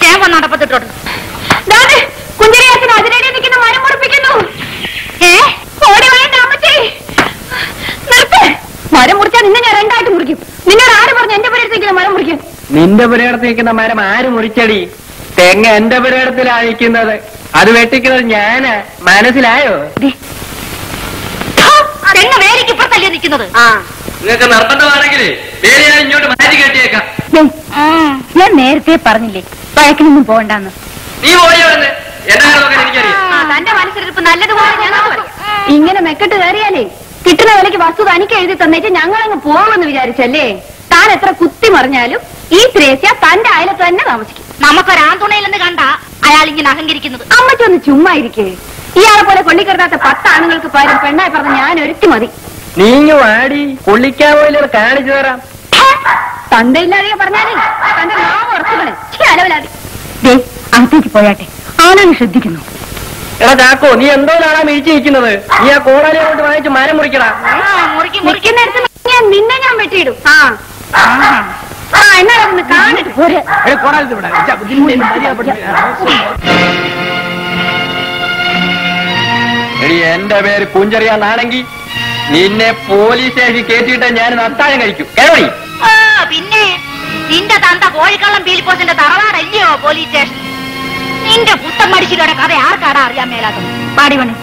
വേഗം വന്ന് നടപ്പത്തിട്ടോട്ട് കുഞ്ചരിയാത്തിന് അതിനിടെ നിൽക്കുന്ന മരം മുറിപ്പിക്കുന്നു ഏ ഓടി വേണ്ട അമ്മച്ചി നിർത്ത് മരം മുറിച്ചാൽ നിന്നെ ഞാൻ രണ്ടായിട്ട് മുറിക്കും നിന്നോട് ആര് പറഞ്ഞു എന്റെ പേരെടുത്തേക്കുന്ന മരം മുറിക്കും നിന്റെ പുരയിടത്ത് നിൽക്കുന്ന മരം ആര് മുറിച്ചടി തെങ്ങ് എന്റെ പുരയിടത്തിലാ നിൽക്കുന്നത് അത് വെട്ടിക്കുന്നത് ഞാനാ മനസ്സിലായോ തെങ്ങ് വേലിക്ക് ഇപ്പുറത്തല്ലേ നിൽക്കുന്നത് നിങ്ങൾക്ക് നിർബന്ധമാണെങ്കിൽ വേറെ ഞാൻ ഇങ്ങോട്ട് മാറ്റി കെട്ടിയേക്കാം ഞാൻ നേരത്തെ പറഞ്ഞില്ലേ വഴക്കിനൊന്നും പോകണ്ടെന്ന് നീ പോയി അവിടുന്ന് എന്നാ നോക്കാൻ എനിക്കറിയാം തന്റെ മനസ്സിലിരിപ്പ് നല്ലതുപോലെ ഞങ്ങൾക്ക് അറിയാം. ഇങ്ങനെ മെക്കെട്ട് കയറിയാലേ കിട്ടുന്ന വിലക്ക് വസ്തു തനിക്ക് എഴുതി തന്നേച്ച് ഞങ്ങളങ്ങ് പോകുമെന്ന് വിചാരിച്ചല്ലേ താൻ എത്ര കുത്തി മറിഞ്ഞാലും ഈ ത്രേസ്യ തന്റെ അയലത്ത് തന്നെ താമസിക്കും നമുക്കൊരാന്തുണയിലെന്ന് കണ്ട അയാൾ ഇങ്ങനെ അഹങ്കരിക്കുന്നത് അമ്മച്ചൊന്ന് ചുമ്മാ ഇരിക്കേ ഇയാളെ പോലെ കൊള്ളിക്കരുതാത്ത പത്ത് ആണുങ്ങൾക്ക് പകരം പെണ്ണായി പറഞ്ഞ ഞാൻ ഒരുത്തി മതി നീങ്ങു വാടി പുള്ളിക്കാൻ പോയില്ല കാണിച്ചു തരാം തന്തയില്ലാതെ പറഞ്ഞാലേ തന്റെ നാം ഉറച്ചുകളെ അലവലാതെ ദേ അകത്തേക്ക് പോയാട്ടെ ആളാണ് ശ്രദ്ധിക്കുന്നു എടാ ചാക്കോ നീ എന്തോന്നാണ് മിഴിച്ചിരിക്കുന്നത് നീ ആ കോടാലി കൊണ്ട് വാങ്ങിച്ച് മരം മുറിക്കടാ മുറിക്കും മുറിക്കും നിൽക്കുന്നിടത്ത് ഞാൻ നിന്നെ ഞാൻ വെട്ടിയിടും ആ ആ എന്നാ ഒന്ന് കാണിട്ട് പോരെ എടി എന്റെ പേര് കുഞ്ചറിയാന്നാണെങ്കിൽ നിന്നെ പോലീസ് സ്റ്റേഷൻ കയറ്റിയിട്ട് ഞാൻ നത്താഴം കഴിക്കും കേറി ആ, പിന്നെ നിന്റെ തന്ത കോഴിക്കള്ളം പീലിപ്പോസിന്റെ തറവാടല്ലയോ പോലീസ് സ്റ്റേഷൻ നിന്റെ പുത്തൻ മടിച്ചിലൂടെ കഥ ആർക്കാടാ അറിയാൻ മേലാത്തത് പാടി പണി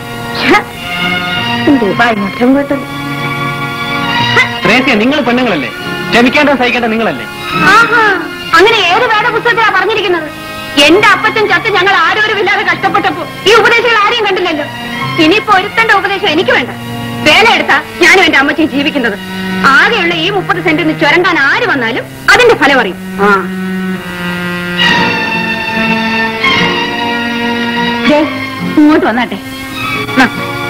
ത്രേസ്യ നിങ്ങൾ പെണ്ണുങ്ങളല്ലേ ക്ഷമിക്കേണ്ട സഹിക്കേണ്ട നിങ്ങളല്ലേ ആഹാ അങ്ങനെ ഏത് വേദ പുസ്തകത്തിലാ പറഞ്ഞിരിക്കുന്നത് എന്റെ അപ്പച്ചൻ ചത്ത് ഞങ്ങൾ ആരോരുമില്ലാതെ കഷ്ടപ്പെട്ടപ്പോ ഈ ഉപദേശങ്ങൾ ആരെയും കണ്ടില്ലല്ലോ ഇനിയിപ്പോ ഒരുത്തന്റെ ഉപദേശം എനിക്ക് വേണ്ട വേല എടുത്താ ഞാനും എന്റെ അമ്മച്ചിയും ജീവിക്കുന്നത് ആകെയുള്ള ഈ മുപ്പത് സെന്റിന് ചുരണ്ടാൻ ആര് വന്നാലും അതിന്റെ ഫലം അറിയും ആ ദേ, ഇങ്ങോട്ട് വന്നാട്ടെ ആ.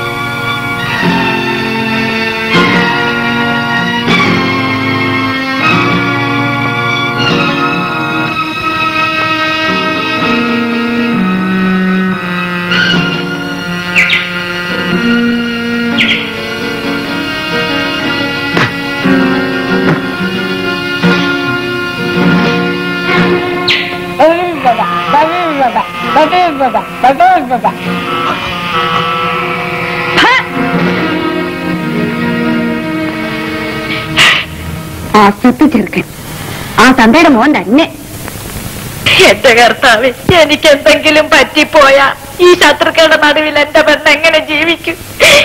ആ സ്വത്ത് ചെറുക്കൻ ആ തന്തയുടെ മോൻ തന്നെ എന്റെ കർത്താവ് എനിക്ക് എന്തെങ്കിലും പറ്റിപ്പോയാ ഈ ശത്രുക്കളുടെ നടുവിൽ എന്റെ പെണ്ണ് എങ്ങനെ ജീവിക്കും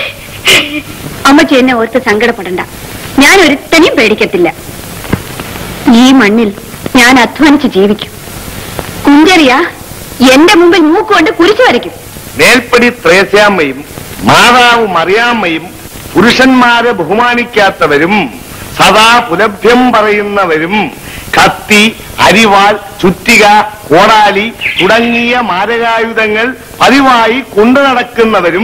അമ്മച്ചി എന്നെ ഓർത്ത് സങ്കടപ്പെടണ്ട ഞാൻ ഒരുത്തനെയും പേടിക്കത്തില്ല ഈ മണ്ണിൽ ഞാൻ അധ്വാനിച്ച് ജീവിക്കും കുഞ്ചറിയ എന്റെ മുമ്പിൽ മൂക്കുകൊണ്ട് കുരിശു വരയ്ക്കും മേൽപ്പടി ത്രേസ്യാമ്മയും മാതാവ് മറിയാമ്മയും പുരുഷന്മാരെ ബഹുമാനിക്കാത്തവരും സദാ പുലഭ്യം പറയുന്നവരും കത്തി അരിവാൾ ചുറ്റിക കോടാലി തുടങ്ങിയ മാരകായുധങ്ങൾ പതിവായി കൊണ്ടു നടക്കുന്നവരും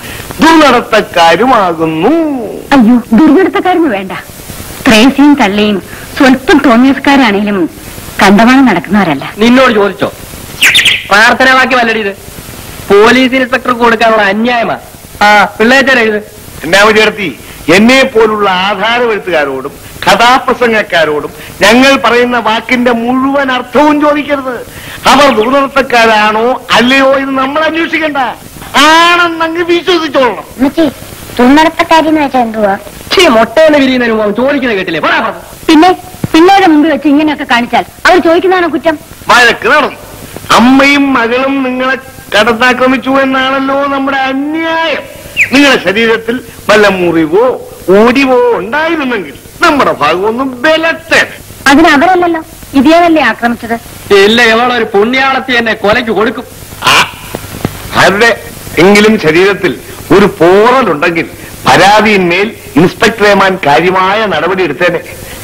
ദുർനടത്തക്കാരുമാകുന്നു അയ്യോ ദുർഘടത്തക്കാരന് വേണ്ട ത്രേസിയും തള്ളിയും സ്വല്പം തോന്നിയസ്കാരാണേലും കണ്ടമാനം നടക്കുന്നവരല്ല നിന്നോട് ചോദിച്ചോ പ്രാർത്ഥന വാക്യം അല്ലടി ഇത് പോലീസ് ഇൻസ്പെക്ടർക്ക് കൊടുക്കാനുള്ള അന്യായമാ ആ പിള്ളേച്ചൻ എഴുത് എന്നാ വിചാർത്തി എന്നെ പോലുള്ള ആധാരമെഴുത്തുകാരോടും കഥാപ്രസംഗക്കാരോടും ഞങ്ങൾ പറയുന്ന വാക്കിന്റെ മുഴുവൻ അർത്ഥവും ചോദിക്കരുത് അവർ ദുർനടത്തക്കാരാണോ അല്ലയോ എന്ന് നമ്മൾ അന്വേഷിക്കണ്ട ആണെന്നങ്ങ് വിശ്വസിച്ചോളണം അമ്മച്ചി തുന്നടത്തക്കാരിന്ന് വെച്ചാൽ എന്തുവാ ചീ മുട്ടയെന്ന് വിരിയുന്നതിന് മുമ്പ് ചോദിക്കുന്നത് കേട്ടില്ലേ പോടാ പുറത്ത്. പിന്നെ പിള്ളേരുടെ മുമ്പിൽ വെച്ച് ഇങ്ങനെയൊക്കെ കാണിച്ചാൽ അവർ ചോദിക്കുന്നതാണോ കുറ്റം വഴക്ക് നടന്നു അമ്മയും മകളും നിങ്ങളെ കടത്താക്രമിച്ചു എന്നാണല്ലോ നമ്മുടെ അന്യായം നിങ്ങളുടെ ശരീരത്തിൽ വല്ല മുറിവോ ഓടിവോ ഉണ്ടായിരുന്നെങ്കിൽ നമ്മുടെ ഭാഗമൊന്നും ബലത്തേനെ അതിന് അവരല്ലല്ലോ ഇതേതല്ലേ ആക്രമിച്ചത് ഇല്ല ഇവളൊരു പുണ്യാളത്തി എന്നെ കൊലയ്ക്ക് കൊടുക്കും ആ, ആരുടെ എങ്കിലും ശരീരത്തിൽ ഒരു പോറലുണ്ടെങ്കിൽ പരാതിയിന്മേൽ ഇൻസ്പെക്ടർ ഏമാൻ കാര്യമായ നടപടി എടുത്തേനെ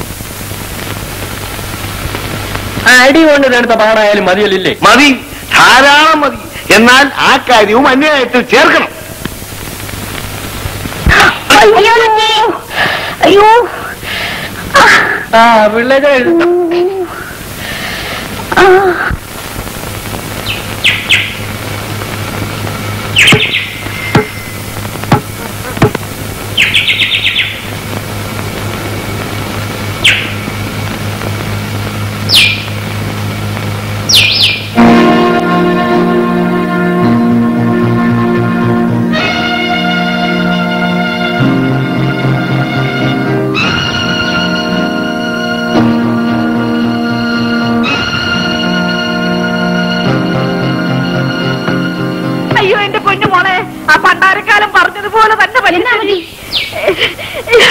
അടി കൊണ്ട് എടുത്ത പാടായാലും മതിയല്ലേ മതി ധാരാളം മതി എന്നാൽ ആ കാര്യവും അന്യായത്തിൽ ചേർക്കണം അയ്യോ അയ്യോ ആ പിള്ളേച്ചൻ എഴുത ആ. ആ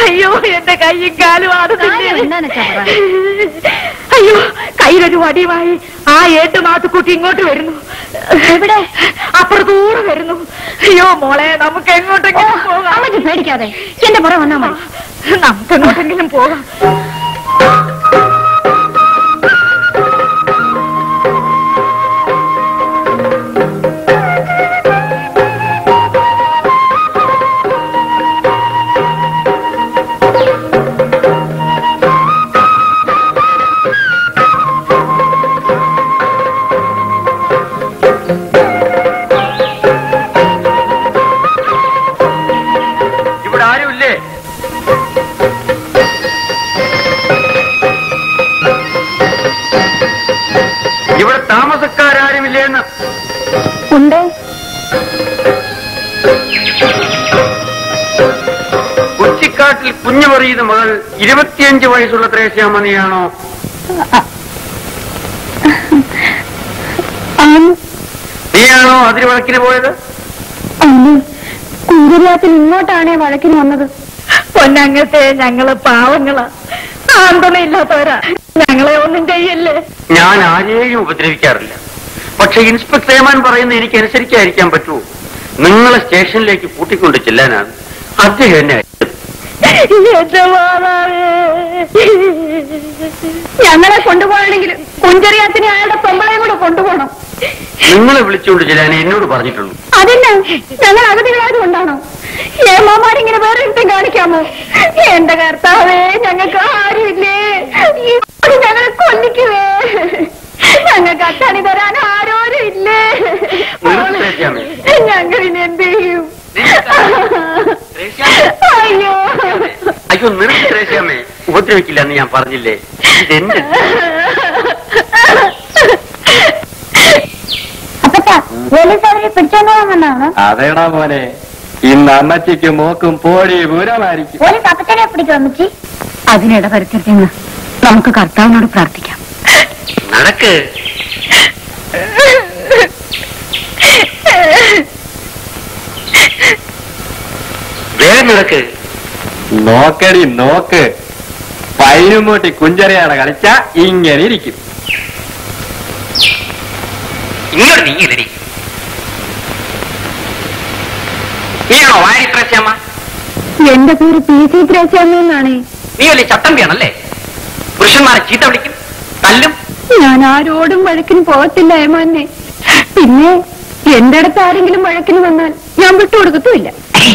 അയ്യോ എന്റെ കൈയും കാലും കാര്യം എന്താന്ന് വെച്ചാ പറ. അയ്യോ കയ്യിലൊരു വടിയുമായി ആ ഏട്ട് മാത്തുക്കുട്ടി ഇങ്ങോട്ട് വരുന്നു എവിടെ അപ്പുറത്തൂടെ വരുന്നു അയ്യോ മോളെ നമുക്ക് എങ്ങോട്ടെങ്കിലും പോകാം അമ്മച്ചി പേടിക്കാതെ എന്റെ പുറം വന്നാ മതി നമുക്ക് എങ്ങോട്ടെങ്കിലും പോകാം ഇവിടെ ആരുമില്ലേ ഇവിടെ താമസക്കാരാരുമില്ലേ എന്ന് ഉണ്ട് കുച്ചിക്കാട്ടിൽ കുഞ്ഞു പറയുന്ന മകൾ ഇരുപത്തിയഞ്ച് വയസ്സുള്ള ത്രേസ്യാമണിയാണോ നീയാണോ അതിര് വഴക്കിന് പോയത് കുഞ്ചരിയാത്തിൽ ഇങ്ങോട്ടാണേ വഴക്കിന് വന്നത് പൊന്നങ്ങത്തെ ഞങ്ങള് പാവങ്ങളാ ആന്തണയില്ലാത്തവരാ ഞങ്ങളെ ഒന്നും ചെയ്യല്ലേ ഞാൻ ആരെയും ഉപദ്രവിക്കാറില്ല പക്ഷെ ഇൻസ്പെക്ടർ ഏമാൻ പറയുന്ന എനിക്ക് അനുസരിക്കാതിരിക്കാൻ പറ്റുമോ നിങ്ങളെ സ്റ്റേഷനിലേക്ക് കൂട്ടിക്കൊണ്ട് ചെല്ലാനാണ് അദ്ദേഹം എന്നെ അയച്ചത്. എന്റെ മാതാവേ ഞങ്ങളെ കൊണ്ടുപോകണമെങ്കിൽ കുഞ്ചറിയാത്തിന് അയാളുടെ പെമ്പളയും കൂടെ കൊണ്ടുപോകണം നിങ്ങളെ വിളിച്ചുകൊണ്ട് ചെല്ലാൻ എന്നോട് പറഞ്ഞിട്ടുള്ളൂ അതില്ല ഞങ്ങൾ അഗതികളായത് കൊണ്ടാണോ ഏമാമാരിങ്ങനെ വേറെ ഇഷ്ടം കാണിക്കാമോ എന്റെ കർത്താവേ ഞങ്ങൾക്ക് ആരുമില്ലേ ഈ ഞങ്ങളെ കൊല്ലിക്കുവേ ഞങ്ങൾക്ക് അച്ചാണി തരാൻ ആരോരും ഇല്ലേ നിർത്തേക്കാമേ. ഞങ്ങൾ ഇനി എന്ത് ചെയ്യും ത്രേസ്യാമേ. അയ്യോ അയ്യോ നിർത്തി ത്രേസ്യാമേ ഉപദ്രവിക്കില്ല എന്ന് ഞാൻ പറഞ്ഞില്ലേ ഇതെന്റെ അപ്പത്താ പോലീസുകാരെ പിടിച്ചോണ്ട് പോകാമെന്നാണ് അതേടാ മോനെ ഇന്ന് അമ്മച്ചിക്ക് മോക്കും പോടി പൂരമായിരിക്കും പോലീസ് അപ്പച്ചനെ പിടിക്കും അമ്മച്ചി അതിനിട പരിസരത്തിൽ നമുക്ക് കർത്താവിനോട് പ്രാർത്ഥിക്കാം നടക്ക് വേഗം നടക്ക് നോക്കടി നോക്ക് പൈനുമൂട്ടി കുഞ്ചരയാണ് കളിച്ച ഇങ്ങനെ ഇരിക്കും ഇങ്ങോട്ട് നീങ്ങില്ലടി നീയാണോ വാരി ത്രേസ്യാമ്മ എന്റെ പേര് പി സി ത്രേസ്യാമ്മ എന്നാണ് നീ വലിയ ചട്ടമ്പിയാണല്ലേ പുരുഷന്മാരെ ചീത്ത വിളിക്കും തല്ലും ഞാൻ ആരോടും വഴക്കിന് പോകത്തില്ല ഏമാനെ പിന്നെ എന്റെ അടുത്ത് ആരെങ്കിലും വഴക്കിന് വന്നാൽ ഞാൻ വിട്ടുകൊടുക്കത്തുമില്ല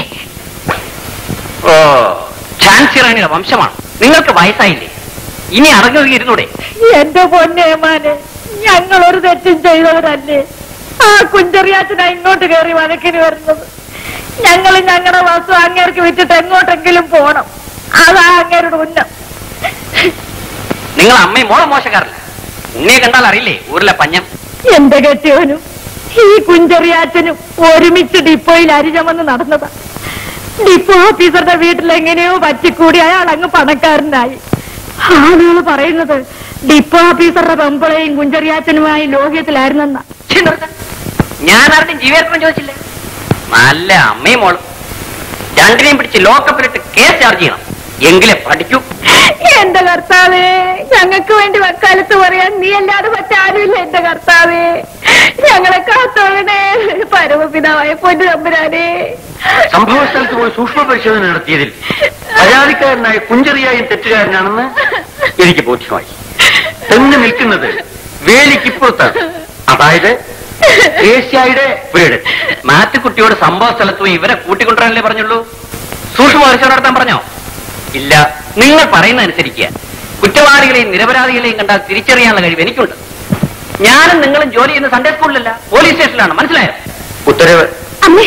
ഓ ഝാൻസി റാണിയുടെ വംശമാണ് നിങ്ങൾക്ക് വയസ്സായില്ലേ ഇനി അടങ്ങി ഇരുന്നൂടെ എന്റെ പൊന്നേമാനെ ഞങ്ങൾ ഒരു തെറ്റും ചെയ്തവരല്ലേ ആ കുഞ്ചറിയാച്ചനാ ഇങ്ങോട്ട് കയറി വഴക്കിന് വരുന്നത് ഞങ്ങൾ ഞങ്ങളുടെ വസ്തു അങ്ങേർക്ക് വിറ്റിട്ട് എങ്ങോട്ടെങ്കിലും പോണം അതാ അങ്ങേരുടെ ഉന്നം നിങ്ങൾ അമ്മയും മോളും മോശക്കാരല്ല ഉണ്ണിയെ കണ്ടാൽ അറിയില്ലേ ഊരിലെ പഞ്ഞം എന്റെ കെട്ടിയവനും ഈ കുഞ്ചറിയാച്ചനും ഒരുമിച്ച് ഡിപ്പോയിൽ അരിചമന്ന് നടന്നതാ ഡിപ്പോ ഓഫീസറുടെ വീട്ടിൽ എങ്ങനെയോ പറ്റിക്കൂടി അയാൾ അങ്ങ് പണക്കാരനായി ആളുകൾ പറയുന്നത് ഡിപ്പോ ഓഫീസറുടെ പെമ്പളയും കുഞ്ചറിയാച്ചനുമായി ലോഹ്യത്തിലായിരുന്നെന്ന ഛെ, നിർത്ത്. ഞാൻ ആരുടെയും ജീവചരിത്രം ചോദിച്ചില്ലേ നല്ല അമ്മയും മോളും രണ്ടിനെയും പിടിച്ച് ലോക്കപ്പിലിട്ട് കേസ് ചാർജ് ചെയ്യണം എങ്കിലേ പഠിക്കൂ എന്റെ കർത്താവേ ഞങ്ങൾക്ക് വേണ്ടി വക്കാലത്ത് പറയാൻ നീ അല്ലാതെ മറ്റാരുമില്ല എന്റെ കർത്താവേ ഞങ്ങളെ കാത്തോളണേ പരമപിതാവായ പൊന്നു തമ്പുരാനേ സംഭവ സ്ഥലത്ത് പോയി സൂക്ഷ്മ പരിശോധന നടത്തിയതിൽ പരാതിക്കാരനായ കുഞ്ചറിയായും തെറ്റുകാരനാണെന്ന് എനിക്ക് ബോധ്യമായി തെങ്ങ് നിൽക്കുന്നത് വേലിക്കിപ്പുറത്താണ് അതായത് ഏഷ്യായുടെ വീട് മാത്തുക്കുട്ടിയോട് സംഭവ സ്ഥലത്ത് പോയി ഇവരെ കൂട്ടിക്കൊണ്ടുവരാനല്ലേ പറഞ്ഞുള്ളൂ സൂക്ഷ്മ പരിശോധന നടത്താൻ പറഞ്ഞോ ഇല്ല നിങ്ങൾ പറയുന്ന അനുസരിക്കുക കുറ്റവാളികളെയും നിരപരാധികളെയും കണ്ടാൽ തിരിച്ചറിയാനുള്ള കഴിവ് എനിക്കുണ്ട് ഞാനും നിങ്ങളും ജോലി ചെയ്യുന്ന സൺഡേ സ്കൂളിലല്ല പോലീസ് സ്റ്റേഷനിലാണ് മനസ്സിലായോ ഉത്തരവ് അമ്മേ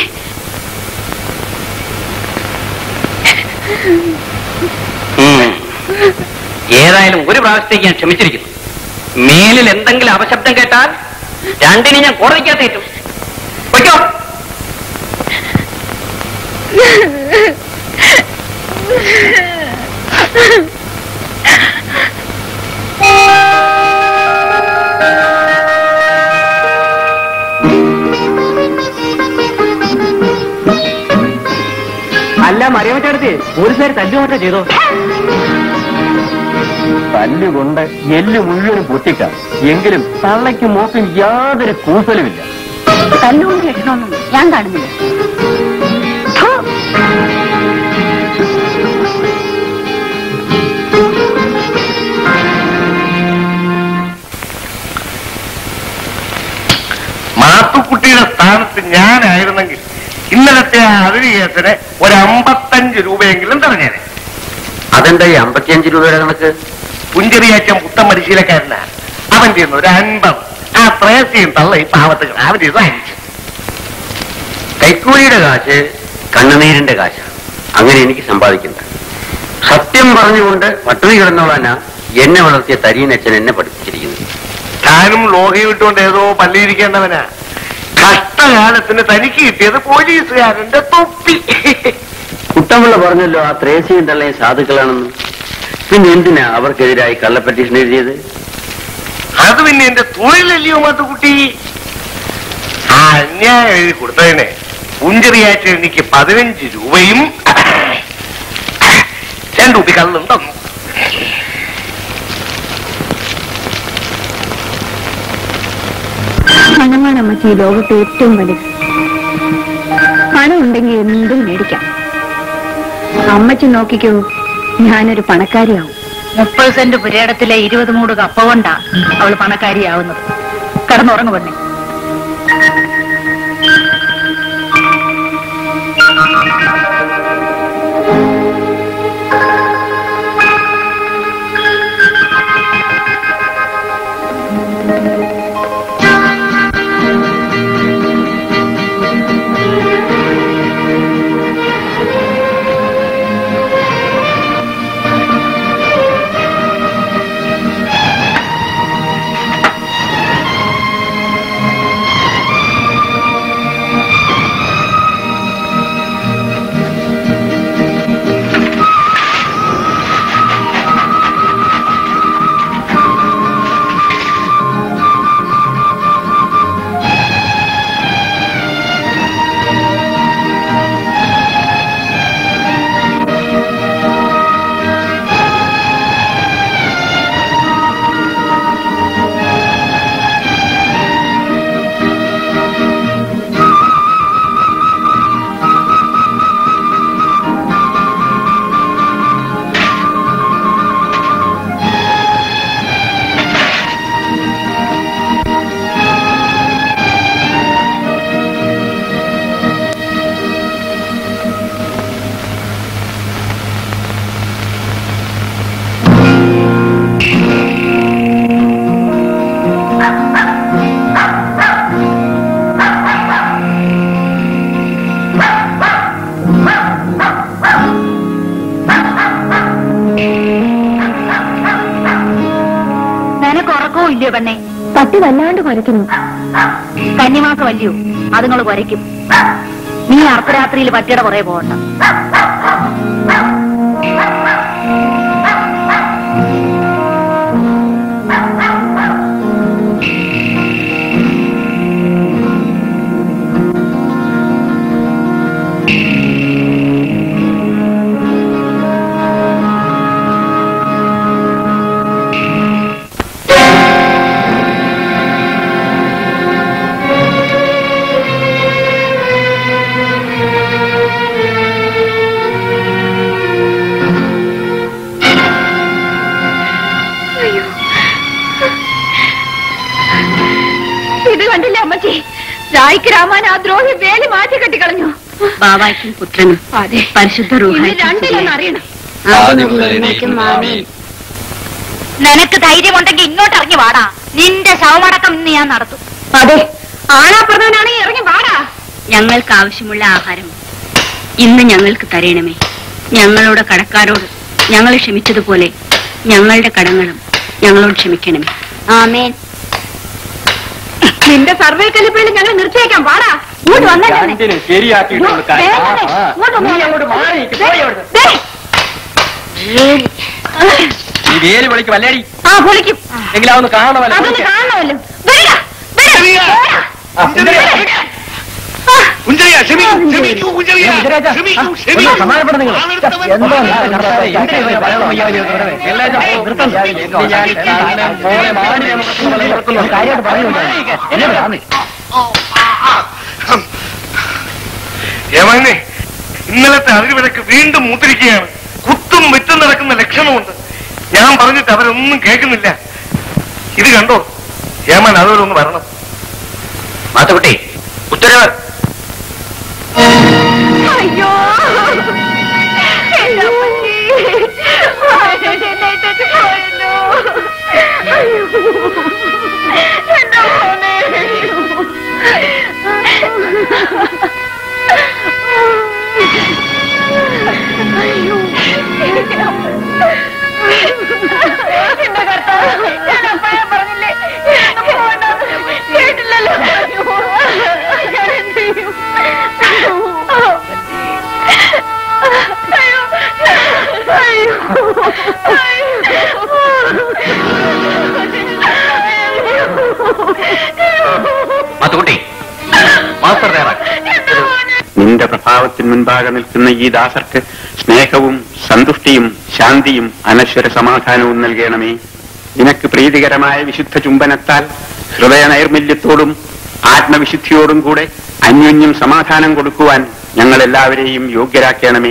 ഉം. ഏതായാലും ഒരു പ്രാവശ്യത്തേക്ക് ഞാൻ ക്ഷമിച്ചിരിക്കുന്നു മേലിൽ എന്തെങ്കിലും അപശബ്ദം കേട്ടാൽ രണ്ടിനെ ഞാൻ കോടതിക്കകത്തേറ്റും വയ്ക്കോ അല്ല മറിയ രേവച്ചെടുത്ത് പോലീസുകാർ തല്ലുമാറ്റം ചെയ്തോ തല്ലുകൊണ്ട് എല്ല് മുഴുവനും പൊട്ടിക്കാം എങ്കിലും തള്ളയ്ക്കും മോക്കും യാതൊരു കൂസലുമില്ല തല്ലുകൊണ്ട് ലക്ഷണമൊന്നും ഞാൻ കാണുന്നില്ല ഥു. മാത്തുക്കുട്ടിയുടെ സ്ഥാനത്ത് ഞാനായിരുന്നെങ്കിൽ ഇന്നലത്തെ ആ അതിരി കേസിന് ഒരു അമ്പത്തഞ്ച് രൂപയെങ്കിലും തടഞ്ഞേനെ അതെന്താ ഈ അമ്പത്തിയഞ്ച് രൂപയുടെ കണക്ക് പുഞ്ചെറിയാറ്റം പുത്തൻ പരിശീലക്കാരനാ അവൻ ചെയ്യുന്ന ഒരു അൻപത് ആ പ്രേസിയും തള്ള ഈ പാവത്തുകൾ അവൻ ചെയ്തു അഞ്ച് കൈക്കൂലിയുടെ കാശ് കണ്ണുനീരിന്റെ കാശാണ് അങ്ങനെ എനിക്ക് സമ്പാദിക്കുന്നത് സത്യം പറഞ്ഞുകൊണ്ട് പട്ടിണി കിടന്നോളാനാ എന്നെ വളർത്തിയ തരീനച്ഛൻ എന്നെ പഠിപ്പിച്ചിരിക്കുന്നത് താനും ലോഹയും ഇട്ടുകൊണ്ട് ഏതോ പള്ളിയിരിക്കേണ്ടവനാ കഷ്ടകാലത്തിന് തനിക്ക് കിട്ടിയത് പോലീസുകാരന്റെ തൊപ്പി കുട്ടമ്പിള്ള പറഞ്ഞല്ലോ ആ ത്രേസിയും തള്ളയും സാധുക്കളാണെന്ന് പിന്നെ എന്തിനാ അവർക്കെതിരായി കള്ളപ്പെറ്റീഷൻ എഴുതിയത് അത് പിന്നെ എന്റെ തൊഴിലല്ലയോ മാത്തുക്കുട്ടി ആ അന്യായം എഴുതി കൊടുത്തതിന് പുഞ്ചെറിയാച്ച എനിക്ക് പതിനഞ്ച് രൂപയും രണ്ടു കുപ്പി കള്ളും തന്നു പണമാണ് അമ്മച്ചി ഈ ലോകത്തെ ഏറ്റവും വലുത് പണം ഉണ്ടെങ്കിൽ എന്തും മേടിക്കാം അമ്മച്ചി നോക്കിക്കോ ഞാനൊരു പണക്കാരിയാവും മുപ്പത് സെന്റ് പുരയിടത്തിലെ ഇരുപത് മൂട് കപ്പ കൊണ്ടാ അവള് പണക്കാരിയാവുന്നത് കിടന്നുറങ്ങു പെണ്ണെ നിനക്ക് ഉറക്കവും ഇല്ലയോ പെണ്ണെ പട്ടി വല്ലാണ്ട് കുരയ്ക്കുന്നു കന്നിമാസം അല്ലയോ അതുങ്ങൾ കുരയ്ക്കും നീ അർദ്ധരാത്രിയിൽ പട്ടിയുടെ പുറകെ പോകണ്ട ഇത് കണ്ടില്ലേ അമ്മച്ചി രായിക്ക് രാമാൻ ആ ദ്രോഹി വേലി മാറ്റി കെട്ടിക്കളഞ്ഞു ബാബായ്ക്കും പുത്രനും അതെ പരിശുദ്ധ ഇത് രണ്ടിലൊന്നും അറിയണം നിനക്ക് ധൈര്യമുണ്ടെങ്കിൽ ഇങ്ങോട്ട് ഇറങ്ങി വാടാ നിന്റെ ശവമടക്കം ഇന്ന് ഞാൻ നടത്തും അതെ ആണാ പറഞ്ഞവനാണെങ്കിൽ ഇറങ്ങി വാടാ ഞങ്ങൾക്ക് ആവശ്യമുള്ള ആഹാരം ഇന്ന് ഞങ്ങൾക്ക് തരണമേ ഞങ്ങളുടെ കടക്കാരോട് ഞങ്ങൾ ക്ഷമിച്ചതുപോലെ ഞങ്ങളുടെ കടങ്ങളും ഞങ്ങളോട് ക്ഷമിക്കണമേ ആമേൻ നിന്റെ സർവേ കലിപ്പയിൽ ഞങ്ങൾ നിർത്തിയേക്കാം വാടാ ഇങ്ങോട്ട് വന്നേ രണ്ടിനും ശരിയാക്കിയിട്ട് കൊടുക്കാൻ. ദേ, ആ, ആ. ഇങ്ങോട്ട് നീ വന്നേ. അങ്ങോട്ട് മാറി നിൽക്ക്. പോയി അവിടുന്ന്. ദേ. ഈ വേലി വിളിക്ക് വല്ലേടി ആ പൊളിക്കും എങ്കിലും അതൊന്ന് കാണണമല്ലോ അതൊന്ന് വിളിക്ക്. കാണണമല്ലോ വരിക, വരിക, വരിക. ആ, സുന്ദരി. കുഞ്ചറിയ ക്ഷമിക്കൂ ക്ഷമിക്കൂ കുഞ്ചറിയ കുഞ്ചരാജ, ക്ഷമിക്കൂ ആ, ക്ഷമിക്കൂ ഒന്ന് സമാധാനപ്പെട് നിങ്ങൾ. ആളെടുത്തവൻ. എന്താ നിങ്ങൾ കർത്താവേ, എന്താ ഇത് പറയാനുള്ള വയ്യായ്ക ഇവിടെ? എല്ലാവരും അപ്പോൾ നിർത്തണം. ഞാൻ ഈ കാലിനെ പോലെ മാടി നമ്മൾ നിർത്തുന്നു. കാര്യമായിട്ട് പറയുന്നു ഞാൻ. എന്നെ വിടാതെ. യവനെ ഇന്നലത്തെ അതിർവിലക്ക് വീണ്ടും മൂത്തിരിക്കുകയാണ് കുത്തും വിറ്റും നടക്കുന്ന ലക്ഷണമുണ്ട് ഞാൻ പറഞ്ഞിട്ട് അവരൊന്നും കേൾക്കുന്നില്ല ഇത് കണ്ടോ യമൻ അതോടൊന്ന് വരണം മാത്തുക്കുട്ടി ഉത്തരവ് അയ്യോ എന്റെ അമ്മച്ചി ആരുടെ എന്നെ ഇട്ടിട്ട് പോയല്ലോ അയ്യോ എന്റെ മോനെ അയ്യോ എന്റെ കർത്താവ് ഞാൻ അപ്പഴേ പറഞ്ഞില്ലേ ഇതൊന്നും പോകണ്ടെന്ന്. കേട്ടില്ലല്ലോ അയ്യോ ഞാൻ എന്ത് ചെയ്യും മാത്തുക്കുട്ടി മാസ്റ്റർ തയ്യാറാ നിന്റെ പ്രഭാവത്തിന് മുൻപാകെ നിൽക്കുന്ന ഈ ദാസർക്ക് സ്നേഹവും സന്തുഷ്ടിയും ശാന്തിയും അനശ്വര സമാധാനവും നൽകണമേ നിനക്ക് പ്രീതികരമായ വിശുദ്ധ ചുംബനത്താൽ ഹൃദയ നൈർമല്യത്തോടും ആത്മവിശുദ്ധിയോടും കൂടെ അന്യോന്യം സമാധാനം കൊടുക്കുവാൻ ഞങ്ങൾ എല്ലാവരെയും യോഗ്യരാക്കണമേ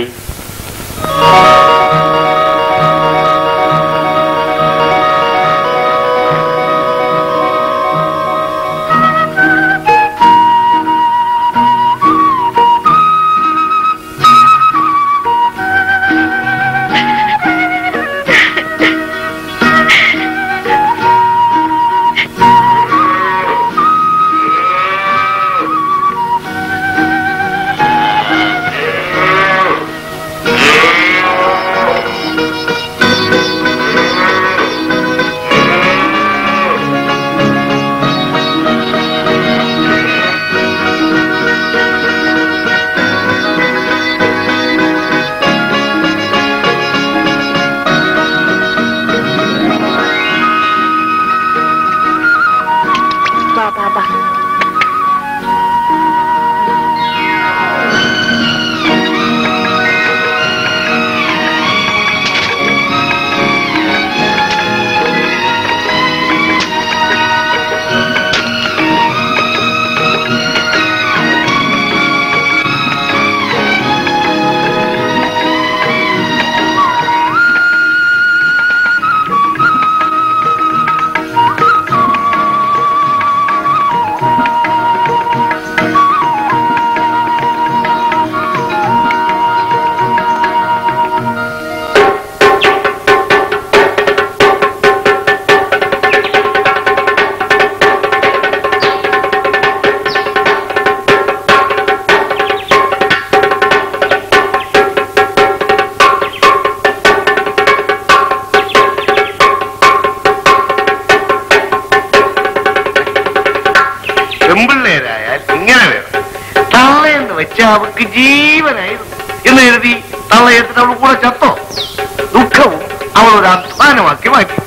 പെമ്പിള്ളേരായാൽ ഇങ്ങനെ വേണം തള്ളയെന്ന് വെച്ച അവർക്ക് ജീവനായിരുന്നു എന്ന് എഴുതി തള്ളയെത്തിന് അവൾ കൂടെ ചത്തോ ദുഃഖവും അവൾ ഒരു അധ്വാനമാക്കി മാറ്റി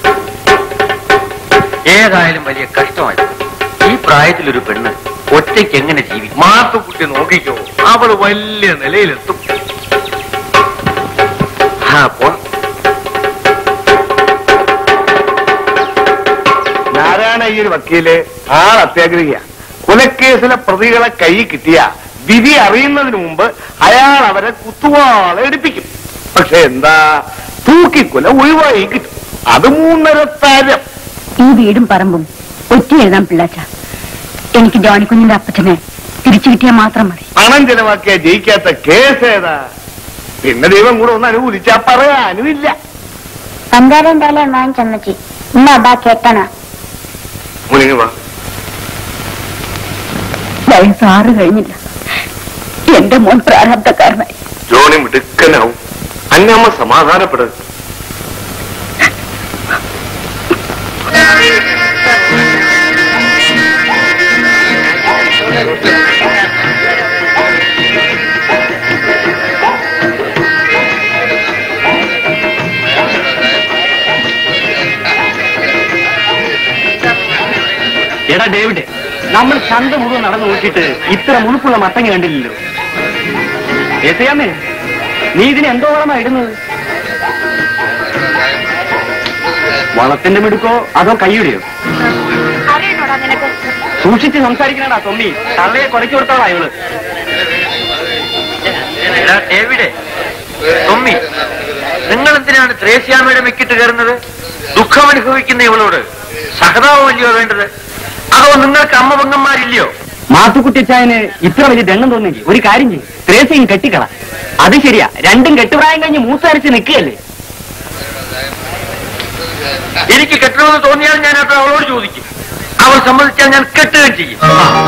ഏതായാലും വലിയ കഷ്ടമായി ഈ പ്രായത്തിലൊരു പെണ്ണ് ഒറ്റയ്ക്ക് എങ്ങനെ ജീവിക്കും മാത്തുക്കുട്ടി നോക്കിക്കോ അവൾ വലിയ നിലയിലെത്തും ആ പോണം നാരായണ അയ്യർ വക്കീല് ആൾ അത്യാഗ്രഹിയ കൊലക്കേസിലെ പ്രതികളെ കൈ കിട്ടിയ വിധി അറിയുന്നതിന് മുമ്പ് അയാൾ അവരെ കുത്തുവാളെ എടുപ്പിക്കും പക്ഷെ എന്താ തൂക്കിക്കൊല ഒഴിവായി കിട്ടും അത് മൂന്നര താരം ഈ വീടും പറമ്പും ഒറ്റ എഴുതാൻ പിള്ളാച്ച എനിക്ക് ജോണിക്കുഞ്ഞിന്റെ അപ്പച്ചനെ തിരിച്ചു കിട്ടിയാൽ മാത്രം മതി പണം ചെലവാക്കിയ ജയിക്കാത്ത കേസ് ഏതാ പിന്നെ ദൈവം കൂടെ ഒന്ന് അനുകൂലിച്ചാ പറയാനുമില്ല പഞ്ചാരം തല വാങ്ങിച്ചമ്മച്ചി ഉമ്മ ബാ കേട്ടണ മുനിങ്ങ വാ വയസ്സ് ആറ് കഴിഞ്ഞില്ല എന്റെ മോൻ പ്രാരബ്ധക്കാരനായി ജോണി മിടുക്കനാവും അന്നമ്മ സമാധാനപ്പെടും എടാ ഡേവിഡ് നമ്മൾ ചന്ത മുഴുവൻ നടന്നു നോക്കിയിട്ട് ഇത്ര മുഴുപ്പുള്ള മത്തങ്ങ കണ്ടില്ലല്ലോ രസയാമേ നീ ഇതിന് എന്തോ വളമാ ഇടുന്നത് വളത്തിന്റെ മിടുക്കോ അതോ കൈയുടെയോ അറിയണോടാ നിനക്ക് സൂക്ഷിച്ച് സംസാരിക്കണടാ തൊമ്മി തള്ളയെ കുറച്ചു കൊടുത്തോളാ ഇവള് എടാ, ഡേവിഡേ തൊമ്മി നിങ്ങൾ എന്തിനാണ് ത്രേസ്യാമയുടെ മെക്കിട്ട് കയറുന്നത് ദുഃഖം അനുഭവിക്കുന്ന ഇവളോട് സഹതാപമല്ലയോ വേണ്ടത് അതോ നിങ്ങൾക്ക് അമ്മ പെങ്ങന്മാരില്ലയോ മാത്തുക്കുട്ടിച്ചായന് ഇത്ര വലിയ ദണ്ണം തോന്നെങ്കിൽ ഒരു കാര്യം ചെയ്യും ത്രേസയും കെട്ടിക്കള അത് ശരിയാ രണ്ടും കെട്ടുപ്രായം കഴിഞ്ഞ് മൂത്തരച്ച് നിൽക്കുകയല്ലേ എനിക്ക് കെട്ടണമെന്ന് തോന്നിയാൽ ഞാൻ അത് അവളോട് ചോദിക്കും അവൾ സമ്മതിച്ചാൽ ഞാൻ കെട്ടുകയും ചെയ്യും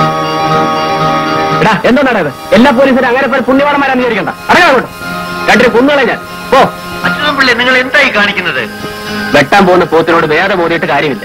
എടാ എന്താണ് ഇത് എല്ലാ പോലീസിനും അങ്ങനെ പോയി പുണ്യവാളന്മാരാന്ന് വിചാരിക്കണ്ട അറിയാമോ രണ്ടിന് കുന്നുകളെ ഞാൻ ഓ അച്യുതൻ പിള്ളേ നിങ്ങൾ എന്തായി കാണിക്കുന്നത് വെട്ടാൻ പോകുന്ന പോത്തിനോട് വേറെ മോദിയിട്ട് കാര്യമില്ല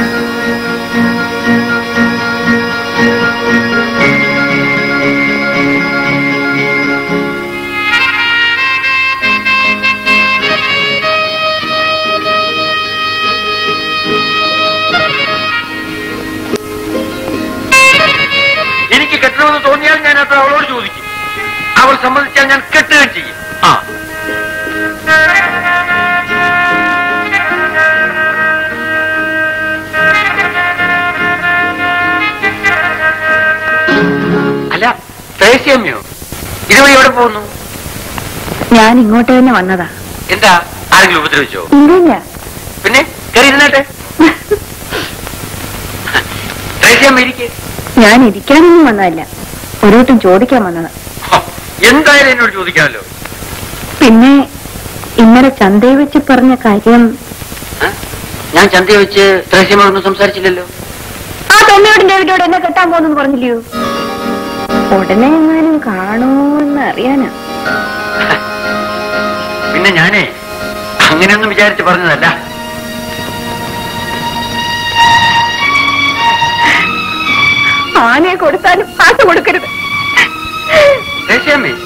എനിക്ക് കെട്ടണമെന്ന് തോന്നിയാൽ ഞാൻ അത് അവളോട് ചോദിക്കും അവൾ സമ്മതിച്ചാൽ ഞാൻ കെട്ടുകയും ചെയ്യും ആ അല്ല ത്രേസ്യമ്മയോ ഇതുവഴി എവിടെ പോകുന്നു ഞാൻ ഇങ്ങോട്ട് തന്നെ വന്നതാ എന്താ ആരെങ്കിലും ഉപദ്രവിച്ചോ ഇല്ലില്ല പിന്നെ കയറി ഇരുന്നാട്ടെ ത്രേസ്യമ്മ ഇരിക്കേ ഞാൻ ഇരിക്കാനൊന്നും വന്നതല്ല ഒരു വട്ടം ചോദിക്കാൻ വന്നതാ എന്തായാലും എന്നോട് ചോദിക്കാമല്ലോ പിന്നെ ഇന്നലെ ചന്തയിൽ വെച്ച് പറഞ്ഞ കാര്യം ആ? ഞാൻ ചന്തയെ വെച്ച് ത്രേസ്യമ്മയോടൊന്നും സംസാരിച്ചില്ലല്ലോ ആ തൊമ്മയോടും ഡേവിഡോട് എന്നെ കെട്ടാൻ പോകുന്നു പറഞ്ഞില്ലയോ ഉടനെ എങ്ങാനും കാണുമോന്ന് അറിയാനാ പിന്നെ ഞാനേ അങ്ങനെയൊന്നും വിചാരിച്ച് പറഞ്ഞതല്ല ആനയെ കൊടുത്താലും ആശ കൊടുക്കരുത് ത്രേസ്യമ്മേ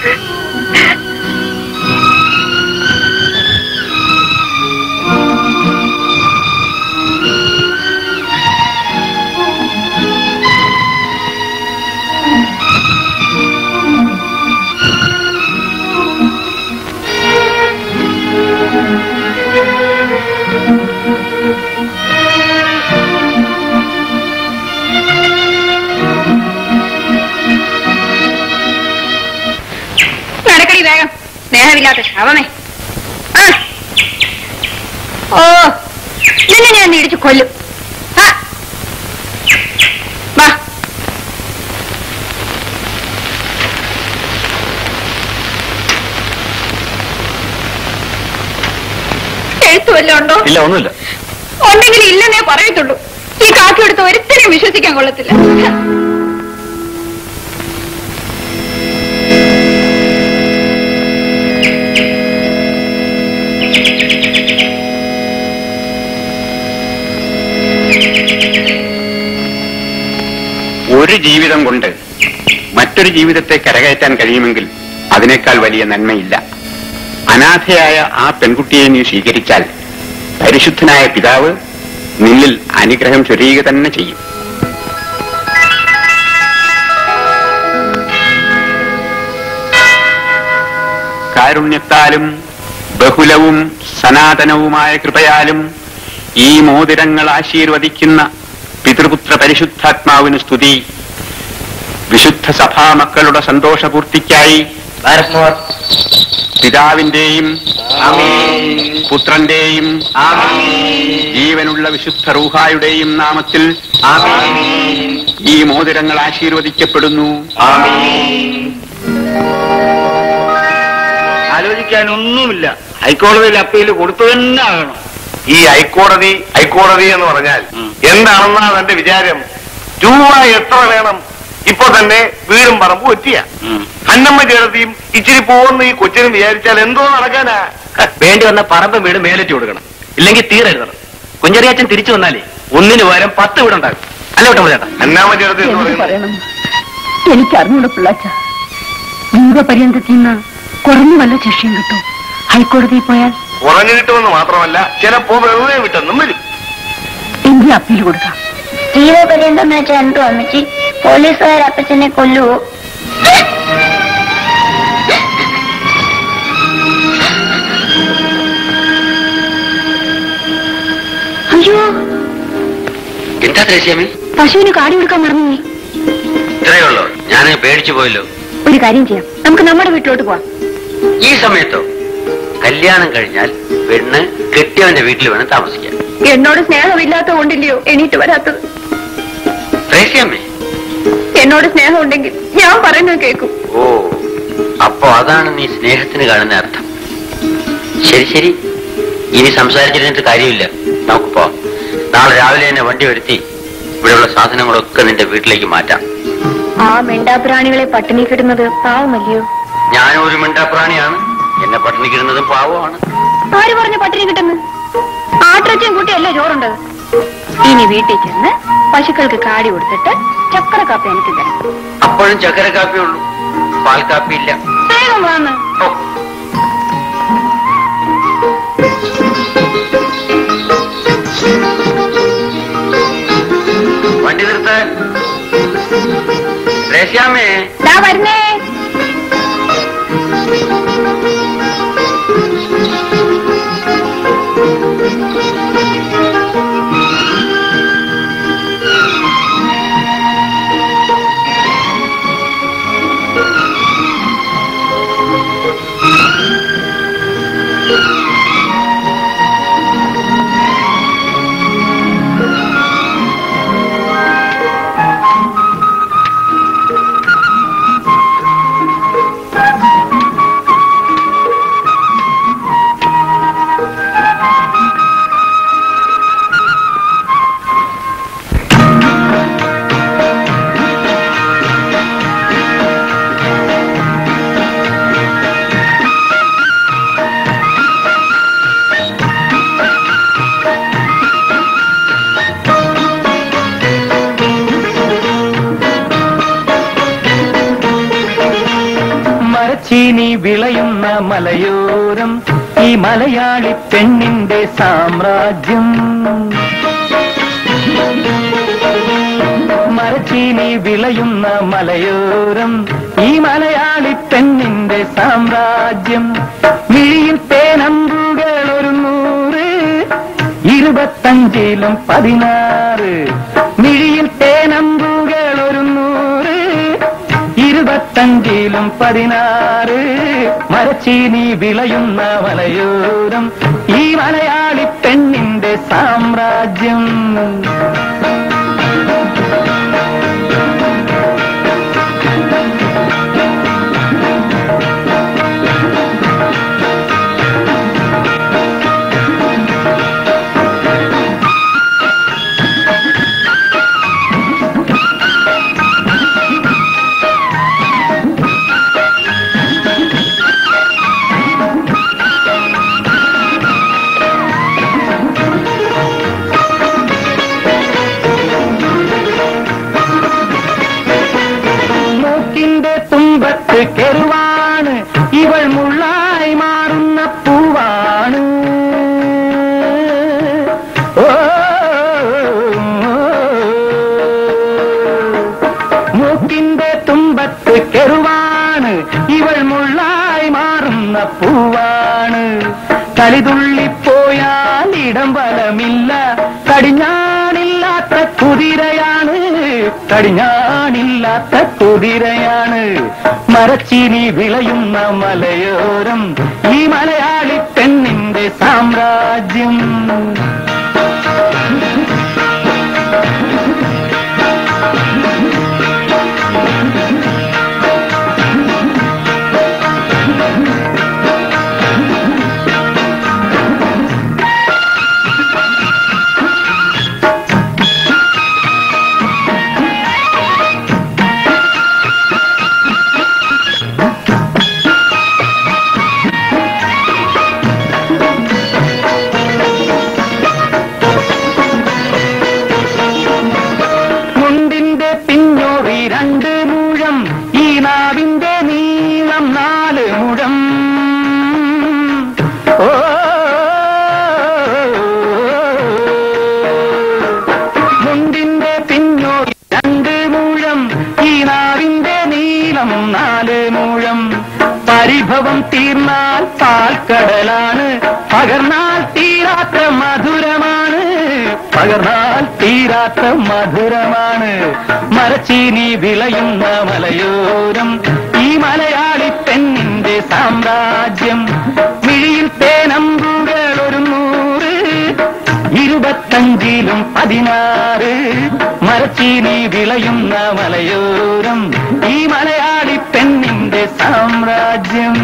നടക്കടി വേഗം സ്നേഹമില്ലാത്ത ശവമേ ആ. ഓ നിന്നെ ഞാൻ ഒന്ന് ഇടിച്ചു കൊല്ലും ആ. വാ എഴുത്തു വല്ലതും ഉണ്ടോ ഇല്ല ഒന്നുമില്ല ഉണ്ടെങ്കിൽ ഇല്ലെന്നേ പറയത്തുള്ളൂ ഈ കാക്കി എടുത്ത് ഒരുത്തരെയും വിശ്വസിക്കാൻ കൊള്ളത്തില്ല ഒരു ജീവിതം കൊണ്ട് മറ്റൊരു ജീവിതത്തെ കരകയറ്റാൻ കഴിയുമെങ്കിൽ അതിനേക്കാൾ വലിയ നന്മയില്ല അനാഥയായ ആ പെൺകുട്ടിയെ നീ സ്വീകരിച്ചാൽ പരിശുദ്ധനായ പിതാവ് നിന്നിൽ അനുഗ്രഹം ചൊരിയുക തന്നെ ചെയ്യും കാരുണ്യത്താലും ബഹുലവും സനാതനവുമായ കൃപയാലും ഈ മോതിരങ്ങൾ ആശീർവദിക്കുന്ന പിതൃപുത്ര പരിശുദ്ധാത്മാവിന് സ്തുതി വിശുദ്ധ സഭാ മക്കളുടെ സന്തോഷപൂർത്തിക്കായി പിതാവിന്റെയും പുത്രന്റെയും ജീവനുള്ള വിശുദ്ധ റൂഹായുടെയും നാമത്തിൽ ഈ മോതിരങ്ങൾ ആശീർവദിക്കപ്പെടുന്നു ആലോചിക്കാനൊന്നുമില്ല ഹൈക്കോടതിയിൽ അപ്പീൽ കൊടുത്തു തന്നെ ആകണം ഈ ഹൈക്കോടതി ഹൈക്കോടതി എന്ന് പറഞ്ഞാൽ എന്താണെന്നാണ് എന്റെ വിചാരം രൂപ എത്ര വേണം ഇപ്പൊ തന്നെ വീടും പറമ്പും എത്തിയ അന്നമ്മ ചേർത്തിയും ഇച്ചിരി പോകുന്ന ഈ കൊച്ചിനും വിചാരിച്ചാൽ എന്തോ നടക്കാനാ വേണ്ടി വന്ന പറമ്പ് വീട് മേലിട്ട് കൊടുക്കണം ഇല്ലെങ്കിൽ തീരെഴുതണം കുഞ്ചറിയാച്ചൻ തിരിച്ചു വന്നാലേ ഒന്നിന് പകരം പത്ത് വീടുണ്ടാകും അല്ല കേട്ടോ ചേട്ടാ അന്നാമ്മ ചേർത്തി എന്ന് എന്ത് പറയുന്നത് പറയണം എനിക്ക് അറിഞ്ഞൂടെ പിള്ളാച്ച ജീവപര്യന്തത്തിൽ നിന്ന് കുറഞ്ഞു വല്ല ശിക്ഷയും കിട്ടും ഹൈക്കോടതിയിൽ പോയാൽ കുറഞ്ഞു കിട്ടുമെന്ന് മാത്രമല്ല ചിലപ്പോ വെറുതെ വിട്ടെന്നും വരും എങ്കിൽ അപ്പീൽ കൊടുക്കാം ജീവപര്യന്തം വെച്ച എന്തോ അമ്മച്ചി പോലീസുകാർ അപ്പച്ചനെ കൊല്ലുവോ അയ്യോ എന്താ ത്രേസ്യാമി പശുവിന് കാടി കൊടുക്കാൻ മറന്നു ഇത്രയേ ഉള്ളൂ ഞാൻ പേടിച്ചു പോയല്ലോ ഒരു കാര്യം ചെയ്യാം നമുക്ക് നമ്മുടെ വീട്ടിലോട്ട് പോവാം ഈ സമയത്തോ കല്യാണം കഴിഞ്ഞാൽ പെണ്ണ് കെട്ടിയവന്റെ വീട്ടിൽ വേണം താമസിക്കാൻ എന്നോട് സ്നേഹമില്ലാത്ത കൊണ്ടില്ലയോ എണീറ്റ് വരാത്തത് ത്രേസ്യാമേ എന്നോട് സ്നേഹം ഉണ്ടെങ്കിൽ ഞാൻ പറയുന്നത് കേൾക്കും ഓ അപ്പോ അതാണ് നീ സ്നേഹത്തിന് കാണുന്ന അർത്ഥം ശരി ശരി ഇനി സംസാരിച്ചിരുന്നിട്ട് കാര്യമില്ല നമുക്ക് പോവാം നാളെ രാവിലെ തന്നെ വണ്ടി വരുത്തി ഇവിടെയുള്ള സാധനങ്ങളൊക്കെ നിന്റെ വീട്ടിലേക്ക് മാറ്റാം ആ മിണ്ടാപ്രാണികളെ പട്ടിണി കിടുന്നത് പാവമല്ലയോ ഞാനും ഒരു മിണ്ടാപ്രാണിയാണ് എന്നെ പട്ടിണിക്കിടുന്നതും പാവമാണ് ആര് പറഞ്ഞ പട്ടിണി കിട്ടുന്നു ആട്ടിറച്ചിയും കൂട്ടിയല്ലേ ചോറുണ്ട് ഇനി വീട്ടിൽ ചെന്ന് പശുക്കൾക്ക് കാടി കൊടുത്തിട്ട് ചക്കര കാപ്പി എനിക്ക് തരാം അപ്പോഴും ചക്കര കാപ്പിയുള്ളൂ പാൽ കാപ്പി ഇല്ല വേഗം വാന്ന് ഓ വണ്ടി നിർത്ത് രേശ്യാമേ ദാ വരുന്നേ മരച്ചീനി വിളയുന്ന മലയോരം ഈ മലയാളി പെണ്ണിന്റെ സാമ്രാജ്യം മരച്ചീനി വിളയുന്ന മലയോരം ഈ മലയാളി പെണ്ണിന്റെ സാമ്രാജ്യം മിഴിയിൽ തേനമ്പുകൾ ഒരു നൂറ് ഇരുപത്തഞ്ചിലും പതിനാറ് മിഴിയിൽ തേനമ്പുകൾ ഒരു നൂറ് ഇരുപത്തഞ്ചിലും പതിനാറ് മരച്ചീനി വിളയുന്ന മലയോരം ഈ മലയാളി പെണ്ണിന്റെ സാമ്രാജ്യം മൂക്കിന്റെ തുമ്പത്ത് കെറുവാണ് ഇവൾ മുള്ളായി മാറുന്ന പൂവാണ് ഓ, മൂക്കിന്റെ തുമ്പത്ത് കെറുവാണ് ഇവൾ മുള്ളായി മാറുന്ന പൂവാണ് കളിതുള്ളിപ്പോയാൽ ഇടം വലമില്ല കടിഞ്ഞാണില്ലാത്ത കുതിരയാണ് കടിഞ്ഞാണില്ലാത്ത കുതിരയാണ് മരച്ചീനി വിളയുന്ന മലയോരം ഈ മലയാളി പെണ്ണിന്റെ സാമ്രാജ്യം തീർന്നാൽ പാൽക്കടലാണ് പകർന്നാൽ തീരാത്ത മധുരമാണ് പകർന്നാൽ തീരാത്ത മധുരമാണ് മരച്ചീനി വിളയുന്ന മലയോരം ഈ മലയാളി പെണ്ണിന്റെ സാമ്രാജ്യം മിഴിയിൽ തേനമ്പുകൾ ഒരു നൂറ് ഇരുപത്തഞ്ചിലും പതിനാറ് മരച്ചീനി വിളയുന്ന മലയോരം ഈ മലയാളി പെണ്ണിന്റെ സാമ്രാജ്യം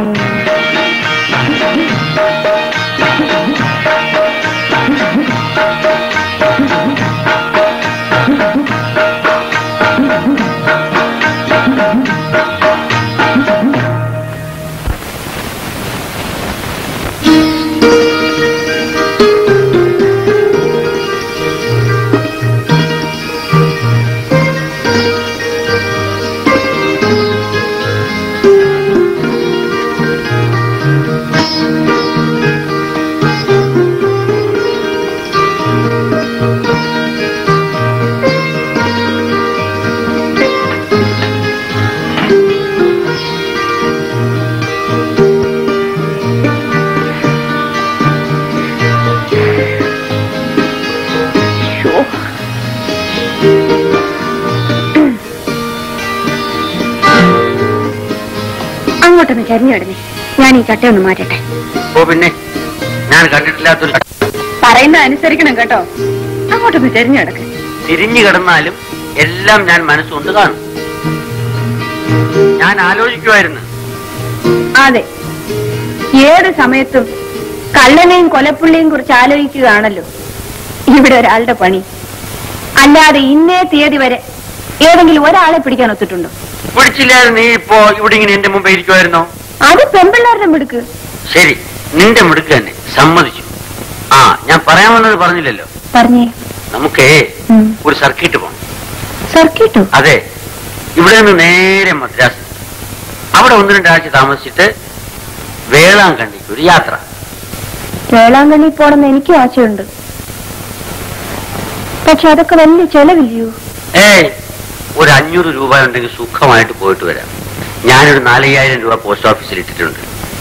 അങ്ങോട്ടൊന്ന് ചരിഞ്ഞിടണേ ഞാൻ ഈ ചട്ടയൊന്ന് മാറ്റട്ടെ ഓ പിന്നെ ഞാൻ കണ്ടിട്ടില്ലാത്തൊരു പറയുന്നത് അനുസരിക്കണം കേട്ടോ അങ്ങോട്ടൊന്ന് ചരിഞ്ഞു കിടക്ക് തിരിഞ്ഞു കിടന്നാലും എല്ലാം ഞാൻ മനസ്സുകൊണ്ട് കാണും ഞാൻ ആലോചിക്കുമായിരുന്നു അതെ ഏത് സമയത്തും കള്ളനെയും കൊലപ്പുള്ളിയും കുറിച്ച് ആലോചിക്കുകയാണല്ലോ ഇവിടെ ഒരാളുടെ പണി അല്ലാതെ ഇന്നേ തീയതി വരെ ഏതെങ്കിലും ഒരാളെ പിടിക്കാൻ ഒത്തിട്ടുണ്ടോ പിടിച്ചില്ലാതെ നീ ഇപ്പോ ഇവിടെ ഇങ്ങനെ എന്റെ മുമ്പേ ഇരിക്കുമായിരുന്നോ അത് പെമ്പിള്ളാരുടെ മിടുക്ക് ശരി നിന്റെ മിടുക്ക് തന്നെ സമ്മതിച്ചു ആ ഞാൻ പറയാൻ വന്നത് പറഞ്ഞില്ലല്ലോ പറഞ്ഞേ നമുക്കേ ഉം. ഒരു സർക്കിട്ട് പോകണം സർക്കിട്ടോ അതെ ഇവിടെ നിന്ന് നേരെ മദ്രാസ് അവിടെ ഒന്ന് രണ്ടാഴ്ച താമസിച്ചിട്ട് വേളാങ്കണ്ണിക്ക് ഒരു യാത്ര വേളാങ്കണ്ണി പോണെന്ന് എനിക്കും ആശയുണ്ട് പക്ഷെ അതൊക്കെ വലിയ ചെലവില്ലയോ ഏയ് ഒരു അഞ്ഞൂറ് രൂപ ഉണ്ടെങ്കിൽ സുഖമായിട്ട് പോയിട്ട് വരാം ഞാനൊരു നാലയ്യായിരം രൂപ പോസ്റ്റ് ഓഫീസിൽ ഇട്ടിട്ടുണ്ട്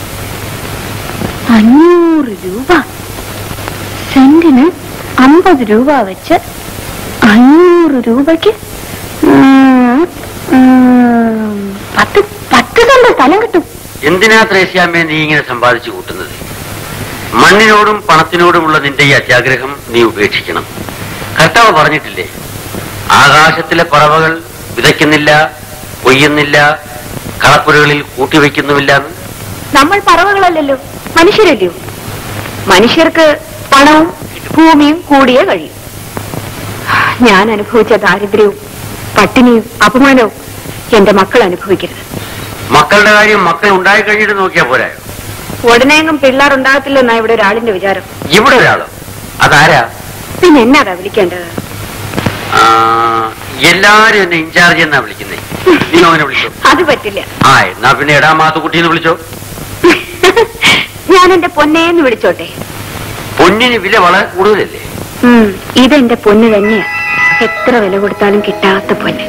അഞ്ഞൂറ് രൂപ സെന്റിന് അമ്പത് രൂപ വെച്ച് അഞ്ഞൂറ് രൂപയ്ക്ക് ഉം, ഉം, പത്ത് പത്ത് സെന്റ് സ്ഥലം കിട്ടും എന്തിനാ ത്രേസ്യാമ്മേ നീ ഇങ്ങനെ സമ്പാദിച്ചു കൂട്ടുന്നത് മണ്ണിനോടും പണത്തിനോടുമുള്ള നിന്റെ ഈ അത്യാഗ്രഹം നീ ഉപേക്ഷിക്കണം കർത്താവ് പറഞ്ഞിട്ടില്ലേ ആകാശത്തിലെ പറവകൾ വിതയ്ക്കുന്നില്ല കൊയ്യുന്നില്ല കളപ്പുരകളിൽ കൂട്ടിവെക്കുന്നുമില്ല എന്ന് നമ്മൾ പറവകളല്ലല്ലോ മനുഷ്യരല്ലയോ മനുഷ്യർക്ക് പണവും ഭൂമിയും കൂടിയേ കഴിയും ഞാൻ അനുഭവിച്ച ദാരിദ്ര്യവും പട്ടിണിയും അപമാനവും എന്റെ മക്കൾ അനുഭവിക്കരുത് മക്കളുടെ കാര്യം മക്കൾ ഉണ്ടായി കഴിഞ്ഞിട്ട് നോക്കിയാ പോരായോ ഉടനെയെങ്കിലും പിള്ളേർ ഉണ്ടാകത്തില്ലെന്നാ ഇവിടെ ഒരാളിന്റെ വിചാരം ഇവിടെ ഒരാളോ അതാരാ പിന്നെ എന്നാതാ വിളിക്കേണ്ടത് ആ, എല്ലാരും എന്നെ ഇൻചാർജ് എന്നാ വിളിക്കുന്നേ നീ അവനെ വിളിച്ചോ അത് പറ്റില്ല ആ എന്നാ പിന്നെ എടാ മാത്തുക്കുട്ടിന്ന് വിളിച്ചോ ഞാൻ എന്റെ പൊന്നേന്ന് വിളിച്ചോട്ടെ പൊന്നിന് വില വളരെ കൂടുതലല്ലേ ഉം, ഇതെന്റെ പൊന്ന് തന്നെയാ എത്ര വില കൊടുത്താലും കിട്ടാത്ത പൊന്ന്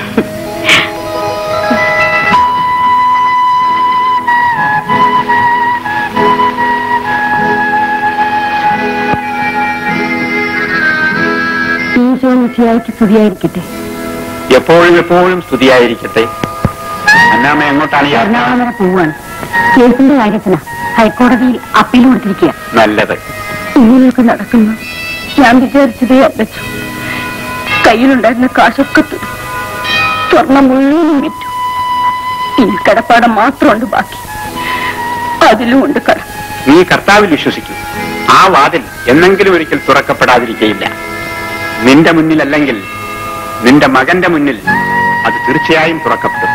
സ്തുതിയായിരിക്കട്ടെ എപ്പോഴും എപ്പോഴും സ്തുതിയായിരിക്കട്ടെ അന്നാമ എങ്ങോട്ടാണ് യാത്ര എറണാകുളം വരെ പോവാണ് കേസിന്റെ കാര്യത്തിനാ ഹൈക്കോടതിയിൽ അപ്പീൽ കൊടുത്തിരിക്കുക നല്ലത് ഇങ്ങനെയൊക്കെ നടക്കുന്നു ഞാൻ വിചാരിച്ചതേ അല്ലച്ചു കയ്യിലുണ്ടായിരുന്ന കാശൊക്കെ തീർന്നു. സ്വർണം മുഴുവനും വിറ്റു ഇനി കടപ്പാടം മാത്രമുണ്ട് ബാക്കി അതിലും ഉണ്ട് കട നീ കർത്താവിൽ വിശ്വസിക്കൂ ആ വാതിൽ എന്നെങ്കിലും ഒരിക്കൽ തുറക്കപ്പെടാതിരിക്കയില്ല നിന്റെ മുന്നിലല്ലെങ്കിൽ നിന്റെ മകന്റെ മുന്നിൽ അത് തീർച്ചയായും തുറക്കപ്പെടും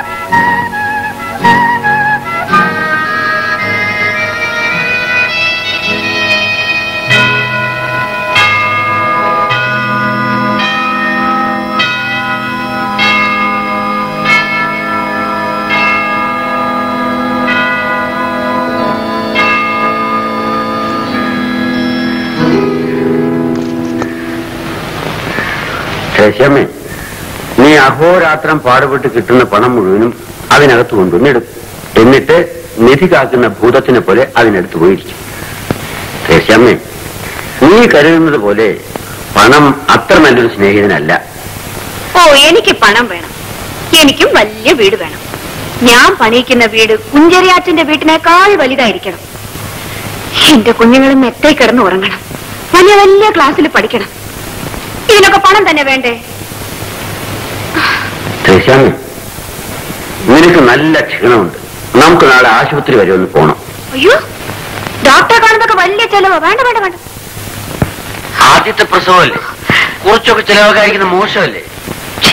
ശേഷമ്മേ നീ അഹോരാത്രം പാടുപെട്ട് കിട്ടുന്ന പണം മുഴുവനും അതിനകത്ത് കൊണ്ടുവന്നിടും എന്നിട്ട് നിധി കാക്കുന്ന ഭൂതത്തിനെ പോലെ അതിനടുത്ത് പോയിരിക്കും ത്രേസ്യാമ്മേ നീ കരുതുന്നത് പോലെ പണം അത്ര നല്ലൊരു സ്നേഹിതനല്ല ഓ എനിക്ക് പണം വേണം എനിക്കും വലിയ വീട് വേണം ഞാൻ പണിയിക്കുന്ന വീട് കുഞ്ചരിയാച്ചന്റെ വീട്ടിനേക്കാൾ വലുതായിരിക്കണം എന്റെ കുഞ്ഞുങ്ങൾ മെത്തേ കിടന്ന് ഉറങ്ങണം വലിയ വലിയ ക്ലാസ്സിൽ പഠിക്കണം ഇതിനൊക്കെ പണം തന്നെ വേണ്ടേ ത്രേസ്യാമ്മേ നിനക്ക് നല്ല ക്ഷീണമുണ്ട് നമുക്ക് നാളെ ആശുപത്രി വരെ ഒന്ന് പോണം അയ്യോ ഡോക്ടറെ കാണുന്നതൊക്കെ വലിയ ചെലവ് വേണ്ട വേണ്ട വേണ്ട ആദ്യത്തെ പ്രസവമല്ലേ കുറച്ചൊക്കെ ചിലവൊക്കെ അയക്കുന്ന മോശമല്ലേ ഛീ.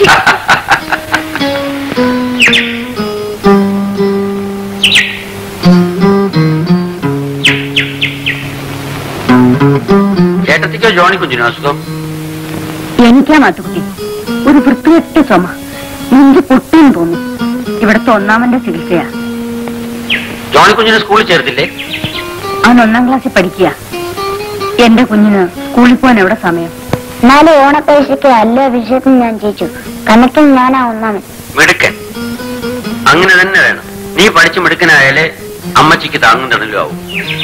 ചേട്ടത്തിക്കോ ജോണി കുഞ്ഞിനോ അസുഖം എനിക്കാ മാത്തുക്കുട്ടി ഒരു വൃത്തികെട്ട ചുമ നെഞ്ച് പൊട്ടിയും തോന്നി ഇവിടുത്തെ ഒന്നാമന്റെ ചികിത്സയാ ജോണി കുഞ്ഞിനെ സ്കൂളിൽ ചേർത്തില്ലേ അവൻ ഒന്നാം ക്ലാസ്സിൽ പഠിക്കുക എന്റെ കുഞ്ഞിന് സ്കൂളിൽ പോകാൻ എവിടെ സമയം നാല് ഓണപ്പരീക്ഷയ്ക്ക് എല്ലാ വിഷയത്തിനും ഞാൻ ജയിച്ചു കണക്കിൽ ഞാനാ ഒന്നാമൻ മിടുക്കൻ അങ്ങനെ തന്നെ വേണം നീ പഠിച്ചു മിടുക്കനായാലേ അമ്മച്ചിക്ക് താങ്ങും തണലും ആവും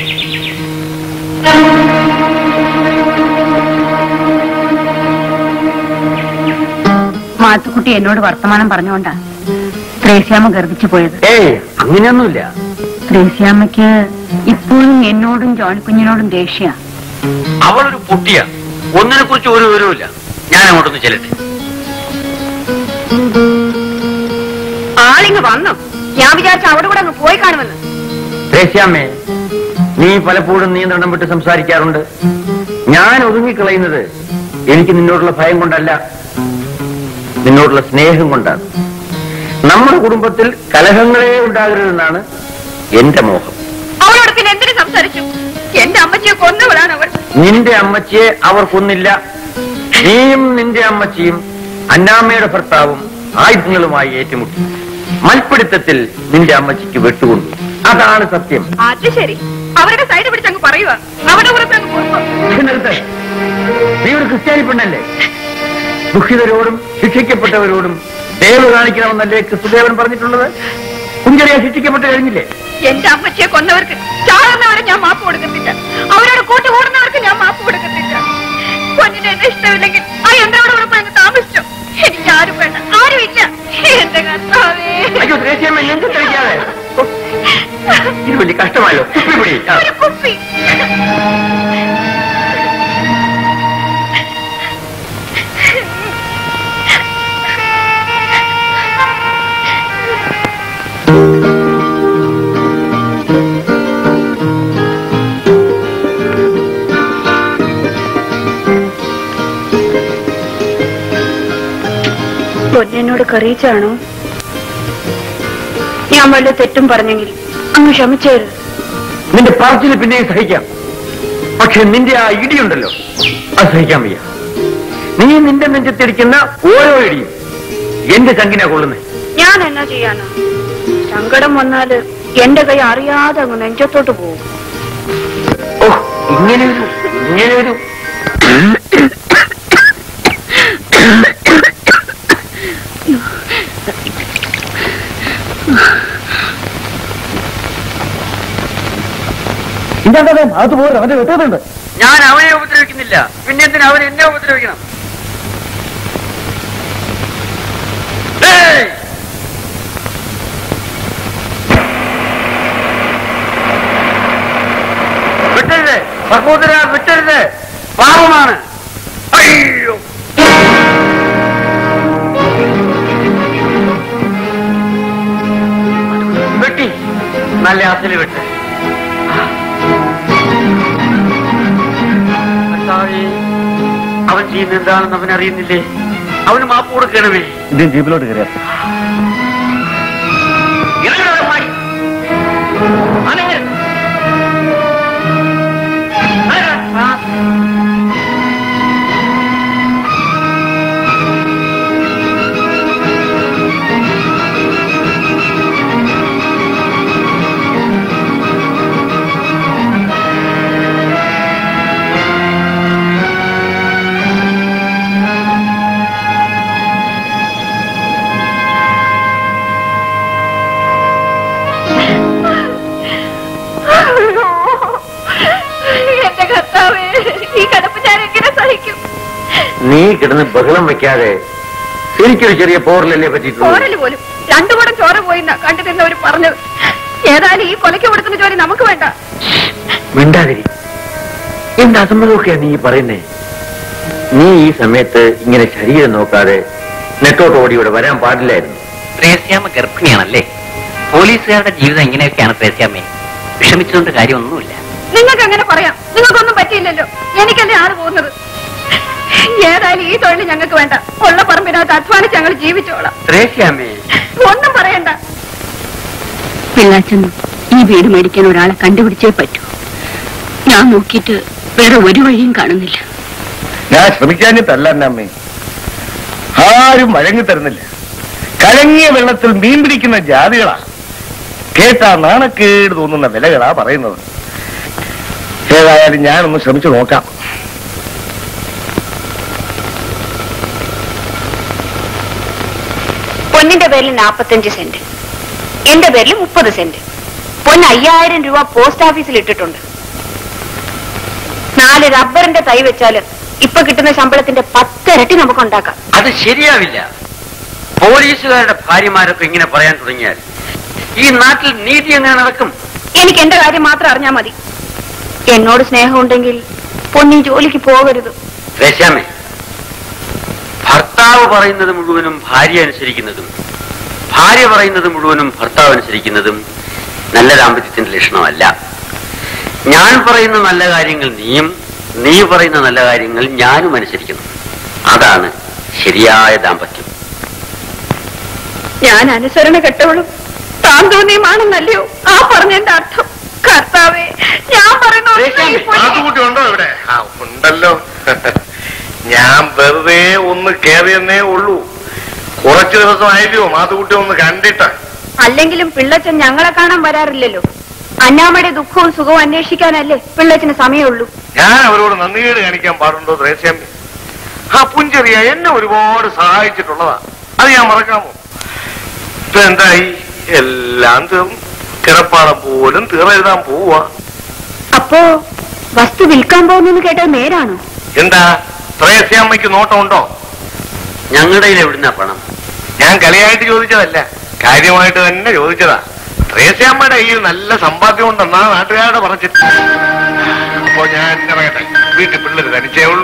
മാത്തുക്കുട്ടി എന്നോട് വർത്തമാനം പറഞ്ഞുകൊണ്ടാ ത്രേസ്യാമ്മ ഗർഭിച്ചു പോയത് ഏയ് അങ്ങനെയൊന്നുമില്ല ത്രേസ്യാമ്മയ്ക്ക് ഇപ്പോഴും എന്നോടും ജോണിക്കുഞ്ഞിനോടും ദേഷ്യ അവളൊരു പൊട്ടിയ ഒന്നിനെ കുറിച്ച് ഒരു വിവരവുമില്ല ഞാൻ അങ്ങോട്ടൊന്ന് ചെല്ലട്ടെ ആളിങ്ങ് വന്നു ഞാൻ വിചാരിച്ച അവിടെ കൂടെ അങ്ങ് പോയി കാണുമെന്ന് ത്രേസ്യാമ്മേ നീ പലപ്പോഴും നിയന്ത്രണം വിട്ട് സംസാരിക്കാറുണ്ട് ഞാൻ ഒതുങ്ങിക്കളയുന്നത് എനിക്ക് നിന്നോടുള്ള ഭയം കൊണ്ടല്ല നിന്നോടുള്ള സ്നേഹം കൊണ്ടാണ് നമ്മുടെ കുടുംബത്തിൽ കലഹങ്ങളേ ഉണ്ടാകരുതെന്നാണ് എന്റെ മോഹം അവളോട് പിന്നെ എന്തിനു സംസാരിച്ചു എന്റെ അമ്മച്ചിയെ കൊന്നവളാണ് അവൾ നിന്റെ അമ്മച്ചിയെ അവർ കൊന്നില്ല നീയും നിന്റെ അമ്മച്ചിയും അന്നാമ്മയുടെ ഭർത്താവും ആയുധങ്ങളുമായി ഏറ്റുമുട്ടി മൽപ്പിടുത്തത്തിൽ നിന്റെ അമ്മച്ചിക്ക് വെട്ടുകൊണ്ടു അതാണ് സത്യം അത് ശരി അവരുടെ സൈഡ് പിടിച്ച് അങ്ങ് പറയുക അവിടെ പുറത്ത് അങ്ങ് പോകുമ്പോ നിർത്ത്. നീ ഒരു ക്രിസ്ത്യാനി പെണ്ണല്ലേ ദുഃഖിതരോടും ശിക്ഷിക്കപ്പെട്ടവരോടും ദയവ് കാണിക്കണമെന്നല്ലേ ക്രിസ്തുദേവൻ പറഞ്ഞിട്ടുള്ളത് കുഞ്ചറിയ ശിക്ഷിക്കപ്പെട്ട് കഴിഞ്ഞില്ലേ എന്റെ അമ്മച്ചിയെ കൊന്നവർക്ക് ചാകുന്നവരെ ഞാൻ മാപ്പ് കൊടുക്കത്തില്ല അവരോട് കൂട്ടുകൂടുന്നവർക്ക് ഞാൻ മാപ്പ് കൊടുക്കത്തില്ല കുഞ്ഞിന് എന്നെ ഇഷ്ടമില്ലെങ്കിൽ ആ യന്ത്രോട് കൂടെ അങ്ങ് താമസിച്ചോ എനിക്ക് ആരും വേണ്ട ആരും ഇല്ല എന്റെ കർത്താവേ അയ്യോ ദേശീയമ്മ നെഞ്ചു കഴിക്കാതെ ഇത് വലിയ കഷ്ടമായല്ലോ കുപ്പിപിടി. ആ. ഒരു കുപ്പി പൊന്നെന്നോട് കറിയിച്ചാണോ ഞാൻ വല്ല തെറ്റും പറഞ്ഞെങ്കിൽ അങ്ങ് ക്ഷമിച്ചേരുത് നിന്റെ പറച്ചിൽ പിന്നെയും സഹിക്കാം പക്ഷെ നിന്റെ ആ ഇടിയുണ്ടല്ലോ അത് സഹിക്കാൻ വയ്യ നീ നിന്റെ നെഞ്ചത്തിരിക്കുന്ന ഓരോ ഇടിയും എന്റെ ചങ്കിനെ കൊള്ളുന്നേ ഞാൻ എന്നാ ചെയ്യാനോ സങ്കടം വന്നാല് എന്റെ കൈ അറിയാതെ അങ്ങ് നെഞ്ചത്തോട്ട് പോകും ഓ ഇങ്ങനെ ഒരു ഇങ്ങനെ ഒരു ഇതെന്താ അത് പോരും അവന്റെ വെട്ടുന്നുണ്ട് ഞാൻ അവനെ ഉപദ്രവിക്കുന്നില്ല പിന്നെ എന്തിനാ അവൻ എന്നെ ഉപദ്രവിക്കണം ഏയ്! വിട്ടരുത് സഹോദര വിട്ടരുത് പാപമാണ് അയ്യോ വെട്ടി നല്ല അസല് വിട്ട് കർത്താവേ, അവൻ ചെയ്യുന്ന എന്താണെന്ന് അവൻ അറിയുന്നില്ലേ അവന് മാപ്പ് കൊടുക്കണമേ ഇന്ത്യൻ ജീപ്പിലോട്ട് കയറിയ ഇറങ്ങടാ മാറി. അനങ്ങ്. അനങ്ങ്. ആ. നീ കിടന്ന് ബഹളം വെക്കാതെ എനിക്കൊരു ചെറിയ പോറലല്ലേ പറ്റിയിട്ടുള്ളൂ പോരല് പോലും രണ്ടു കൂടെ ചോര പോയിന്നാ കണ്ടു നിന്നവര് പറഞ്ഞത് ഏതായാലും ഈ കൊലയ്ക്ക് കൊടുക്കുന്ന ജോലി നമുക്ക് വേണ്ട മിണ്ടാതിരി എന്ത് അസംബന്ധമൊക്കെയാ നീ പറയുന്നേ നീ ഈ സമയത്ത് ഇങ്ങനെ ശരീരം നോക്കാതെ നെട്ടോട്ട് ഓടി ഇവിടെ വരാൻ പാടില്ലായിരുന്നു ത്രേസ്യാമ്മ ഗർഭിണിയാണല്ലേ പോലീസുകാരുടെ ജീവിതം ഇങ്ങനെയൊക്കെയാണ് ത്രേസ്യാമ്മേ വിഷമിച്ചുകൊണ്ട് കാര്യമൊന്നുമില്ല നിങ്ങൾക്ക് അങ്ങനെ പറയാം നിങ്ങൾക്കൊന്നും പറ്റിയില്ലല്ലോ എനിക്കല്ലേ ആള് പോകുന്നത് ഏതായാലും ഈ തൊഴിൽ ഞങ്ങൾക്ക് വേണ്ട ഉള്ള പറമ്പിനകത്ത് അധ്വാനിച്ച് ഞങ്ങൾ ജീവിച്ചോളാം ത്രേസ്യാമേ ഒന്നും പറയണ്ട പിള്ളാച്ചെന്നും ഈ വീട് മേടിക്കാൻ ഒരാളെ കണ്ടുപിടിച്ചേ പറ്റൂ ഞാൻ നോക്കിയിട്ട് വേറെ ഒരു വഴിയും കാണുന്നില്ല ഞാൻ ശ്രമിക്കാഞ്ഞിട്ടല്ല എന്നെ അമ്മേ ആരും വഴങ്ങി തരുന്നില്ല കലങ്ങിയ വെള്ളത്തിൽ മീൻ പിടിക്കുന്ന ജാതികളാ കേട്ടാ നാണക്കേട് തോന്നുന്ന വിലകളാ പറയുന്നത് ഏതായാലും ഞാനൊന്ന് ശ്രമിച്ചു നോക്കാം പൊന്നിന്റെ പേരിൽ നാപ്പത്തഞ്ച് സെന്റ് എന്റെ പേരിൽ മുപ്പത് സെന്റ് പൊന്ന് അയ്യായിരം രൂപ പോസ്റ്റ് ഓഫീസിൽ ഇട്ടിട്ടുണ്ട് നാല് റബ്ബറിന്റെ തൈ വെച്ചാല് ഇപ്പൊ കിട്ടുന്ന ശമ്പളത്തിന്റെ പത്തിരട്ടി നമുക്ക് ഉണ്ടാക്കാം അത് ശരിയാവില്ല പോലീസുകാരുടെ ഭാര്യമാരൊക്കെ ഇങ്ങനെ പറയാൻ തുടങ്ങിയാൽ ഈ നാട്ടിൽ നീതി എങ്ങനെ നടക്കും എനിക്ക് എന്റെ കാര്യം മാത്രം അറിഞ്ഞാൽ മതി എന്നോട് സ്നേഹമുണ്ടെങ്കിൽ പൊന്നി ജോലിക്ക് പോകരുത് ത്രേസ്യാമേ ഭർത്താവ് പറയുന്നത് മുഴുവനും ഭാര്യ അനുസരിക്കുന്നതും ഭാര്യ പറയുന്നത് മുഴുവനും ഭർത്താവ് അനുസരിക്കുന്നതും നല്ല ദാമ്പത്യത്തിന്റെ ലക്ഷണമല്ല ഞാൻ പറയുന്ന നല്ല കാര്യങ്ങൾ നീയും നീ പറയുന്ന നല്ല കാര്യങ്ങൾ ഞാനും അനുസരിക്കുന്നു അതാണ് ശരിയായ ദാമ്പത്യം ഞാൻ അനുസരണ കെട്ടവളും താൻ തോന്നിയുമാണെന്നല്ലയോ ആ പറഞ്ഞതിന്റെ അർത്ഥം കർത്താവേ ഞാൻ പറയുന്ന ഒന്നും ഈ പൊന്നി- മാത്തുകുട്ടി ഉണ്ടോ ഇവിടെ ആ ഉണ്ടല്ലോ ഞാൻ വെറുതെ ഒന്ന് കേറിയെന്നേ ഉള്ളൂ കുറച്ചു ദിവസമായില്ലയോ മാത്തുകുട്ടി ഒന്ന് കണ്ടിട്ട് അല്ലെങ്കിലും പിള്ളച്ചൻ ഞങ്ങളെ കാണാൻ വരാറില്ലല്ലോ അന്നാമ്മയുടെ ദുഃഖവും സുഖവും അന്വേഷിക്കാനല്ലേ പിള്ളച്ചന് സമയമുള്ളൂ ഞാൻ അവരോട് നന്ദികേട് കാണിക്കാൻ പാടുണ്ടോ ത്രേസ്യാമ്മി ആ പുഞ്ചെറിയ എന്നെ ഒരുപാട് സഹായിച്ചിട്ടുള്ളതാ അത് ഞാൻ മറക്കാമോ ഇപ്പൊ എന്തായി എല്ലാം തീർന്നു കിടപ്പാടം പോലും തീറെഴുതാൻ പോവാ അപ്പോ വസ്തു വിൽക്കാൻ പോകുന്നെന്ന് കേട്ടത് നേരാണോ എന്താ ത്രേസ്യാമ്മയ്ക്ക് നോട്ടമുണ്ടോ ഞങ്ങളുടെ കയ്യിൽ എവിടുന്നാ പണം ഞാൻ കളിയായിട്ട് ചോദിച്ചതല്ല കാര്യമായിട്ട് തന്നെ ചോദിച്ചതാ ത്രേസ്യാമ്മയുടെ കയ്യിൽ നല്ല സമ്പാദ്യം ഉണ്ടെന്നാ നാട്ടുകാരുടെ പറഞ്ഞിട്ട് അപ്പോ ഞാൻ ഇറങ്ങട്ടെ വീട്ടിൽ പിള്ളേര് തനിച്ചേ ഉള്ളൂ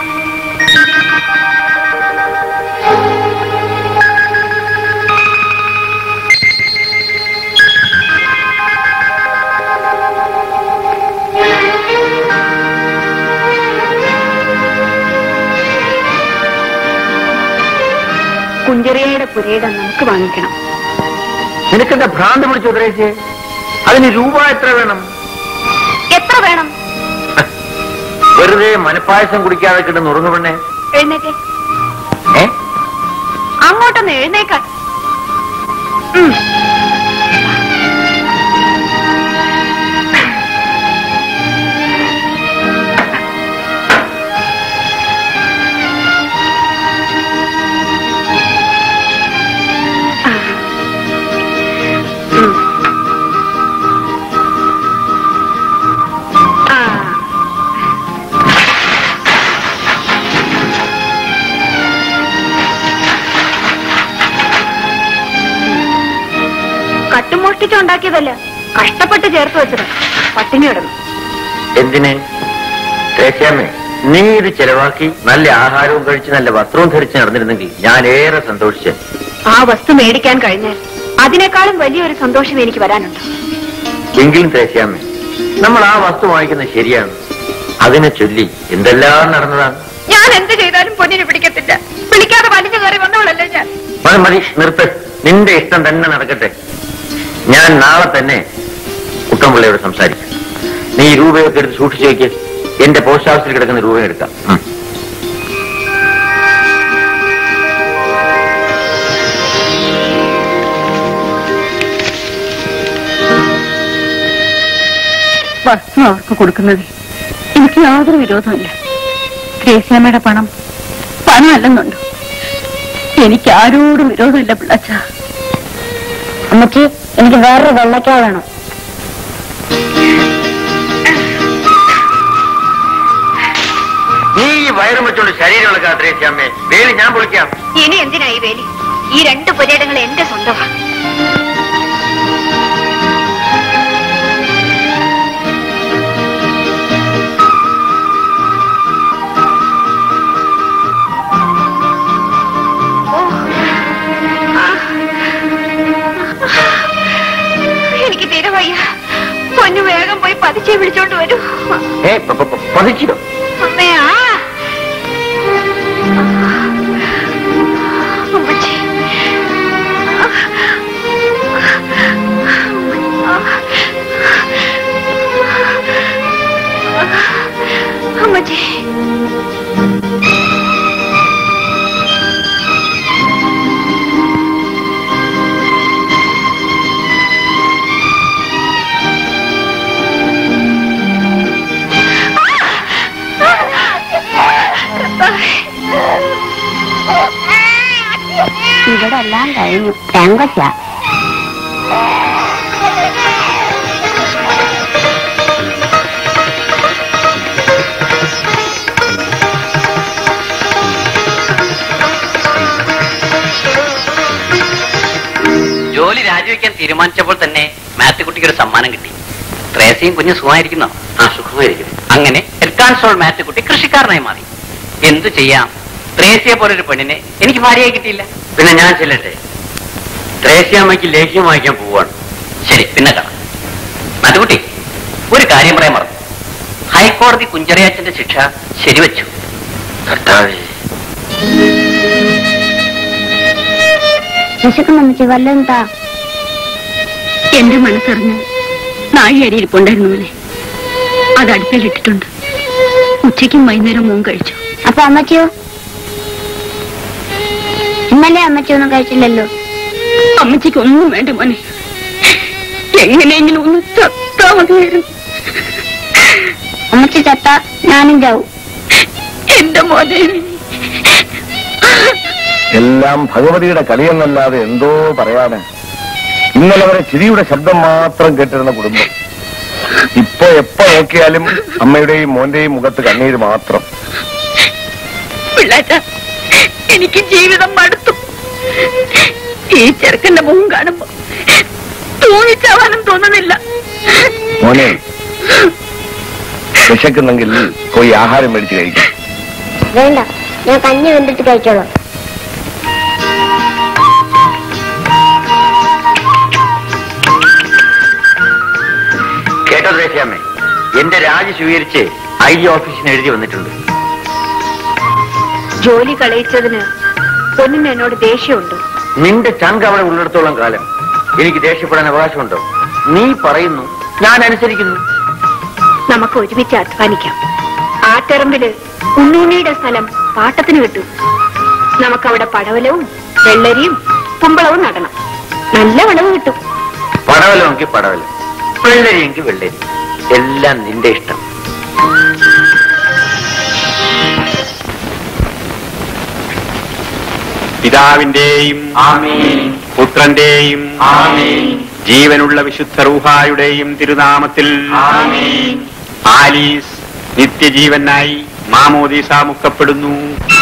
കുഞ്ചറിയയുടെ പുരയിടം നമുക്ക് വാങ്ങിക്കണം നിനക്കെന്താ ഭ്രാന്ത് പിടിച്ചു ത്രേസ്യേ അതിന് രൂപ എത്ര വേണം എത്ര വേണം വെറുതെ മനപ്പായസം കുടിക്കാതെ കിടന്ന് ഉറങ്ങുപെണ്ണേ എഴുന്നേറ്റ് ഏ അങ്ങോട്ടൊന്ന് എഴുന്നേക്കാൻ ഉം. ഉം. ആ കട്ടുമോഷ്ടിച്ചുണ്ടാക്കിയതല്ല കഷ്ടപ്പെട്ട് ചേർത്ത് വെച്ചത് പട്ടിണി കിടന്നു എന്തിന് ത്രേസ്യാമേ നീ ഇത് ചെലവാക്കി നല്ല ആഹാരവും കഴിച്ച് നല്ല വസ്ത്രവും ധരിച്ച് നടന്നിരുന്നെങ്കിൽ ഞാൻ ഏറെ സന്തോഷിച്ചേ ആ വസ്തു മേടിക്കാൻ കഴിഞ്ഞാൽ അതിനേക്കാളും വലിയൊരു സന്തോഷം എനിക്ക് വരാനുണ്ട് എങ്കിലും ത്രേസ്യാമേ നമ്മൾ ആ വസ്തു വാങ്ങിക്കുന്നത് ശരിയാണ് അതിനെ ചൊല്ലി എന്തെല്ലാം നടന്നതാണ് ഞാൻ എന്ത് ചെയ്താലും പൊന്നിന് പിടിക്കത്തില്ല പിടിക്കാതെ വലിഞ്ഞു കയറി വന്നവളല്ലേ ഞാൻ മതി മതി നിർത്ത് നിന്റെ ഇഷ്ടം തന്നെ നടക്കട്ടെ ഞാൻ നാളെ തന്നെ കുട്ടൻപിള്ളയോട് സംസാരിക്കും നീ ഈ രൂപയൊക്കെ എടുത്ത് സൂക്ഷിച്ചു വയ്ക്ക് എന്റെ പോസ്റ്റ് ഓഫീസിൽ കിടക്കുന്ന രൂപ എടുക്കാം ഉം. വസ്തു അവർക്ക് കൊടുക്കുന്നതിൽ എനിക്ക് യാതൊരു വിരോധമില്ല ഗ്രേസ്യാമ്മയുടെ പണം പണം അല്ലെന്നുണ്ട് എനിക്ക് ആരോടും വിരോധമില്ല പിള്ളച്ച അമ്മച്ചി എനിക്ക് വേറൊരു വെള്ളക്കാ വേണം നീ ഈ വയറും പിടിച്ചോണ്ട് ശരീരം കാത്രേച്ചി അമ്മേ വേലി ഞാൻ പൊളിക്കാം ഇനി എന്തിനായി വേലി ഈ രണ്ട് പുരയിടങ്ങൾ എന്റെ സ്വന്തമാണ് എനിക്ക് തീരെ വയ്യ പൊന്നു വേഗം പോയി പതിച്ചേ വിളിച്ചോണ്ട് വരൂ ഏ പ- പ- പ- പതിച്ചിടോ അമ്മയാ അമ്മച്ചി അമ്മച്ചി ഇവിടെ എല്ലാം കഴിഞ്ഞു തേങ്കച്ച ജോലി രാജിവെക്കാൻ തീരുമാനിച്ചപ്പോൾ തന്നെ മാത്തുക്കുട്ടിക്ക് ഒരു സമ്മാനം കിട്ടി ട്രേസിയും കുഞ്ഞു സുഖമായിരിക്കുന്നോ ആ സുഖമായിരിക്കുന്നു അങ്ങനെ ഹെഡ് കോൺസ്റ്റബിൾ മാത്തുക്കുട്ടി കൃഷിക്കാരനായി മാറി എന്തു ചെയ്യാം ട്രേസിയെ പോലെ ഒരു പെണ്ണിനെ എനിക്ക് ഭാര്യയായി കിട്ടിയില്ല പിന്നെ ഞാൻ ചെല്ലട്ടെ ത്രേസ്യാമ്മയ്ക്ക് ലേഖ്യം വായിക്കാൻ പോവാണ് ശരി പിന്നെ കാണാം മാത്തുക്കുട്ടി ഒരു കാര്യം പറയാൻ മറന്നു ഹൈക്കോടതി കുഞ്ചറിയാച്ചന്റെ ശിക്ഷ ശരിവച്ചു കർത്താവേ വിശക്കുന്ന അമ്മച്ചി വല്ലതും താ എന്റെ മനസ്സറിഞ്ഞ് നാഴി അരിയിരിപ്പുണ്ടായിരുന്നു മോനെ അത് അടുപ്പിലിട്ടിട്ടുണ്ട് ഉച്ചയ്ക്കും വൈകുന്നേരം മോൻ കഴിച്ചു അപ്പൊ അമ്മച്ചിയോ ഇന്നലെ അമ്മച്ചി ഒന്നും കഴിച്ചില്ലല്ലോ അമ്മച്ചിക്ക് ഒന്നും വേണ്ട മോനെ എങ്ങനെയെങ്കിലും ഒന്ന് ചത്താ മതിയായിരുന്നു അമ്മച്ചി ചത്ത ഞാനും ചാവും എന്റെ മോനെ എല്ലാം ഭഗവതിയുടെ കളിയെന്നല്ലാതെ എന്തോ പറയാന് ഇന്നലെ വരെ ചിരിയുടെ ശബ്ദം മാത്രം കേട്ടിരുന്ന കുടുംബം ഇപ്പൊ എപ്പോ നോക്കിയാലും അമ്മയുടെയും മോന്റെയും മുഖത്ത് കണ്ണീര് മാത്രം പിള്ളാച്ച എനിക്ക് ജീവിതം മടുത്തു ഈ ചെറുക്കന്റെ മുഖം കാണുമ്പോ തൂങ്ങിച്ചാവാനും തോന്നുന്നില്ല മോനെ വിശക്കുന്നെങ്കിൽ പോയി ആഹാരം മേടിച്ച് കഴിക്കും വേണ്ട ഞാൻ കഞ്ഞി വെന്തിട്ട് കഴിച്ചോളാം കേട്ടോ ത്രേസ്യാമ്മേ എന്റെ രാജി സ്വീകരിച്ച് ഐ ജി ഓഫീസിന് എഴുതി വന്നിട്ടുണ്ട് ജോലി കളയിച്ചതിന് പൊന്നിന് എന്നോട് ദേഷ്യമുണ്ട് നിന്റെ ചങ്ക് അവിടെ ഉള്ളിടത്തോളം കാലം എനിക്ക് ദേഷ്യപ്പെടാൻ അവകാശമുണ്ടോ നീ പറയുന്നു ഞാൻ അനുസരിക്കുന്നു നമുക്ക് ഒരുമിച്ച് അധ്വാനിക്കാം ആറ്ററമ്പില് ഉണ്ണുണ്ണിയുടെ സ്ഥലം പാട്ടത്തിന് കിട്ടും നമുക്കവിടെ പടവലവും വെള്ളരിയും കുമ്പളവും നടണം നല്ല വിളവ് കിട്ടും പടവലമെങ്കിൽ പടവലം വെള്ളരിയെങ്കിൽ വെള്ളരി എല്ലാം നിന്റെ ഇഷ്ടം പിതാവിന്റെയും പുത്രന്റെയും ജീവനുള്ള വിശുദ്ധ റൂഹായുടെയും തിരുനാമത്തിൽ ആലീസ് നിത്യജീവനായി മാമോദീസ മുക്കപ്പെടുന്നു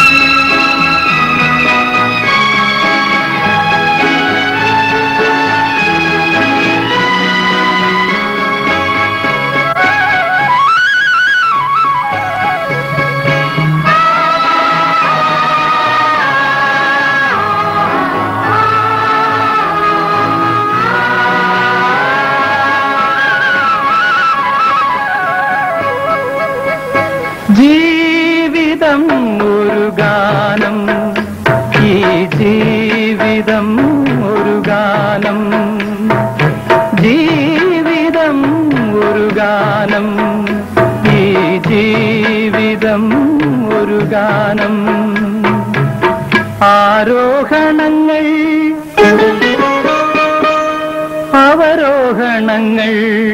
ജീവിതം ഒരു ഗാനം ഈ ജീവിതം ഒരു ഗാനം ജീവിതം ഒരു ഗാനം ഈ ജീവിതം ഒരു ഗാനം ആരോഹണങ്ങൾ അവരോഹണങ്ങൾ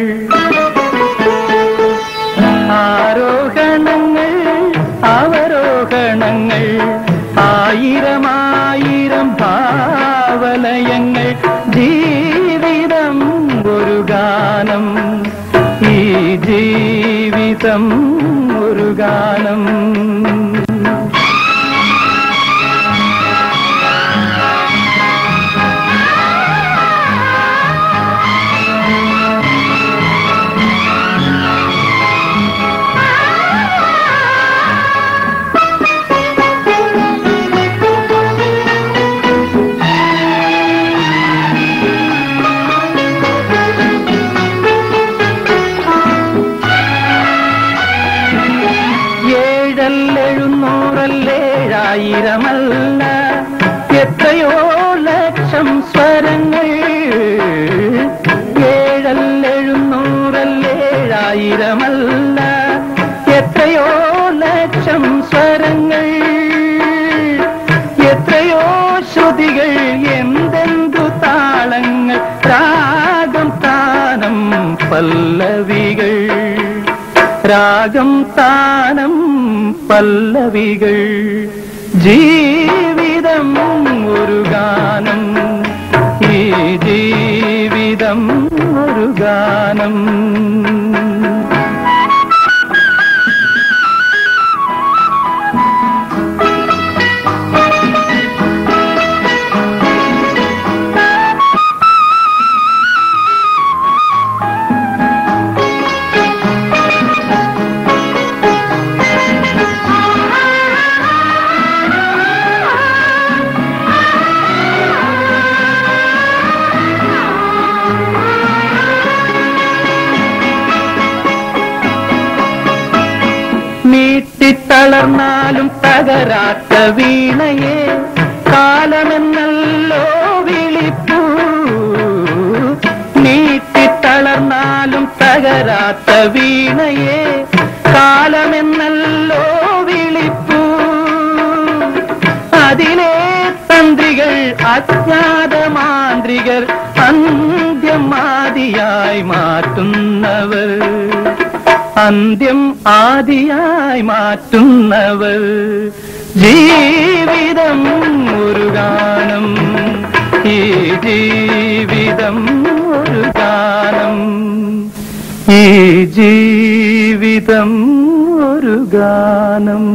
ആരോഹണങ്ങൾ അവരോഹണങ്ങൾ ആയിരമായിരം ഭാവലയങ്ങൾ ജീവിതം ഒരു ഗാനം ഈ ജീവിതം ഒരു ഗാനം എഴുന്നൂറല്ലേഴായിരമല്ല എത്രയോ ലക്ഷം സ്വരങ്ങൾ ഏഴല്ലെഴുന്നൂറല്ലേഴായിരമല്ല എത്രയോ ലക്ഷം സ്വരങ്ങൾ എത്രയോ ശ്രുതികൾ എന്തെന്തു താളങ്ങൾ രാഗം താനം പല്ലവികൾ രാഗം താനം പല്ലവികൾ ജീവിതം ഒരു ഗാനം ഈ ജീവിതം ഒരു ഗാനം നീട്ടിത്തളർന്നാലും തകരാത്ത വീണയെ കാലമെന്നല്ലോ വിളിപ്പൂ നീട്ടിത്തളർന്നാലും തകരാത്ത വീണയെ കാലമെന്നല്ലോ വിളിപ്പൂ അതിലെ തന്ത്രികൾ അജ്ഞാത മാന്ത്രികർ അന്ത്യം ആദിയായി മാറ്റുന്നവർ അന്ത്യം ആദിയായി മാറ്റുന്നവർ ജീവിതം ഒരു ഗാനം ഈ ജീവിതം ഒരു ഗാനം ഈ ജീവിതം ഒരു ഗാനം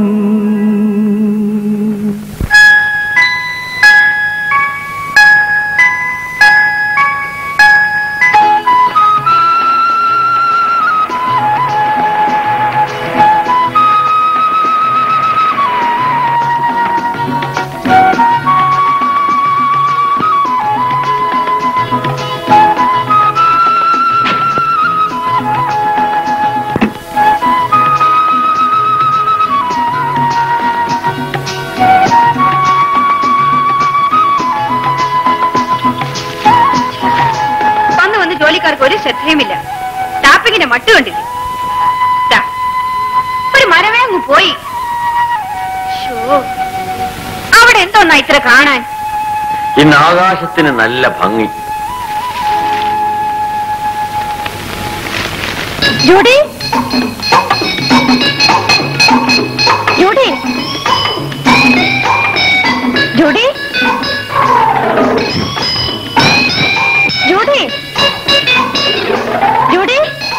വന്ന് വന്ന് ജോലിക്കാർക്ക് ഒരു ശ്രദ്ധയുമില്ല ടാപ്പിങ്ങിന്റെ മട്ട് കണ്ടില്ലേ ദാ, ഒരു മരമേ അങ്ങ് പോയി ശോ, അവിടെ എന്തോന്നാ ഇത്ര കാണാൻ ഇന്ന് ആകാശത്തിന് നല്ല ഭംഗി Judy Judy Judy Judy Judy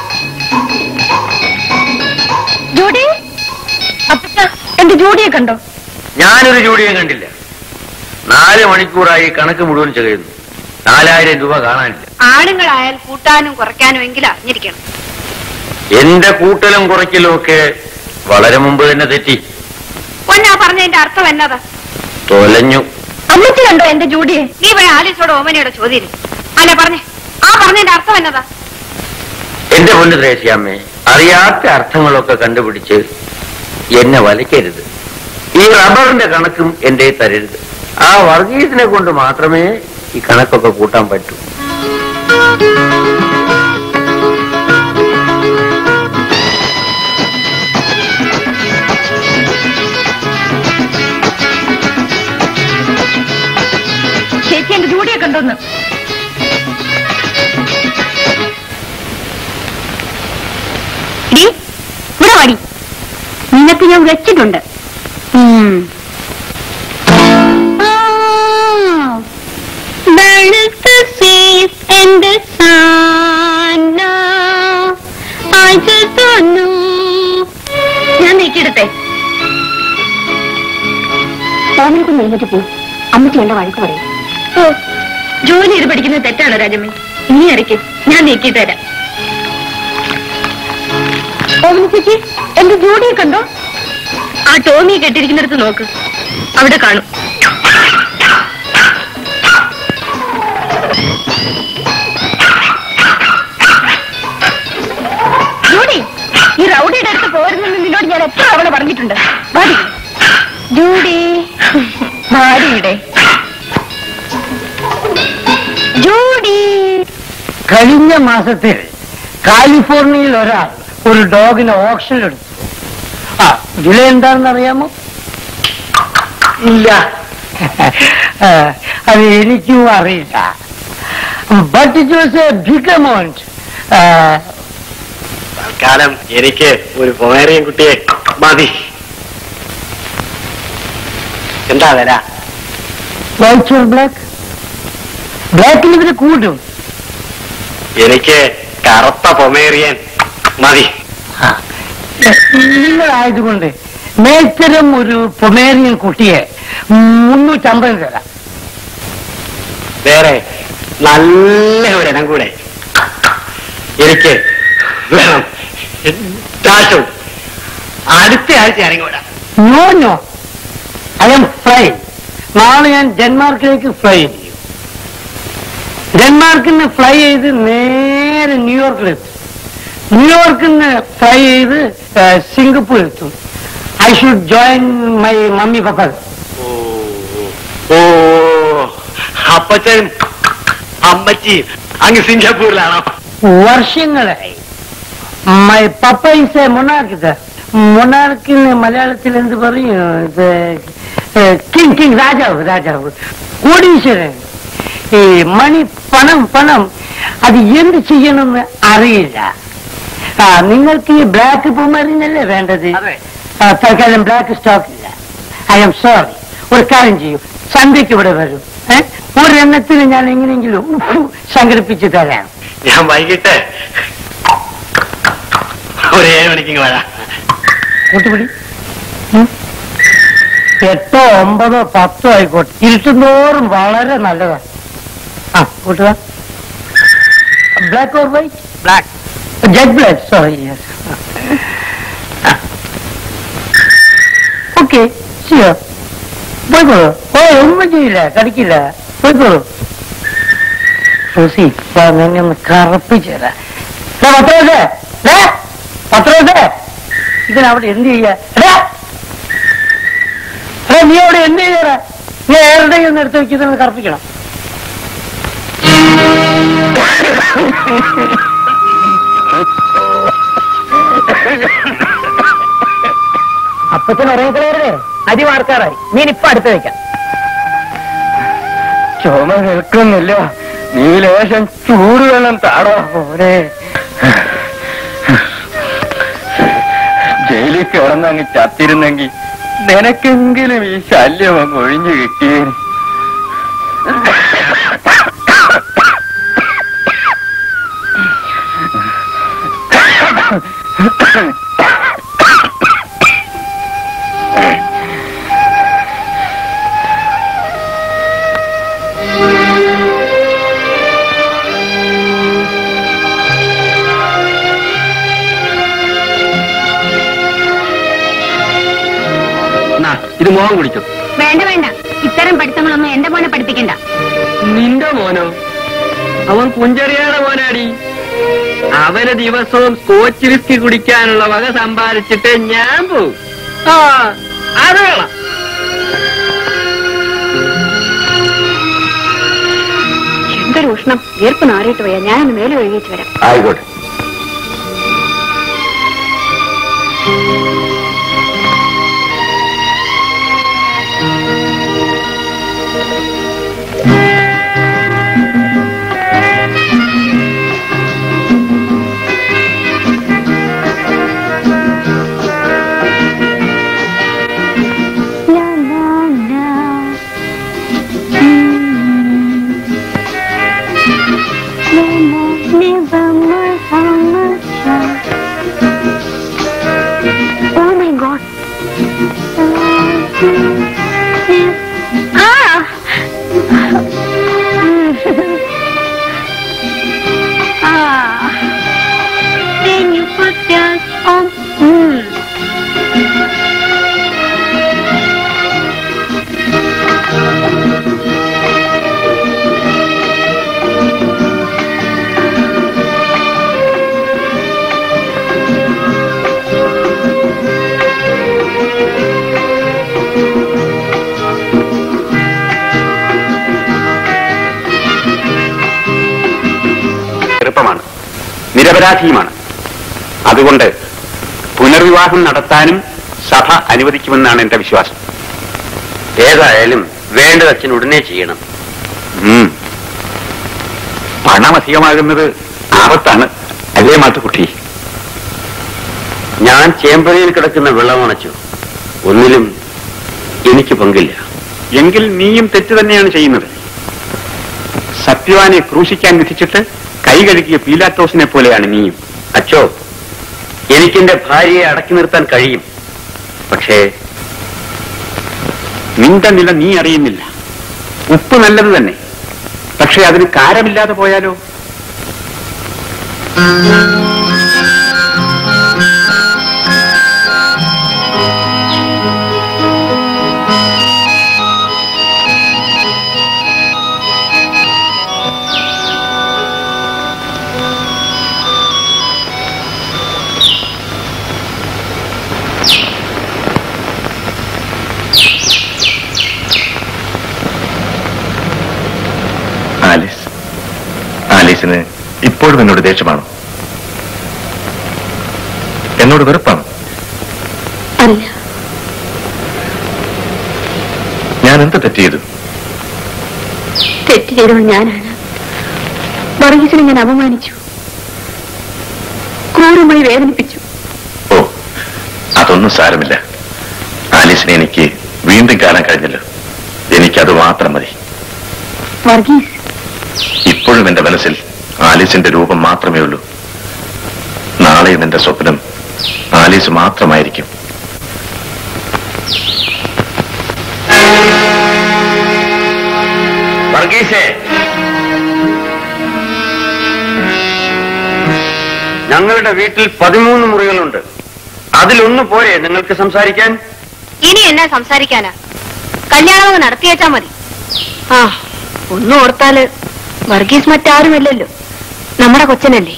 Judy അപ്പച്ച എന്റെ ജൂഡിയെ കണ്ടോ ഞാനൊരു ജോഡിയും കണ്ടില്ല നാല് മണിക്കൂറായി കണക്ക് മുഴുവൻ ചെയ്യുന്നു നാലായിരം രൂപ കാണാനില്ല ആണുങ്ങളായാൽ കൂട്ടാനും കുറയ്ക്കാനും എങ്കിലും അറിഞ്ഞിരിക്കണം എന്റെ കൂട്ടലും കുറയ്ക്കലും ഒക്കെ വളരെ മുമ്പ് തന്നെ തെറ്റി പൊന്നാ പറഞ്ഞതിന്റെ അർത്ഥം എന്നതാ തൊലഞ്ഞു അമ്മച്ചി കണ്ടോ എന്റെ ജൂഡിയെ നീ പോയി ആലീസോട് ഓമനയോട് ചോദ്യം അല്ല പറഞ്ഞേ ആ പറഞ്ഞതിന്റെ അർത്ഥം എന്നതാ എന്റെ പൊന്ന് ത്രേസ്യാമ്മേ അറിയാത്ത അർത്ഥങ്ങളൊക്കെ കണ്ടുപിടിച്ച് എന്നെ വലയ്ക്കരുത് ഈ റബ്ബറിന്റെ കണക്കും എന്റെ തരരുത് ആ വർഗീസിനെ കൊണ്ട് മാത്രമേ ഈ കണക്കൊക്കെ കൂട്ടാൻ പറ്റൂ ചേച്ചി എന്റെ ജൂഡിയെ കണ്ടോന്ന് ഡി, ഇവിടെ വാടി നിനക്ക് ഞാൻ വെച്ചിട്ടുണ്ട് ഉം. വെളുത്ത സീസ് എന്റെ സാന അയച്ചു ഞാൻ നീക്കിയെടുത്തേ ഓമനക്ക് എഴുന്നേറ്റ് പോകും അമ്മയ്ക്ക് വേണ്ട വഴക്ക് പറയും ഓ ജോലി ചെയ്ത് പഠിക്കുന്നത് തെറ്റാണോ രാജമ്മ ഇനി ഇറക്കി ഞാൻ നീക്കിയിട്ട് തരാം ഓമന ചേച്ചി എന്റെ ജോഡിയെ കണ്ടോ ആ ടോമി കെട്ടിരിക്കുന്നിടത്ത് നോക്ക് അവിടെ കാണും ജോഡി ഈ റൗഡിയുടെ അടുത്ത് പോരുന്നെന്ന് നിന്നോട് ഞാൻ എത്ര തവണ പറഞ്ഞിട്ടുണ്ട് വാടി ജൂഡി ഭാര്യയുടെ ജൂഡി കഴിഞ്ഞ മാസത്തിൽ കാലിഫോർണിയയിൽ ഒരാൾ ഒരു ഡോഗിനെ ഓപ്ഷനിലെടുത്തു ആ വില എന്താണെന്ന് അറിയാമോ ഇല്ല ആ, അത് എനിക്കും അറിയില്ല but it was a big amount തൽക്കാലം എനിക്ക് ഒരു പൊമേറിയൻ കുട്ടിയെ മതി എന്താ വില വൈറ്റ് ഓർ ബ്ലാക്ക് ബ്ലാക്കിൽ ഇവര് കൂടും എനിക്ക് കറുത്ത പൊമേറിയൻ മതി നിങ്ങളായതുകൊണ്ട് മേത്തരം ഒരു പൊമേറിയൻ കുട്ടിയെ മുന്നൂറ്റമ്പത് തരാം വേറെ നല്ല ഒരെണ്ണം കൂടെ എനിക്ക് വേണം ടാറ്റും അടുത്ത ആഴ്ച ഇറങ്ങി വിടാം no no I'm fly നാളെ ഞാൻ ഡെൻമാർക്കിലേക്ക് ഫ്ലൈ ചെയ്യും ഡെൻമാർക്കിൽ നിന്ന് ഫ്ലൈ ചെയ്ത് നേരെ ന്യൂയോർക്കിലെത്തും ന്യൂയോർക്കിൽ നിന്ന് ഫ്ലൈ ചെയ്ത് സിംഗപ്പൂരിലെത്തും I should join my mummy papa ഓ അപ്പച്ചൻ അമ്മച്ചി അങ്ങ് സിംഗപ്പൂരിലാണോ വർഷങ്ങളായി my papa is a monarch മൊണാർക്കിന് മലയാളത്തിൽ എന്ത് പറയും ഇത് കിങ് കിങ് രാജാവ് രാജാവ് കോടീശ്വരൻ ഈ മണി പണം പണം അത് എന്ത് ചെയ്യണമെന്ന് അറിയില്ല ആ നിങ്ങൾക്ക് ഈ ബ്ലാക്ക് പൂമറിഞ്ഞല്ലേ വേണ്ടത് ആ, തൽക്കാലം ബ്ലാക്ക് സ്റ്റോക്ക് ഇല്ല ഐ എം സോറി ഒരു കാര്യം ചെയ്യൂ സന്ധ്യക്ക് ഇവിടെ വരൂ ഏ? ഒരെണ്ണത്തിന് ഞാൻ എങ്ങനെയെങ്കിലും ഉഫ് സംഘടിപ്പിച്ച് തരാം ഞാൻ വൈകിട്ട് ഒരു ഏഴ് മണിക്ക് ഇങ്ങ് വരാം കൂട്ടുപിടി ഉം. എട്ടോ ഒമ്പതോ പത്തോ ആയിക്കോട്ടെ ഇരുട്ടുന്തോറും വളരെ നല്ലതാണ് ആ കൂട്ടുക black or white black jet black sorry yes okay സിയോ പോയിക്കോളൂ ഓ ഒന്നും ചെയ്യില്ല കടിക്കില്ല പോയിക്കോളൂ സൂസി ഇപ്പൊ നിന്നെ ഒന്ന് കറപ്പിച്ചു തരാം ദേ, പത്രമല്ലേ ദേ, പത്രമല്ലേ ഇതിനവിടെ എന്ത് ചെയ്യാ എടാ എടാ, നീ അവിടെ എന്ത് ചെയ്യാ നീ ഏറെ ഒന്ന് എടുത്ത് വെക്കുന്നത് കറപ്പിക്കണം അപ്പച്ചൻ ഉറങ്ങിക്കളയരുതേ അരി വാർക്കാറായി മീൻ ഇപ്പൊ അടുത്ത് വെക്കാം ചുമ നിൽക്കുന്നില്ല നീ ലേശം ചൂട് വെള്ളം താടോ പോരെ ജയിലിൽ കിടന്നങ്ങ് ചത്തിരുന്നെങ്കിൽ നിനക്കെങ്കിലും ഈ ശല്യം അങ്ങ് ഒഴിഞ്ഞു കിട്ടിയേന് ഇത് മോഹം കുടിച്ചു വേണ്ട വേണ്ട ഇത്തരം പഠിത്തങ്ങളൊന്നും എന്റെ മോനെ പഠിപ്പിക്കണ്ട നിന്റെ മോനോ അവൻ കുഞ്ചറിയാടെ മോനാടി അവന് ദിവസവും സ്കോച്ച് വിസ്കി കുടിക്കാനുള്ള വക സമ്പാദിച്ചിട്ട് ഞാൻ പോവും ആ അത് വേണം എന്തൊരു ഉഷ്ണം വീർപ്പ് നാറിയിട്ട് പോയാ ഞാനൊന്ന് മേലെ ഒഴുകിച്ച് വരാം ആയിക്കോട്ടെ Oh my നിരപരാധിയുമാണ് അതുകൊണ്ട് പുനർവിവാഹം നടത്താനും സഭ അനുവദിക്കുമെന്നാണ് എന്റെ വിശ്വാസം ഏതായാലും വേണ്ടത് അച്ഛൻ ഉടനെ ചെയ്യണം ഉം. പണം അധികമാകുന്നത് ആപത്താണ് അല്ലേ മാത്തുക്കുട്ടി ഞാൻ ചേമ്പരയിൽ കിടക്കുന്ന വെള്ളമണച്ചു ഒന്നിലും എനിക്ക് പങ്കില്ല എങ്കിൽ നീയും തെറ്റ് തന്നെയാണ് ചെയ്യുന്നത് സത്യവാനെ ക്രൂശിക്കാൻ വിധിച്ചിട്ട് കൈ കഴുകിയ പീലാത്തോസിനെ പോലെയാണ് നീയും അച്ചോ എനിക്കെന്റെ ഭാര്യയെ അടക്കി നിർത്താൻ കഴിയും പക്ഷേ നിന്റെ നില നീ അറിയുന്നില്ല ഉപ്പ് നല്ലത് തന്നെ പക്ഷെ അതിന് കാരമില്ലാതെ പോയാലോ ആലീസ് ആലീസിന് ഇപ്പോഴും എന്നോട് ദേഷ്യമാണോ എന്നോട് വെറുപ്പാണോ അല്ല ഞാൻ എന്ത് തെറ്റ് ചെയ്തു തെറ്റ് ചെയ്തവൾ ഞാനാണ് വർഗീസിനെ ഞാൻ അപമാനിച്ചു ക്രൂരമായി വേദനിപ്പിച്ചു ഓ അതൊന്നും സാരമില്ല ആലീസിനെ എനിക്ക് വീണ്ടും കാണാൻ കഴിഞ്ഞല്ലോ എനിക്കത് മാത്രം മതി വർഗീസ് ഇപ്പോഴും എന്റെ മനസ്സിൽ ആലീസിന്റെ രൂപം മാത്രമേ ഉള്ളൂ നാളെയും എന്റെ സ്വപ്നം ആലീസ് മാത്രമായിരിക്കും വർഗീസേ ഞങ്ങളുടെ വീട്ടിൽ പതിമൂന്ന് മുറികളുണ്ട് അതിലൊന്ന് പോരെ നിങ്ങൾക്ക് സംസാരിക്കാൻ ഇനി എന്നെ സംസാരിക്കാനാ കല്യാണം നടത്തിയേച്ചാ മതി ആ ഒന്നും ഓർത്താല് വർഗീസ് മറ്റാരുമല്ലല്ലോ നമ്മുടെ കൊച്ചനല്ലേ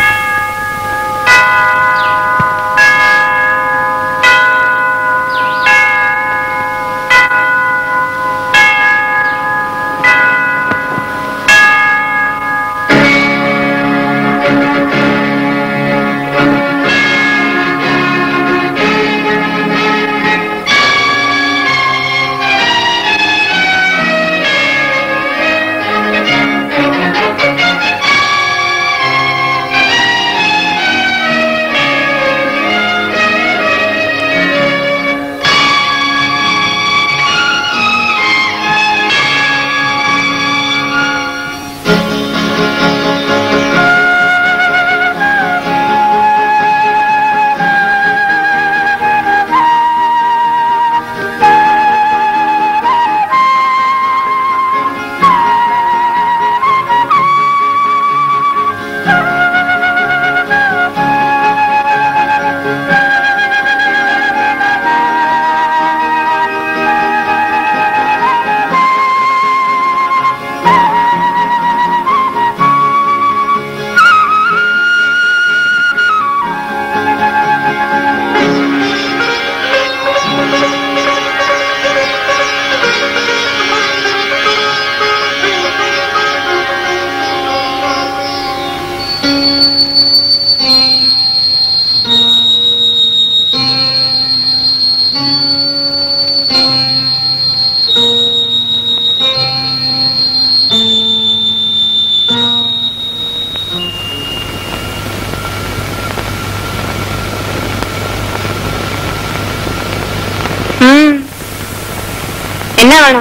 എന്നാ വേണം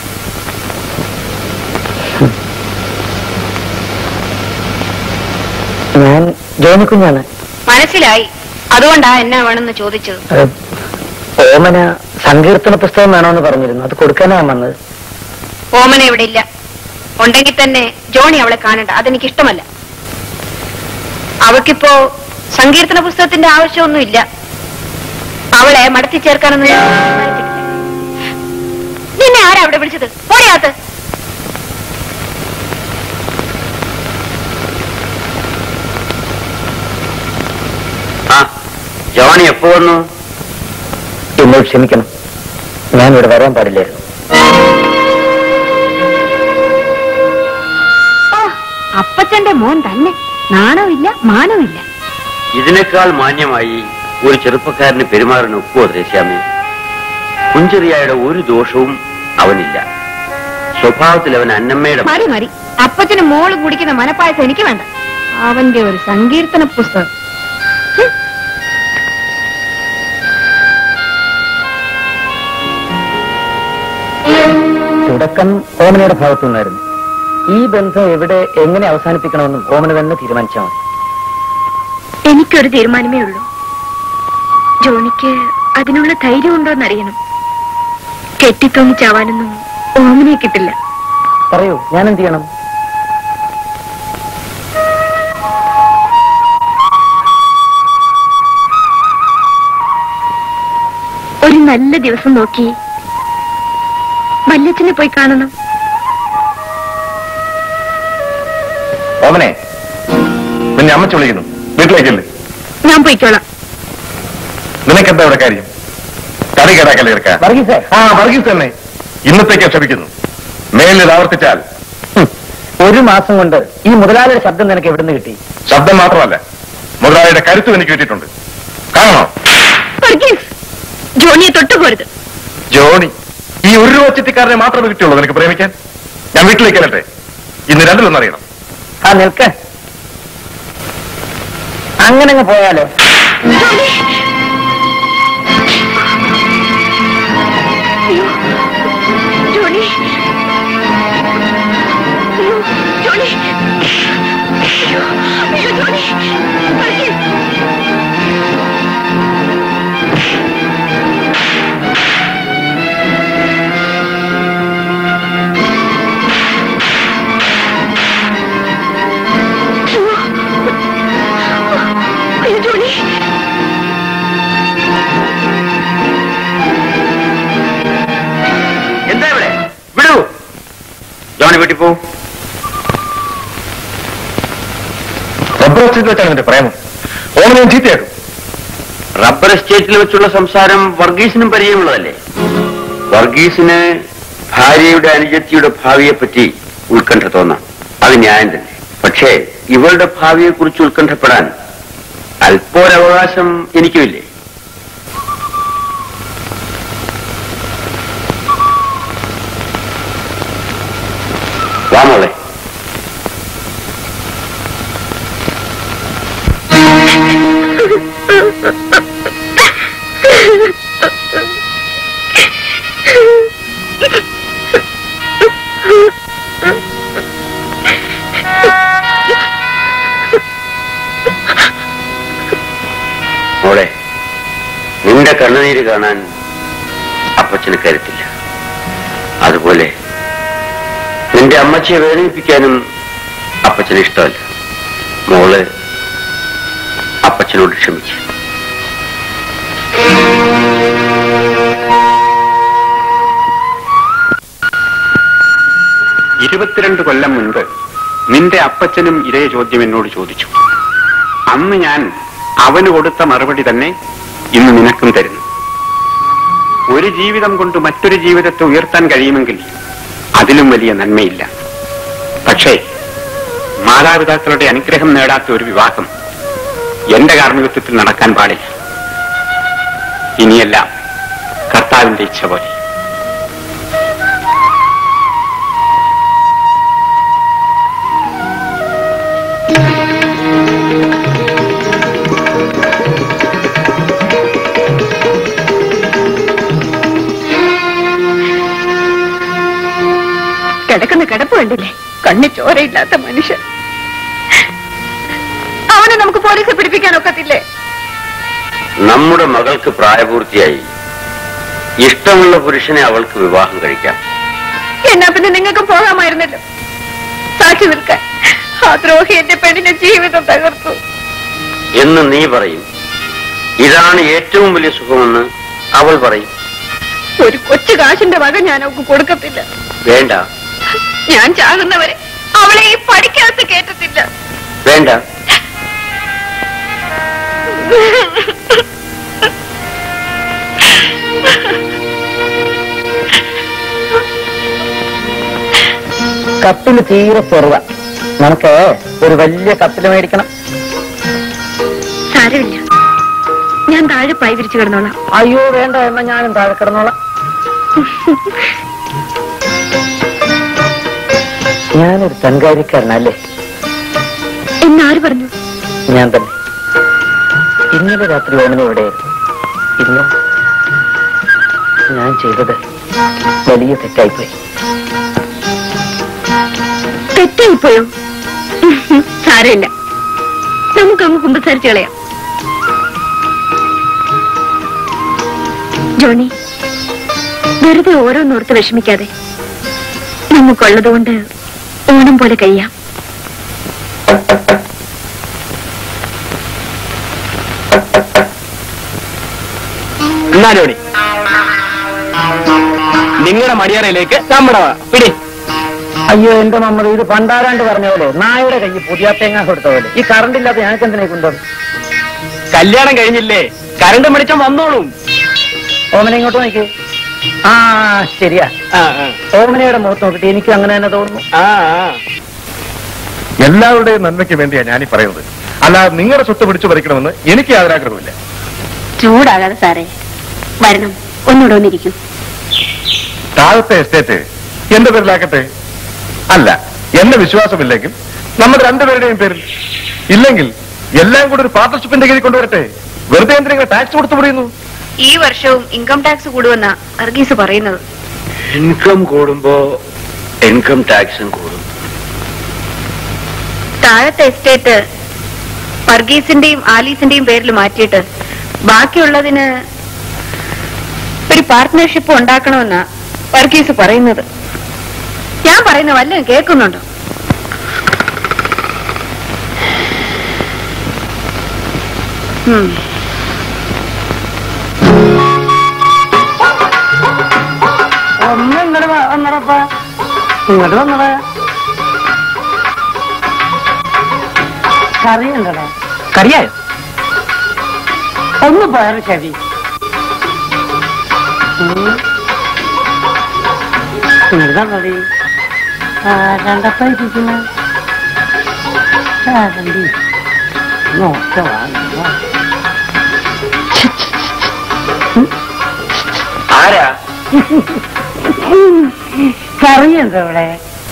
ഞാൻ ജോനിക്കുഞ്ഞാണ് മനസ്സിലായി അതുകൊണ്ടാ എന്നാ വേണമെന്ന് ചോദിച്ചത് ഏഹ്, ഓമന സങ്കീർത്തന പുസ്തകം വേണമെന്ന് പറഞ്ഞിരുന്നു അത് കൊടുക്കാനാ വന്നത് ഓമന ഇവിടെ ഇല്ല ഉണ്ടെങ്കിൽ തന്നെ ജോണി അവളെ കാണണ്ട അതെനിക്ക് ഇഷ്ടമല്ല അവൾക്കിപ്പോ സങ്കീർത്തന പുസ്തകത്തിന്റെ ആവശ്യമൊന്നും ഇല്ല അവളെ മടത്തി ചേർക്കാനൊന്നും ഞാൻ തീരുമാനിച്ചിട്ടില്ല. നിന്നെ ആരാ അവിടെ വിളിച്ചത് പോയാത്ത് ആ ജോണി എപ്പോ വന്നു എന്നോട് ക്ഷമിക്കണം ഞാൻ ഇവിടെ വരാൻ പാടില്ലായിരുന്നു ഓ അപ്പച്ചന്റെ മോൻ തന്നെ നാണമില്ല മാനമില്ല ഇതിനേക്കാൾ മാന്യമായി ഒരു ചെറുപ്പക്കാരന് പെരുമാറാൻ ഒക്കുവോ ത്രേസ്യാമി കുഞ്ചെറിയായുടെ ഒരു ദോഷവും അവനില്ല സ്വഭാവത്തിൽ അവൻ അന്നമ്മയുടെ മതി മതി അപ്പച്ചന് മോള് കുടിക്കുന്ന മനപ്പായസം എനിക്ക് വേണ്ട അവന്റെ ഒരു സങ്കീർത്തന പുസ്തകം ഹും. തുടക്കം ഓമനയുടെ ഭാഗത്തു നിന്നായിരുന്നു ഈ ബന്ധം എവിടെ എങ്ങനെ അവസാനിപ്പിക്കണമെന്നും ഓമന തന്നെ തീരുമാനിച്ചാൽ മതി എനിക്കൊരു തീരുമാനമേ ഉള്ളൂ ജോണിക്ക് അതിനുള്ള ധൈര്യം ഉണ്ടോ എന്നറിയണം കെട്ടിത്തോന്നിച്ചാവാനൊന്നും ഓമനെ കിട്ടില്ല പറയൂ ഞാൻ എന്ത് ചെയ്യണം ഒരു നല്ല ദിവസം നോക്കി വല്യച്ഛനെ പോയി കാണണം ഓമനെ നിന്നെ അമ്മച്ച വിളിക്കുന്നു വീട്ടിലേക്കല്ലേ ഞാൻ പോയിക്കോളാം നിനക്കെന്താ ഇവിടെ കാര്യം കറി കേടാക്കല്ലേ ഇറക്കാൻ വർഗീസേ ആ വർഗീസ് തന്നെ ഇന്നത്തേക്ക് ക്ഷമിക്കുന്നു മേലിൽ ഇത് ആവർത്തിച്ചാൽ ഹും. ഒരു മാസം കൊണ്ട് ഈ മുതലാളിയുടെ ശബ്ദം നിനക്ക് എവിടുന്ന് കിട്ടി ശബ്ദം മാത്രമല്ല മുതലാളിയുടെ കരുത്തും എനിക്ക് കിട്ടിയിട്ടുണ്ട് കാണണോ വർഗീസ് ജോണിയെ തൊട്ടുപോരുത് ജോണി ഈ ഒരു രൂപ ചിട്ടിക്കാരനെ മാത്രമേ കിട്ടിയുള്ളൂ നിനക്ക് പ്രേമിക്കാൻ ഞാൻ വീട്ടിലേക്ക് അല്ലട്ടെ ഇന്ന് രണ്ടിലൊന്നും അറിയണം ആ നിൽക്ക് അങ്ങനെ അങ്ങ് പോയാലോ ജോണി അയ്യോ ജോണി അയ്യോ ജോണി അയ്യോ അയ്യോ ജോണി വർഗീസ് അയ്യോ ജോണി എന്താ ഇവിടെ വിടൂ ജോണി വീട്ടിൽ പോവും റബ്ബർ എസ്റ്റേറ്റ് വെച്ചാണ് നിന്റെ പ്രേമം ഓമനയും ചീത്തയാക്കും റബ്ബർ എസ്റ്റേറ്റിൽ വെച്ചുള്ള സംസാരം വർഗീസിനും പരിചയമുള്ളതല്ലേ വർഗീസിന് ഭാര്യയുടെ അനുജത്തിയുടെ ഭാവിയെപ്പറ്റി ഉത്കണ്ഠ തോന്നാം അത് ന്യായം തന്നെ പക്ഷേ ഇവളുടെ ഭാവിയെക്കുറിച്ച് ഉത്കണ്ഠപ്പെടാൻ അല്പോരവകാശം എനിക്കുമില്ലേ വാ മോളെ മോളെ നിന്റെ കണ്ണുനീര് കാണാൻ അപ്പച്ചന് കരുത്തില്ല അതുപോലെ നിന്റെ അമ്മച്ചിയെ വേദനിപ്പിക്കാനും അപ്പച്ചന് ഇഷ്ടമല്ല മോള് അപ്പച്ചനോട് ക്ഷമിച്ചു ഇരുപത്തിരണ്ട് കൊല്ലം മുൻപ് നിന്റെ അപ്പച്ചനും ഇതേ ചോദ്യം എന്നോട് ചോദിച്ചു അന്ന് ഞാൻ അവന് കൊടുത്ത മറുപടി തന്നെ ഇന്ന് നിനക്കും തരുന്നു ഒരു ജീവിതം കൊണ്ട് മറ്റൊരു ജീവിതത്തെ ഉയർത്താൻ കഴിയുമെങ്കിൽ അതിലും വലിയ നന്മയില്ല പക്ഷേ മാതാപിതാക്കളുടെ അനുഗ്രഹം നേടാത്ത ഒരു വിവാഹം എന്റെ കാർമ്മികത്വത്തിൽ നടക്കാൻ പാടില്ല ഇനിയെല്ലാം കർത്താവിന്റെ ഇച്ഛ പോലെ കിടക്കുന്ന കിടപ്പ് കണ്ടില്ലേ കണ്ണി ചോരയില്ലാത്ത മനുഷ്യൻ അവനെ നമുക്ക് പോലീസെ പിടിപ്പിക്കാൻ ഒക്കത്തില്ലേ നമ്മുടെ മകൾക്ക് പ്രായപൂർത്തിയായി ഇഷ്ടമുള്ള പുരുഷനെ അവൾക്ക് വിവാഹം കഴിക്കാം എന്നാ പിന്നെ നിങ്ങൾക്ക് പോകാമായിരുന്നല്ലോ സാക്ഷി നിൽക്കാൻ ആ ദ്രോഹി എന്റെ പെണ്ണിന്റെ ജീവിതം തകർത്തു എന്ന് നീ പറയും ഇതാണ് ഏറ്റവും വലിയ സുഖമെന്ന് അവൾ പറയും ഒരു കൊച്ചു കാശിന്റെ വക ഞാൻ അവൾക്ക് കൊടുക്കത്തില്ല വേണ്ട ഞാൻ ചാകുന്നവരെ അവളെ ഈ പഠിക്കാത്ത കേട്ടത്തില്ല വേണ്ട കപ്പിന് തീരെ ചെറുത നമുക്ക് ഒരു വലിയ കപ്പില് മേടിക്കണം സാരമില്ല ഞാൻ താഴെ പൈ വിരിച്ചു കിടന്നോളാം അയ്യോ വേണ്ട എന്നാ ഞാനും താഴെ കിടന്നോളാം ഞാനൊരു തൻകാരിക്കാരനല്ലേ എന്നാര് പറഞ്ഞു ഞാൻ തന്നെ ഇന്നലെ രാത്രി ഓമന എവിടെയായിരുന്നു ഇന്ന് ഞാൻ ചെയ്തത് വലിയ തെറ്റായിപ്പോയി തെറ്റായിപ്പോയോ സാരമില്ല നമുക്കങ്ങ് കുമ്പസാരിച്ച് കളയാം ജോണി വെറുതെ ഓരോന്നോർത്ത് വിഷമിക്കാതെ നമുക്കുള്ളതുകൊണ്ട് ഓണം പോലെ കഴിയാം എന്നാലോടി നിങ്ങളുടെ മടിയറയിലേക്ക് നമ്മുടെ വാ. പിടി അയ്യോ എന്റെ നമ്മൾ ഇത് പണ്ടാരാണ്ട് പറഞ്ഞ പോലെ നായുടെ കയ്യിൽ പുതിയ തേങ്ങ കൊടുത്ത പോലെ ഈ കറണ്ട് ഇല്ലാത്ത ഞങ്ങൾക്ക് എന്തിനെ കൊണ്ടുവന്നു കല്യാണം കഴിഞ്ഞില്ലേ കരണ്ട് മടിച്ചാൻ വന്നോളും ഓമന ഇങ്ങോട്ട് നോക്കി ആ ശരിയാ ആ ആ. ഓമനയുടെ മുഖത്ത് നോക്കിട്ട് എനിക്ക് അങ്ങനെ തന്നെ തോന്നുന്നു ആ ആ. എല്ലാവരുടെയും നന്മയ്ക്ക് വേണ്ടിയാ ഞാനീ പറയുന്നത് അല്ലാതെ നിങ്ങളുടെ സ്വത്ത് പിടിച്ചു പറിക്കണമെന്ന് എനിക്ക് യാതൊരു ആഗ്രഹമില്ല ചൂടാകാതെ സാറേ വരണം ഒന്നുകൂടെ ഒന്നിരിക്കും താഴത്തെ എസ്റ്റേറ്റ് എന്റെ പേരിലാക്കട്ടെ അല്ല എന്റെ വിശ്വാസമില്ലെങ്കിൽ നമ്മുടെ രണ്ടുപേരുടെയും പേരിൽ ഇല്ലെങ്കിൽ എല്ലാം കൂടി ഒരു പാർട്ണർഷിപ്പിന്റെ കീഴിൽ കൊണ്ടുവരട്ടെ വെറുതെ എന്തിനാ ടാക്സ് കൊടുത്തു പറയുന്നു ഈ വർഷവും ഇൻകം ടാക്സ് കൂടുമെന്ന വർഗീസ് പറയുന്നത് ഇൻകം കൂടുമ്പോ ഇൻകം ടാക്സും കൂടും താഴത്തെ എസ്റ്റേറ്റ് വർഗീസിന്റെയും ആലീസിന്റെയും പേരിൽ മാറ്റിയിട്ട് ബാക്കിയുള്ളതിന് ഒരു പാർട്ട്ണർഷിപ്പ് ഉണ്ടാക്കണമെന്നാ വർഗീസ് പറയുന്നത് ഞാൻ പറയുന്ന വല്ലതും കേൾക്കുന്നുണ്ടോ ഉം. ഒന്ന് ഇങ്ങോട്ട് വന്നടപ്പ ഇങ്ങോട്ട് വന്നട കറി ഉണ്ടടാ കറിയായോ ഒന്ന് പയറ് ശരി ഇതാണടി രണ്ടപ്പ ഇരിക്കുന്ന രണ്ടി നോക്ക ആരാ കറിയുണ്ടോ ഇവിടെ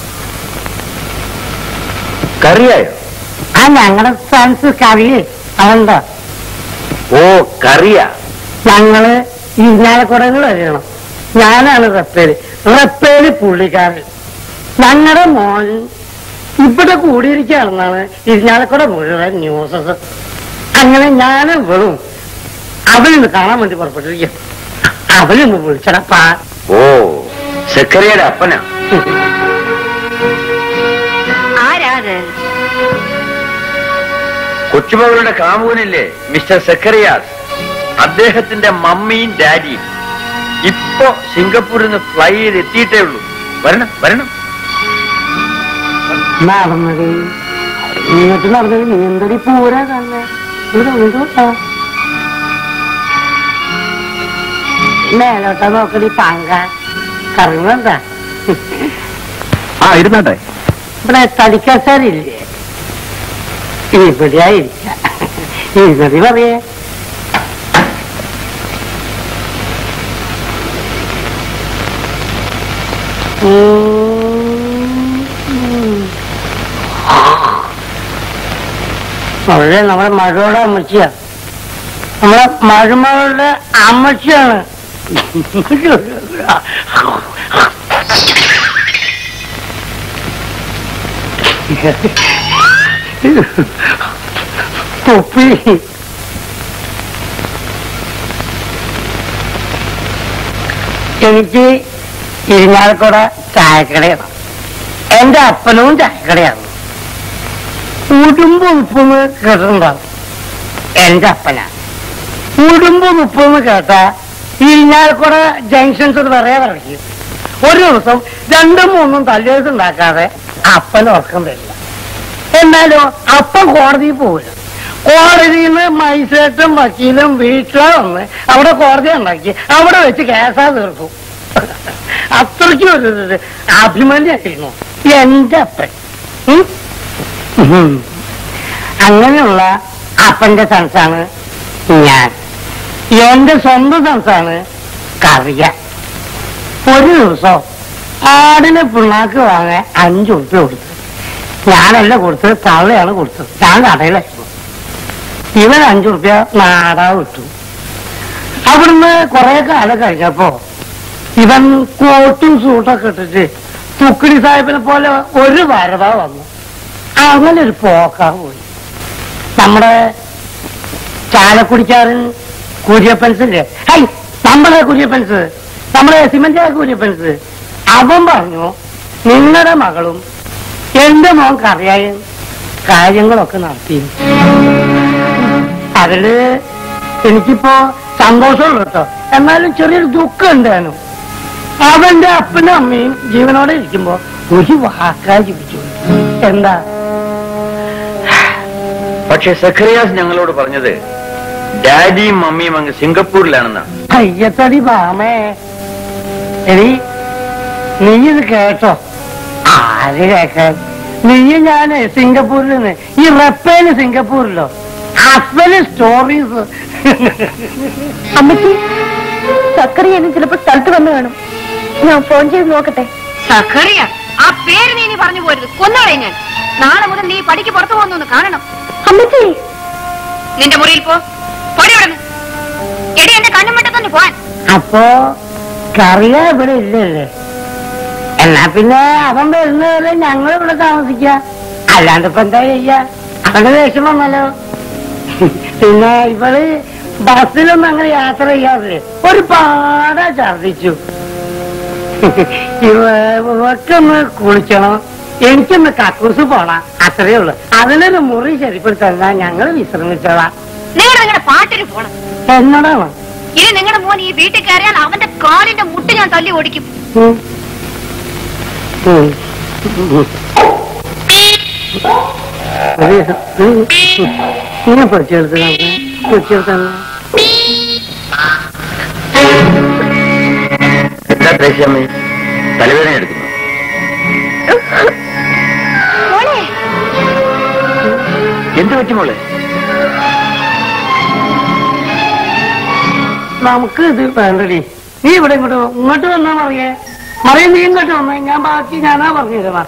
കറിയായോ ആ ഞങ്ങളുടെ ഫ്രണ്ട്സ് കറി അതുണ്ടോ ഓ കറിയാ ഞങ്ങള് ഇരിഞ്ഞാലക്കുടങ്ങൾ വരണം ഞാനാണ് റപ്പേര് റപ്പേര് പുള്ളിക്കാരൻ ഞങ്ങളുടെ മോൻ ഇവിടെ കൂടിയിരിക്കുകയാണെന്നാണ് ഇരിഞ്ഞാലക്കുട മുഴുവൻ ന്യൂസസ് അങ്ങനെ ഞാനും വെറും അവനൊന്ന് കാണാൻ വേണ്ടി പുറപ്പെട്ടിരിക്കും അവനൊന്ന് വിളിച്ചടപ്പാ ഓ സെക്രട്ടറിയുടെ അപ്പനാ ആരാ അത് കൊച്ചുമകളുടെ കാമുകനില്ലേ മിസ്റ്റർ സെക്രറിയാസ് അദ്ദേഹത്തിന്റെ മമ്മിയും ഡാഡിയും ഇപ്പൊ സിംഗപ്പൂരിൽ നിന്ന് ഫ്ലൈ ചെയ്ത് എത്തിയിട്ടേ ഉള്ളൂ വരണം വരണം നടന്നത് ഇങ്ങോട്ട് നടന്നത് നീ എന്തടി പൂരാ തന്നെ ഇവിടെ വന്നിട്ടോ മേലോട്ടാ നോക്കടി പാങ്ക കറങ്ങണ്ട ആ ഇരുന്നാട്ടെ ഇവിടെ തടിക്കസാരില്ലേ ഇവിടെയായിരിക്ക ഇരുന്നതി പറയേ അവിടെ നമ്മളെ മഴയുടെ അമ്മച്ചിയാ നമ്മളെ മഴമകളുടെ അമ്മച്ചിയാണ് തൊപ്പി എനിക്ക് ഇരിഞ്ഞാലക്കുട ചായക്കടയാണ് എന്റെ അപ്പനും ചായക്കടയാണ് ഉടുമ്പ് ഉപ്പെന്ന് കേട്ടിട്ടുണ്ടാവും എന്റെ അപ്പനാ ഉടുമ്പ് ഉപ്പെന്ന് കേട്ട ഇരിഞ്ഞാലക്കുട ജംഗ്ഷൻസ് എന്ന് പറയാ പറയും ഒരു ദിവസം രണ്ടും മൂന്നും തല്ലേഴ്സ് ഉണ്ടാക്കാതെ അപ്പൻ ഉറക്കം തരില്ല എന്നാലോ അപ്പം കോടതിയിൽ പോവില്ല കോടതിയിൽ നിന്ന് മജിസ്ട്രേറ്റും വക്കീലും വീട്ടിലെ വന്ന് അവിടെ കോടതി ഉണ്ടാക്കി അവിടെ വെച്ച് കേസാ തീർക്കും അത്രയ്ക്കും ഒരു ഇത് അഭിമന്യായിരുന്നു എന്റെ അപ്പൻ ഉം? ഉം. അങ്ങനെയുള്ള അപ്പന്റെ സൺസാണ് ഞാൻ എന്റെ സ്വന്തം സൺസാണ് കറിയ ഒരു ദിവസം ആടിനെ പിണ്ണാക്ക് വാങ്ങാൻ അഞ്ചു ഉറുപ്പ്യ കൊടുത്തു ഞാനല്ല കൊടുത്തത് തള്ളയാണ് കൊടുത്തത് ഞാൻ കടയിലായിരുന്നു ഇവൻ അഞ്ചു ഉറുപ്പ്യ നാടാ വിട്ടു അവിടുന്ന് കുറെ കാലം കഴിഞ്ഞപ്പോ ഇവൻ കോട്ടും സൂട്ടൊക്കെ ഇട്ടിട്ട് തുക്കിടി സാഹിബിനെ പോലെ ഒരു വരവ വന്നു അങ്ങനെ ഒരു പോക്കാ പോയി നമ്മുടെ ചാലക്കുടിക്കാരൻ കുര്യപ്പൻസ് ഇല്ലേ ഹൈ നമ്മുടെ കുര്യപ്പൻസ് നമ്മുടെ സിമന്റ് കുര്യപ്പൻസ് അവൻ പറഞ്ഞു നിങ്ങളുടെ മകളും എന്റെ മോൻ കറിയായും കാര്യങ്ങളൊക്കെ നടത്തി അതില് എനിക്കിപ്പോ സന്തോഷമുള്ളൂ കേട്ടോ എന്നാലും ചെറിയൊരു ദുഃഖം ഉണ്ടായിരുന്നു അവന്റെ അപ്പനും അമ്മയും ജീവനോടെ ഇരിക്കുമ്പോ ഒരു വാക്കാ ജീവിച്ചു എന്താ പക്ഷെ സഖറിയാസ് ഞങ്ങളോട് പറഞ്ഞത് ഡാഡിയും മമ്മിയും അങ്ങ് സിംഗപ്പൂരിലാണെന്നാണ് അയ്യത്തടി ബാമേ എടി നീ ഇത് കേട്ടോ ആര് കേക്കാൻ നീ ഞാന് സിംഗപ്പൂരിൽ നിന്ന് ഈ റപ്പേല് സിംഗപ്പൂരിലോ അപ്പന് സ്റ്റോറീസ് അമ്മച്ചി സക്കറിയെന്ന് ചിലപ്പോ സ്ഥലത്ത് വന്നു കാണും ഞാൻ ഫോൺ ചെയ്ത് നോക്കട്ടെ സഖറിയ ആ പേര് നീ ഇനി പറഞ്ഞു പോരുത് കൊന്നോളെ ഞാൻ നാളെ മുതൽ നീ പടിക്ക് പുറത്തു പോകുന്നു കാണണം അമ്മച്ചി നിന്റെ മുറിയിൽ പോ പൊടി വിടുന്നു എടി എന്റെ കണ്ണുമട്ടത്തൊന്ന് പോവാൻ അപ്പോ കറിയ ഇവിടെ ഇല്ലല്ലേ എന്നാ പിന്നെ അവൻ വരുന്നവരെ ഞങ്ങൾ ഇവിടെ താമസിക്ക അല്ലാണ്ട് ഇപ്പൊ എന്താ ചെയ്യാ അവന്റെ വിഷമമല്ലോ പിന്നെ ഇവള് ബസ്സിലൊന്നും അങ്ങനെ യാത്ര ചെയ്യാറില്ലേ ഒരു പാട ഛർദിച്ചു ഇവ ഇവക്കൊന്ന് കുളിക്കണം എനിക്കൊന്ന് കക്കൂസ് പോണം അത്രേ ഉള്ളൂ അതിനൊരു മുറി ശരിപ്പെടുത്താൻ ഞങ്ങൾ വിശ്രമിച്ചോളാം നിങ്ങൾ നിങ്ങളുടെ പാട്ടിന് പോണം എന്നോടാണ് ഇനി നിങ്ങളുടെ മോൻ ഈ വീട്ടിൽ കയറിയാൽ അവന്റെ കാലിന്റെ മുട്ട് ഞാൻ തല്ലി ഓടിക്കും ഉം. ഉം. ഒരു ഉം. ഇങ്ങനെ പൊടിച്ചെടുത്ത് നമുക്ക് പൊടിച്ചെടുത്താണ് എന്താ ത്രേസ്യാമ്മേ തലവേദന എടുക്കുന്നു മോളെ എന്ത് പറ്റി മോളെ നമുക്ക് ഇത് വേണ്ടടി നീ ഇവിടെ ഇങ്ങോട്ട് വാ. ഇങ്ങോട്ട് വന്നാ മറിയേ മറിയ നീ ഇങ്ങോട്ട് വന്നേ ഞാൻ ബാക്കി ഞാനാ പറഞ്ഞിരുന്ന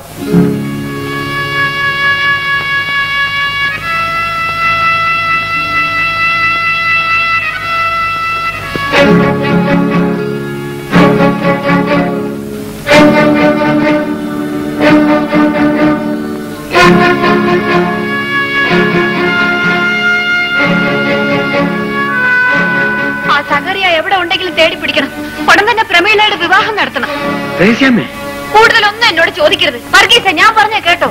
ആ സഖറിയ എവിടെ ഉണ്ടെങ്കിലും തേടി പിടിക്കണം ഉടൻ തന്നെ പ്രമീളയുടെ വിവാഹം നടത്തണം ത്രേസ്യാമ്മേ കൂടുതലൊന്നും എന്നോട് ചോദിക്കരുത് വർഗീസ ഞാൻ പറഞ്ഞ കേട്ടോ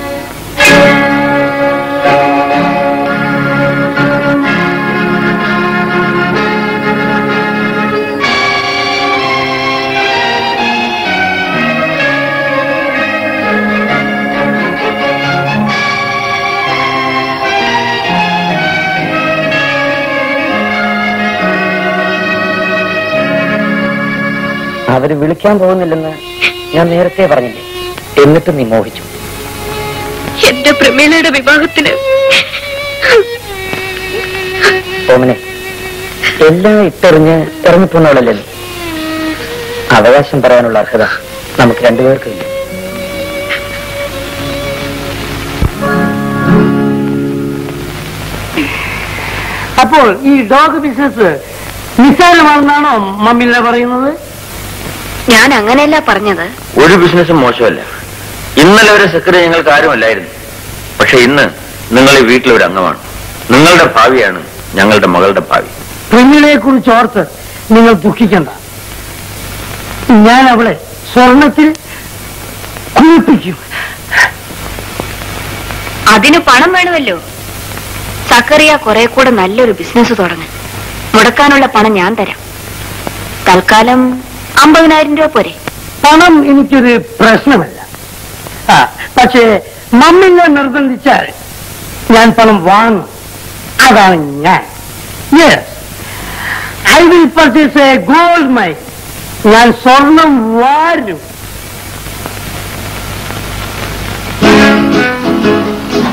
അവര് വിളിക്കാൻ പോകുന്നില്ലെന്ന് ഞാൻ നേരത്തെ പറഞ്ഞില്ലേ എന്നിട്ടും നീ മോഹിച്ചു എന്റെ പ്രമീളയുടെ വിവാഹത്തിന് ഓമനെ എല്ലാം ഇട്ടെറിഞ്ഞ് ഇറങ്ങിപ്പോന്നവളല്ലേ നീ അവകാശം പറയാനുള്ള അർഹത നമുക്ക് രണ്ടുപേർക്കും ഇല്ല അപ്പോൾ ഈ ഡോഗ് ബിസിനസ് നിസ്സാരമാണെന്നാണോ മമ്മില്ല പറയുന്നത് ഞാൻ അങ്ങനെയല്ല പറഞ്ഞത് ഒരു ബിസിനസ്സും മോശമല്ല ഇന്നലെ വരെ സെക്രട്ടറി ഞങ്ങൾക്ക് ആരുമല്ലായിരുന്നു പക്ഷെ ഇന്ന് നിങ്ങൾ ഈ വീട്ടിലൊരു അംഗമാണ് നിങ്ങളുടെ ഭാവിയാണ് ഞങ്ങളുടെ മകളുടെ ഭാവി പെണ്ണിനെ കുറിച്ച് ഓർത്ത് നിങ്ങൾ ദുഃഖിക്കണ്ട ഞാൻ അവളെ സ്വർണത്തിൽ കുളിപ്പിക്കും അതിന് പണം വേണമല്ലോ സക്കറിയ കുറെ കൂടെ നല്ലൊരു ബിസിനസ് തുടങ്ങാൻ മുടക്കാനുള്ള പണം ഞാൻ തരാം തൽക്കാലം അമ്പതിനായിരം രൂപ പോരെ പണം എനിക്കൊരു പ്രശ്നമല്ല ആ പക്ഷേ മമ്മിനെ നിർബന്ധിച്ചാൽ ഞാൻ പണം വാങ്ങും അതാണ് ഞാൻ yes I will purchase a gold my ഞാൻ സ്വർണം വാരും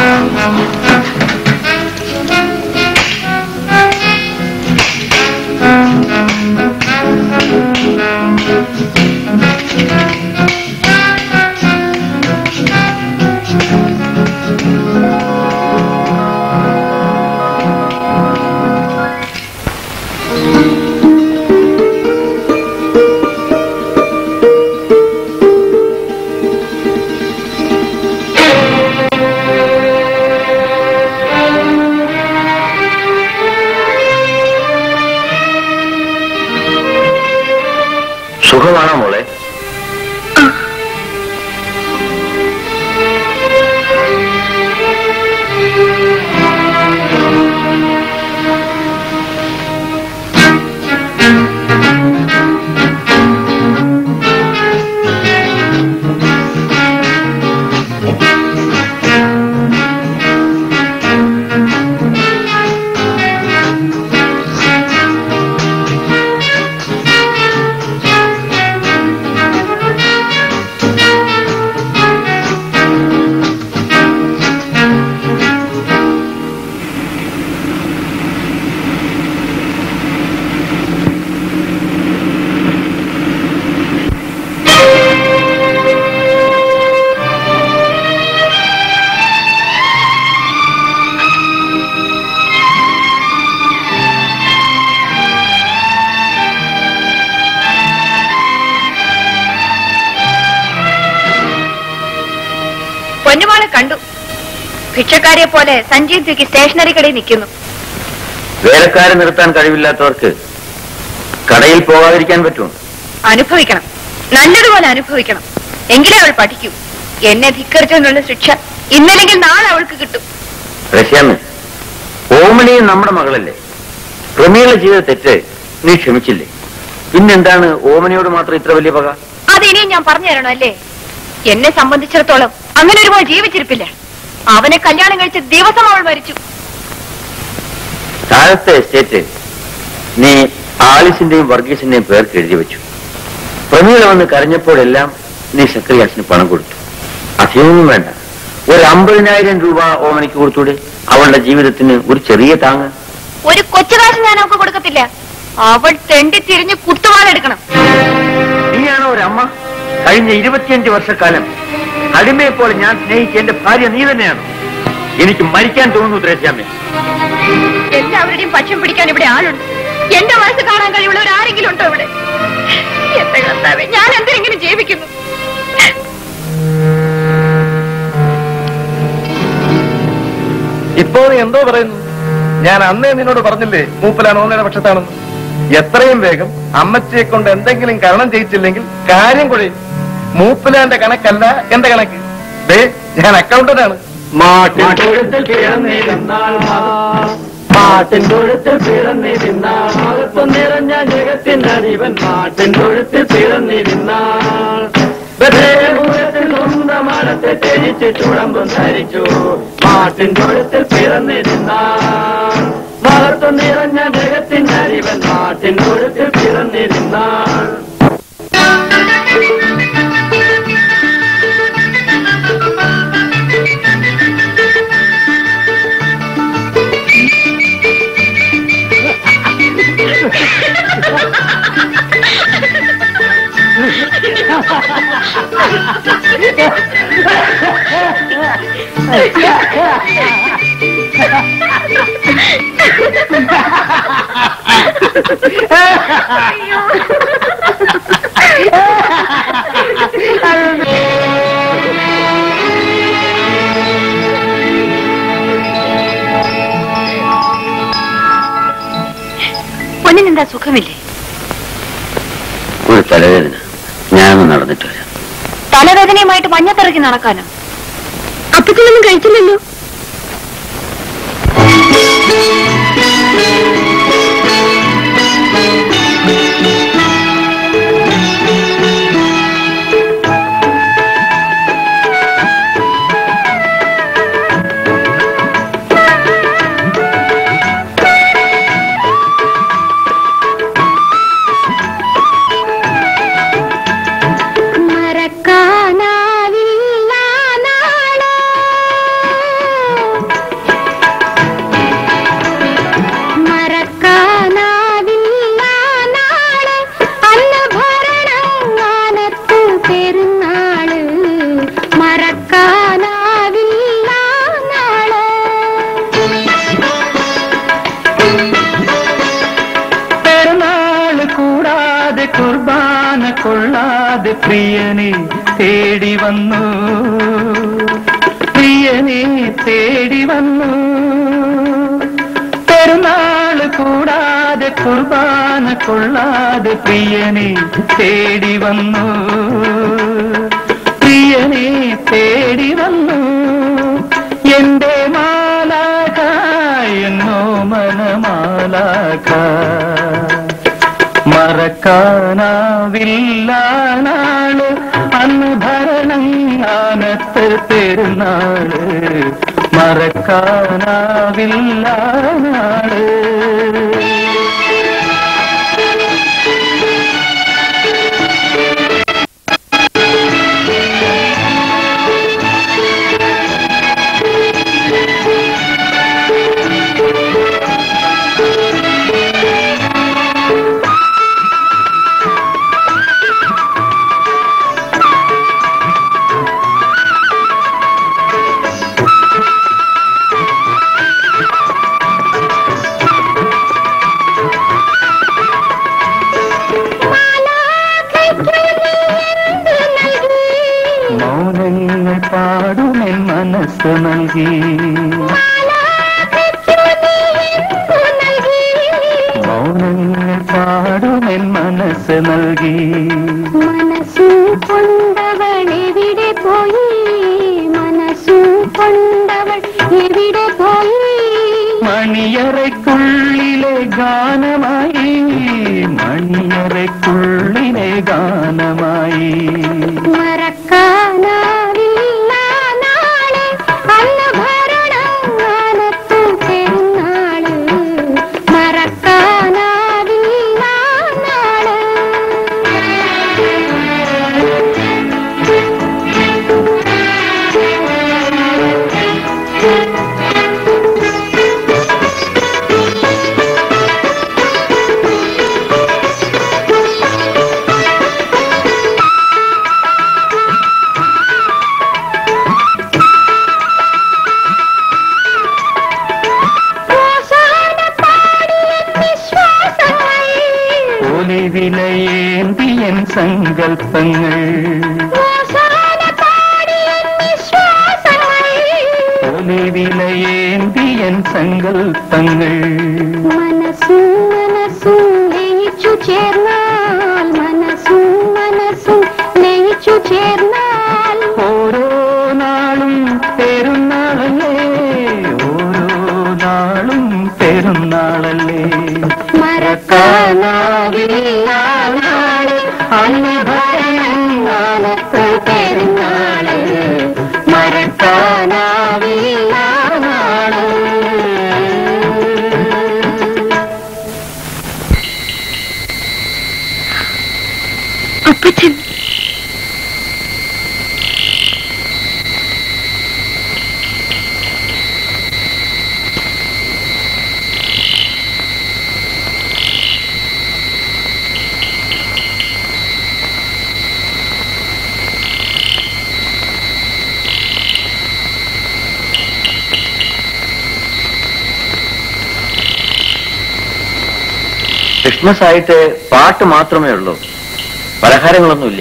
സുഖമാണോ മോളെ പൊന്നുമോളെ കണ്ടു ഭിക്ഷക്കാരിയെ പോലെ സഞ്ജീവ് തൂക്കി സ്റ്റേഷനറി കടയിൽ നിൽക്കുന്നു വേലക്കാരെ നിർത്താൻ കഴിവില്ലാത്തവർക്ക് കടയിൽ പോകാതിരിക്കാൻ പറ്റുമോ അനുഭവിക്കണം നല്ലതുപോലെ അനുഭവിക്കണം എങ്കിലേ അവൾ പഠിക്കൂ എന്നെ ധിക്കരിച്ചതിനുള്ള ശിക്ഷ ഇന്നല്ലെങ്കിൽ നാളെ അവൾക്ക് കിട്ടും റഷ്യാന്ന് ഓമനിയും നമ്മുടെ മകളല്ലേ പ്രമീള ചെയ്ത തെറ്റ് നീ ക്ഷമിച്ചില്ലേ പിന്നെന്താണ് ഓമനയോട് മാത്രം ഇത്ര വലിയ പക അത് ഇനിയും ഞാൻ പറഞ്ഞു തരണോ അല്ലേ എന്നെ സംബന്ധിച്ചിടത്തോളം അങ്ങനെ ഒരുപാട് ജീവിച്ചിരിപ്പില്ല അവനെ കല്യാണം കഴിച്ച ദിവസം അവൾ മരിച്ചു താഴത്തെ എസ്റ്റേറ്റ് നീ ആലിസിന്റെയും വർഗീസിന്റെയും പേർക്ക് എഴുതി വെച്ചു പ്രമീള വന്ന് കരഞ്ഞപ്പോഴെല്ലാം നീ സക്രിയാസിന് പണം കൊടുത്തു അധികമൊന്നും വേണ്ട ഒരു അമ്പതിനായിരം രൂപ ഓമനയ്ക്ക് കൊടുത്തൂടെ അവളുടെ ജീവിതത്തിന് ഒരു ചെറിയ താങ്ങ് ഒരു കൊച്ചുകാശ് ഞാൻ അവൾക്ക് കൊടുക്കത്തില്ല അവൾ തെണ്ടി തിരിഞ്ഞ് കുത്തുവാളെടുക്കണം നീയാണോ ഒരമ്മ കഴിഞ്ഞ ഇരുപത്തിയഞ്ച് വർഷക്കാലം അടിമയെ പോലെ ഞാൻ സ്നേഹിച്ച എന്റെ ഭാര്യ നീ തന്നെയാണ് എനിക്ക് മരിക്കാൻ തോന്നുന്നു ത്രേസ്യാമ്മേ എല്ലാവരുടെയും പക്ഷം പിടിക്കാൻ ഇവിടെ ആളുണ്ട് എന്റെ മനസ്സ് കാണാൻ കഴിവുള്ളവർ ആരെങ്കിലും ഉണ്ടോ ഇവിടെ എന്റെ കർത്താവേ ഞാൻ എന്തിനെങ്കിലും ജീവിക്കുന്നു ഇപ്പോ നീ എന്തോ പറയുന്നു ഞാൻ അന്നേ നിന്നോട് പറഞ്ഞില്ലേ മൂപ്പലാൻ ഓന്നയുടെ പക്ഷത്താണെന്ന് എത്രയും വേഗം അമ്മച്ചിയെ കൊണ്ട് എന്തെങ്കിലും കരണം ചെയ്യിച്ചില്ലെങ്കിൽ കാര്യം കുഴയും മൂപ്പിലാന്റെ കണക്കല്ല എന്റെ കണക്ക് ദേ ഞാൻ അക്കൗണ്ടന്റാണ് മാട്ടിൻ തൊഴുത്തിൽ പിറന്നിരുന്നാൾ മാട്ടിൻ തൊഴുത്തിൽ പിറന്നിരുന്നാൾ മഹത്വം നിറഞ്ഞ ജഗത്തിന്റെ അധിപൻ മാട്ടിൻ തൊഴുത്തിൽ പിറന്നിരുന്നാൾ ബദേമുഖത്തിൽ സ്വന്തം മരത്തെ ത്യജിച്ച് ചുഴമ്പും ധരിച്ചു മാട്ടിൻ തൊഴുത്തിൽ പിറന്നിരുന്നാൾ മഹത്വം നിറഞ്ഞ ജഗത്തിന്റെ അധിപൻ മാട്ടിൻ തൊഴുത്തിൽ പിറന്നിരുന്നാൾ പൊന്നിനെന്താ സുഖമില്ലേ ഒരു തലവേദന ഞാനൊന്ന് നടന്നിട്ട് വരാം തലവേദനയുമായിട്ട് മഞ്ഞത്തിറക്കി നടക്കാനോ അപ്പച്ചനൊന്നും കഴിച്ചില്ലല്ലോ മറക്കാനാവില്ല നാളെ കുർബാന കൊള്ളാതെ പ്രിയനെ തേടി വന്നു പ്രിയനെ തേടി വന്നു പെരുന്നാൾ കൂടാതെ കുർബാന കൊള്ളാതെ പ്രിയനെ തേടി വന്നു പ്രിയനെ തേടി വന്നു എന്റെ മാലാക എന്നോ മനമാലാക മറക്കാനാവില്ല നാള് അന്ന് ഭരണങ്ങാനത്ത് പെരുന്നാള് മറക്കാനാവില്ല നാള് മൗനങ്ങൾ പാടുമെൻ മനസ്സ് നൽകി മൗനങ്ങൾ പാടുമെൻ മനസ്സ് നൽകി മനസ്സും കൊണ്ടവൾ എവിടെ പോയി മനസ്സും കൊണ്ടവൾ എവിടെ പോയി മണിയറയ്ക്കുള്ളിലെ ഗാനമായി മണിയറയ്ക്കുള്ളിലെ ഗാനമായി മറക്കാനാവില്ല നാളെ അന്ന് ഭരണങ്ങാനത്ത് പെരുന്നാള് മറക്കാനാവില്ല നാള് ഒലി വിലയേന്തിയൻ സങ്കൽപ്പങ്ങൾ ഒലി വിലയേന്തിയൻ സങ്കൽപ്പങ്ങൾ മനസ്സും മനസ്സും ലയിച്ചു ചേർന്നാൽ മനസ്സും മനസ്സും ലയിച്ചു ചേർന്നാൽ ഓരോ നാളും പെരുന്നാളല്ലേ ഓരോ നാളും പെരുന്നാളല്ലേ മറക്കാനാവില്ല നാള് അന്ന് ഭരണങ്ങാനത്ത് പെരുന്നാള് മറക്കാനാവില്ല നാള് അപ്പച്ചൻ ക്രിസ്മസ് ആയിട്ട് പാട്ട് മാത്രമേ ഉള്ളൂ പലഹാരങ്ങളൊന്നുമില്ലേ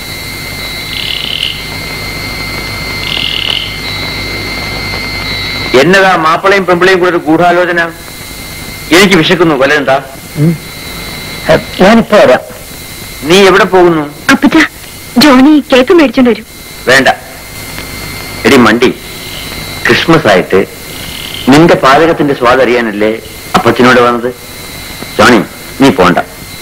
എന്നതാ മാപ്പിളയും പെമ്പിളയും കൂടെ ഒരു ഗൂഢാലോചന എനിക്ക് വിശക്കുന്നു കൊലെന്താ ഞാനിപ്പോ വരാം നീ എവിടെ പോകുന്നു അപ്പച്ച ജോണി കേക്ക് മേടിച്ചോണ്ട് വരും വേണ്ട എടി മണ്ടി ക്രിസ്മസ് ആയിട്ട് നിന്റെ പാചകത്തിന്റെ സ്വാദ് അറിയാനല്ലേ അപ്പച്ചനോട് വന്നത് ജോണി നീ പോണ്ട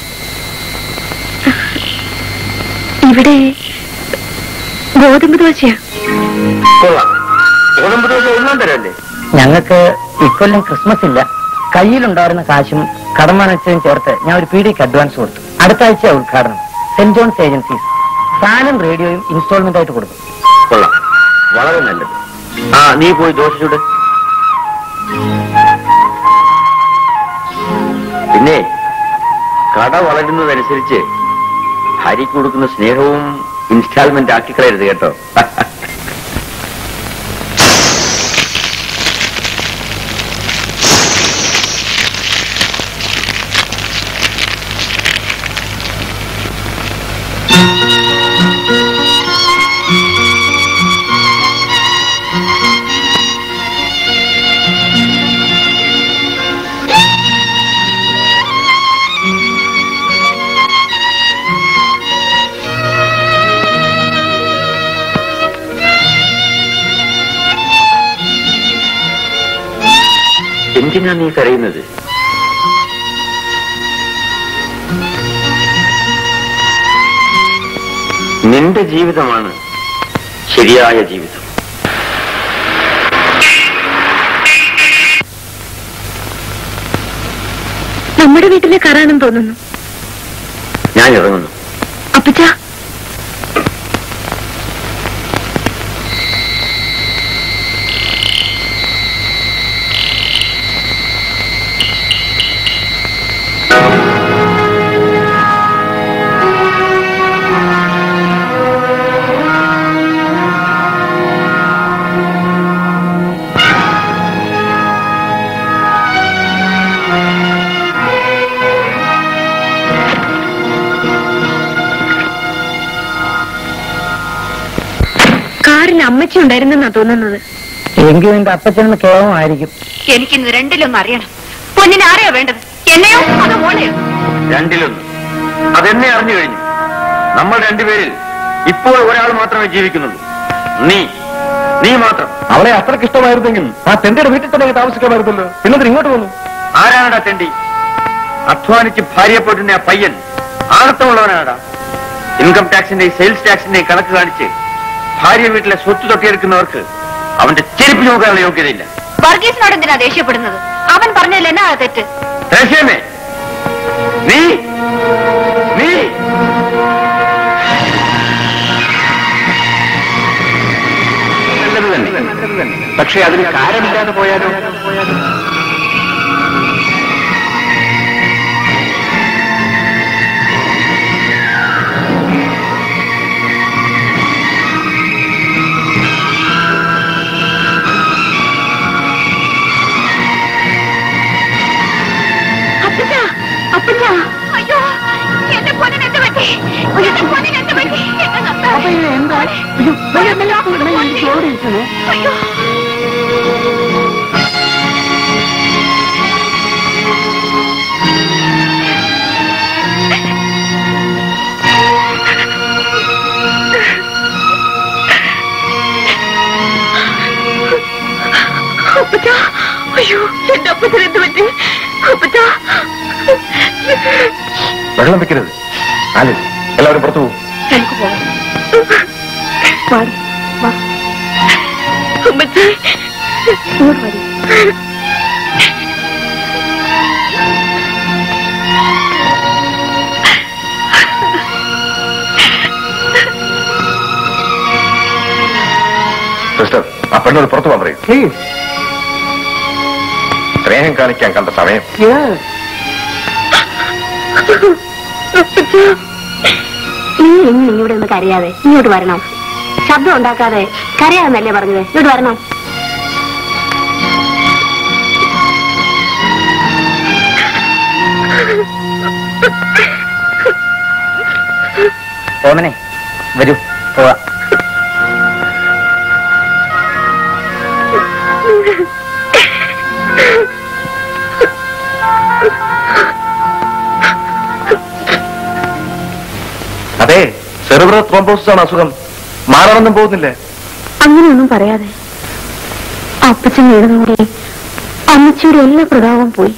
ഇവിടെ ഗോതമ്പ് ദോശയാ കൊള്ളാം ഗോതമ്പ് ദോശ ഒന്നാം തരല്ലേ ഞങ്ങൾക്ക് ഇക്കൊല്ലം ക്രിസ്മസ് ഇല്ല കയ്യിലുണ്ടായിരുന്ന കാശും കടമനച്ചതും ചേർത്ത് ഞാൻ ഒരു പീഡിക്ക് അഡ്വാൻസ് കൊടുത്തു അടുത്ത ആഴ്ച ഉദ്ഘാടനം സെന്റ് ജോൺസ് ഏജൻസീസ് ഫാനും റേഡിയോയും ഇൻസ്റ്റാൾമെന്റ് ആയിട്ട് കൊടുക്കും കൊള്ളാം വളരെ നല്ലത് ആ നീ പോയി ദോശ ചുട് പിന്നെ കട വളരുന്നതനുസരിച്ച് ഹരിക്ക് കൊടുക്കുന്ന സ്നേഹവും ഇൻസ്റ്റാൾമെന്റ് ആക്കിക്കളയരുത് കേട്ടോ എന്തിനാ നീ കരയുന്നത് നിന്റെ ജീവിതമാണ് ശരിയായ ജീവിതം നമ്മുടെ വീട്ടിലെ കറാണെന്ന് തോന്നുന്നു ഞാൻ ഇറങ്ങുന്നു അപ്പച്ച കാറിൽ അമ്മച്ചി ഉണ്ടായിരുന്നെന്നാ തോന്നുന്നത് എങ്കിലും എന്റെ അപ്പച്ചനെന്ന് കേവമായിരിക്കും എനിക്കിന്ന് രണ്ടിലൊന്നും അറിയണം പൊന്നിനെ ആരെയാ വേണ്ടത് എന്നെയോ അതോ മോളെയോ രണ്ടിലൊന്ന് അതെന്നെ അറിഞ്ഞു കഴിഞ്ഞു നമ്മൾ രണ്ടുപേരിൽ ഇപ്പോൾ ഒരാൾ മാത്രമേ ജീവിക്കുന്നുള്ളൂ നീ നീ മാത്രം അവളെ അത്രയ്ക്ക് ഇഷ്ടമായിരുന്നെങ്കിൽ ആ തെണ്ടിയുടെ വീട്ടിൽ തന്നെ താമസിക്കാമായിരുന്നല്ലോ പിന്നെ ഇങ്ങോട്ട് വന്നു ആരാണടാ തെണ്ടി അധ്വാനിച്ച് ഭാര്യപ്പെട്ടുന്ന ആ പയ്യൻ ആണത്തമുള്ളവനാടാ ഇൻകം ടാക്സിന്റെയും സെയിൽസ് ടാക്സിന്റെയും കണക്ക് കാണിച്ച് ഭാര്യ വീട്ടിലെ സ്വത്ത് തൊട്ടിയെടുക്കുന്നവർക്ക് അവന്റെ ചെരുപ്പ് നോക്കാനുള്ള യോഗ്യതയില്ല വർഗീസിനോട് എന്തിനാ ദേഷ്യപ്പെടുന്നത് അവൻ പറഞ്ഞതിൽ എന്നാ തെറ്റ് ദേഷ്യമേ നീ നീ നല്ലത് തന്നെ പക്ഷെ അതിന് കാരണമില്ലാതെ പോയാലോ അപ്പച്ച അപ്പച്ച അയ്യോ എന്റെ പൊന്നിന് എന്ത് പറ്റി എന്റെ പൊന്നിന് എന്ത് പറ്റി എന്റെ നന്ദാ. അയ്യോ അപ്പച്ച അയ്യോ എന്റെ അപ്പച്ചന് എന്ത് പറ്റി അപ്പച്ച വെള്ളം വെക്കരുത് ആലിസ് എല്ലാവരും പുറത്തു പോകും നമുക്ക് പോവാം വാടി, വാ. അമ്മച്ചി ഇങ്ങോട്ട് വരൂ. സിസ്റ്റർ ആ പെണ്ണോട് പുറത്തു പോകാൻ പറയും പ്ലീസ് സ്നേഹം കാണിക്കാൻ കണ്ട സമയം നീ ഇനി ഇവിടെ ഒന്ന് കരയാതെ ഇങ്ങോട്ട് വരണം ശബ്ദം ഉണ്ടാക്കാതെ കരയാന്നല്ലേ പറഞ്ഞത് ഇങ്ങോട്ട് വരണം ഓമനെ വരൂ പോവാ അതെ സെറിബ്രൽ ത്രോംബോസിസ് ആണ് അസുഖം മാറാനൊന്നും പോകുന്നില്ലേ അങ്ങനെയൊന്നും പറയാതെ അപ്പച്ചൻ വീണതോടെ അമ്മച്ചിയുടെ എല്ലാ പ്രതാപം പോയി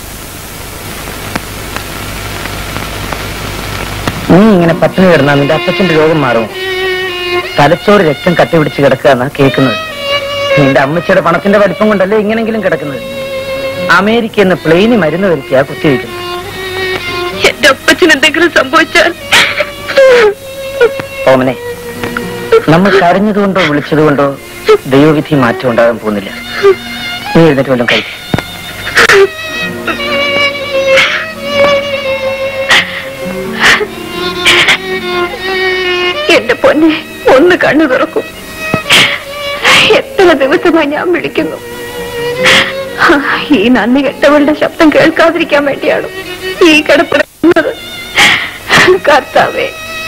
നീ ഇങ്ങനെ പട്ടിണി കിടന്നാൽ നിന്റെ അപ്പച്ചന്റെ രോഗം മാറും തലച്ചോറ് രക്തം കട്ടിപിടിച്ച് കിടക്കുക എന്നാ കേൾക്കുന്നത് നിന്റെ അമ്മച്ചിയുടെ പണത്തിന്റെ വലിപ്പം കൊണ്ടല്ലേ ഇങ്ങനെങ്കിലും കിടക്കുന്നത് അമേരിക്ക എന്ന പ്ലെയിനി മരുന്ന് വരുത്തിയാ കുത്തിവെക്കുന്നത് എന്റെ അപ്പച്ചന് എന്തെങ്കിലും സംഭവിച്ചാൽ ഓമനെ നമ്മൾ കരഞ്ഞതുകൊണ്ടോ വിളിച്ചതുകൊണ്ടോ ദൈവവിധി മാറ്റം ഉണ്ടാകാൻ പോകുന്നില്ല നീ എഴുന്നേറ്റ് വല്ലതും കഴിക്കും എന്റെ പൊന്നെ ഒന്ന് കണ്ണു തുറക്കും എത്ര ദിവസമായി ഞാൻ വിളിക്കുന്നു ആ, ഈ നന്ദി കെട്ടവളുടെ ശബ്ദം കേൾക്കാതിരിക്കാൻ വേണ്ടിയാണ് ഈ കിടപ്പിടുന്നത് കർത്താവേ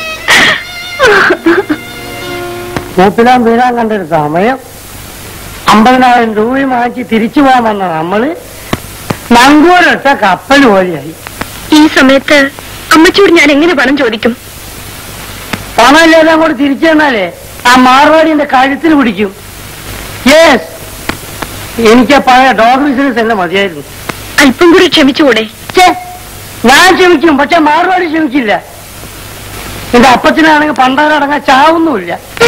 മൂപ്പിലാൻ വീഴാൻ കണ്ടൊരു സമയം അമ്പതിനായിരം രൂപയും വാങ്ങിച്ച് തിരിച്ചു പോകാൻ വന്ന നമ്മള് നങ്കൂരൊറ്റ കപ്പൽ പോലെയായി ഈ സമയത്ത് അമ്മച്ചോട് ഞാൻ എങ്ങനെ പണം ചോദിക്കും പണമില്ലാതെ അങ്ങോട്ട് തിരിച്ചു തന്നാലേ ആ മാർവാടിന്റെ കഴുത്തിൽ പിടിക്കും യെസ് എനിക്ക് ആ പഴയ ഡോഗ് ബിസിനസ് തന്നെ മതിയായിരുന്നു അല്പം കൂടി ക്ഷമിച്ചുകൂടെ ഛേ, ഞാൻ ക്ഷമിക്കും പക്ഷെ മാറുപാട് ക്ഷമിക്കില്ല എന്റെ അപ്പച്ചനാണെങ്കിൽ പണ്ടാരടങ്ങാൻ ചാവുന്നുമില്ല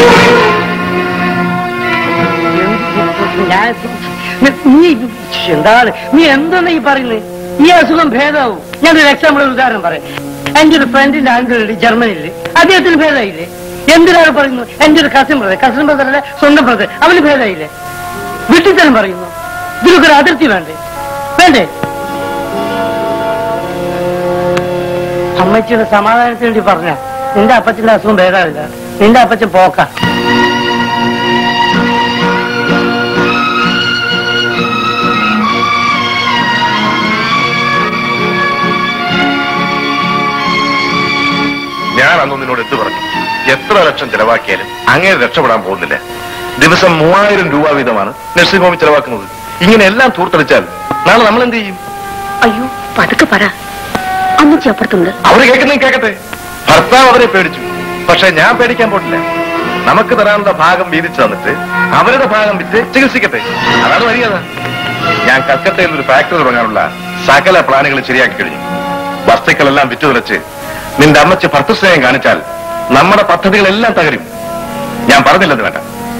ഞാൻ നീ എന്താണ് നീ എന്താണ് ഈ പറയുന്നത് ഈ അസുഖം ഭേദമാവും ഞാനൊരു എക്സാമ്പിൾ ഒരു ഉദാഹരണം പറയാം എന്റെ ഒരു ഫ്രണ്ടിന്റെ അങ്കിൾ ഉണ്ട് ജർമ്മനിയിൽ അദ്ദേഹത്തിന് ഭേദമായില്ലേ എന്തിനാണ് പറയുന്നത് എന്റെ ഒരു കസിൻ ബ്രദർ കസിൻ ബ്രദറല്ല സ്വന്തം ബ്രദർ അവന് ഭേദമായില്ലേ വീട്ടിൽ തന്നെ പറയുന്നു ഇതിലൊക്കെ ഒരു അതിർത്തി വേണ്ടേ വേണ്ടേ അമ്മച്ചിയുടെ സമാധാനത്തിന് വേണ്ടി പറഞ്ഞ നിന്റെ അപ്പച്ചന്റെ അസുഖം ഭേദമില്ല നിന്റെ അപ്പച്ചൻ പോക്ക ഞാൻ അന്ന് നിന്നോട് എന്ത് പറഞ്ഞു എത്ര ലക്ഷം ചെലവാക്കിയാലും അങ്ങനെ രക്ഷപ്പെടാൻ പോകുന്നില്ല ദിവസം മൂവായിരം രൂപ വീതമാണ് നഴ്സിംഗ് ഹോമിൽ ചെലവാക്കുന്നത് ഇങ്ങനെ എല്ലാം തൂർത്തടിച്ചാൽ നാളെ നമ്മൾ എന്ത് ചെയ്യും അയ്യോ പതുക്കെ പറ അമ്മച്ചി അപ്പുറത്തുണ്ട് അവര് കേൾക്കുന്നേ കേൾക്കട്ടെ ഭർത്താവ് അവരെ പേടിച്ചു പക്ഷെ ഞാൻ പേടിക്കാൻ പോട്ടില്ല നമുക്ക് തരാനുള്ള ഭാഗം വീതിച്ചു തന്നിട്ട് അവരുടെ ഭാഗം വിറ്റ് ചികിത്സിക്കട്ടെ അതാണ് മര്യാദ ഞാൻ കൽക്കട്ടയിൽ ഒരു ഫാക്ടറി തുടങ്ങാനുള്ള സകല പ്ലാനുകൾ ശരിയാക്കി കഴിഞ്ഞു വസ്തുക്കളെല്ലാം വിറ്റു തുലച്ച് നിന്റെ അമ്മച്ച് ഭർത്തസ്നേഹം കാണിച്ചാൽ നമ്മുടെ പദ്ധതികളെല്ലാം തകരും ഞാൻ പറഞ്ഞില്ലെന്ന് വേണ്ട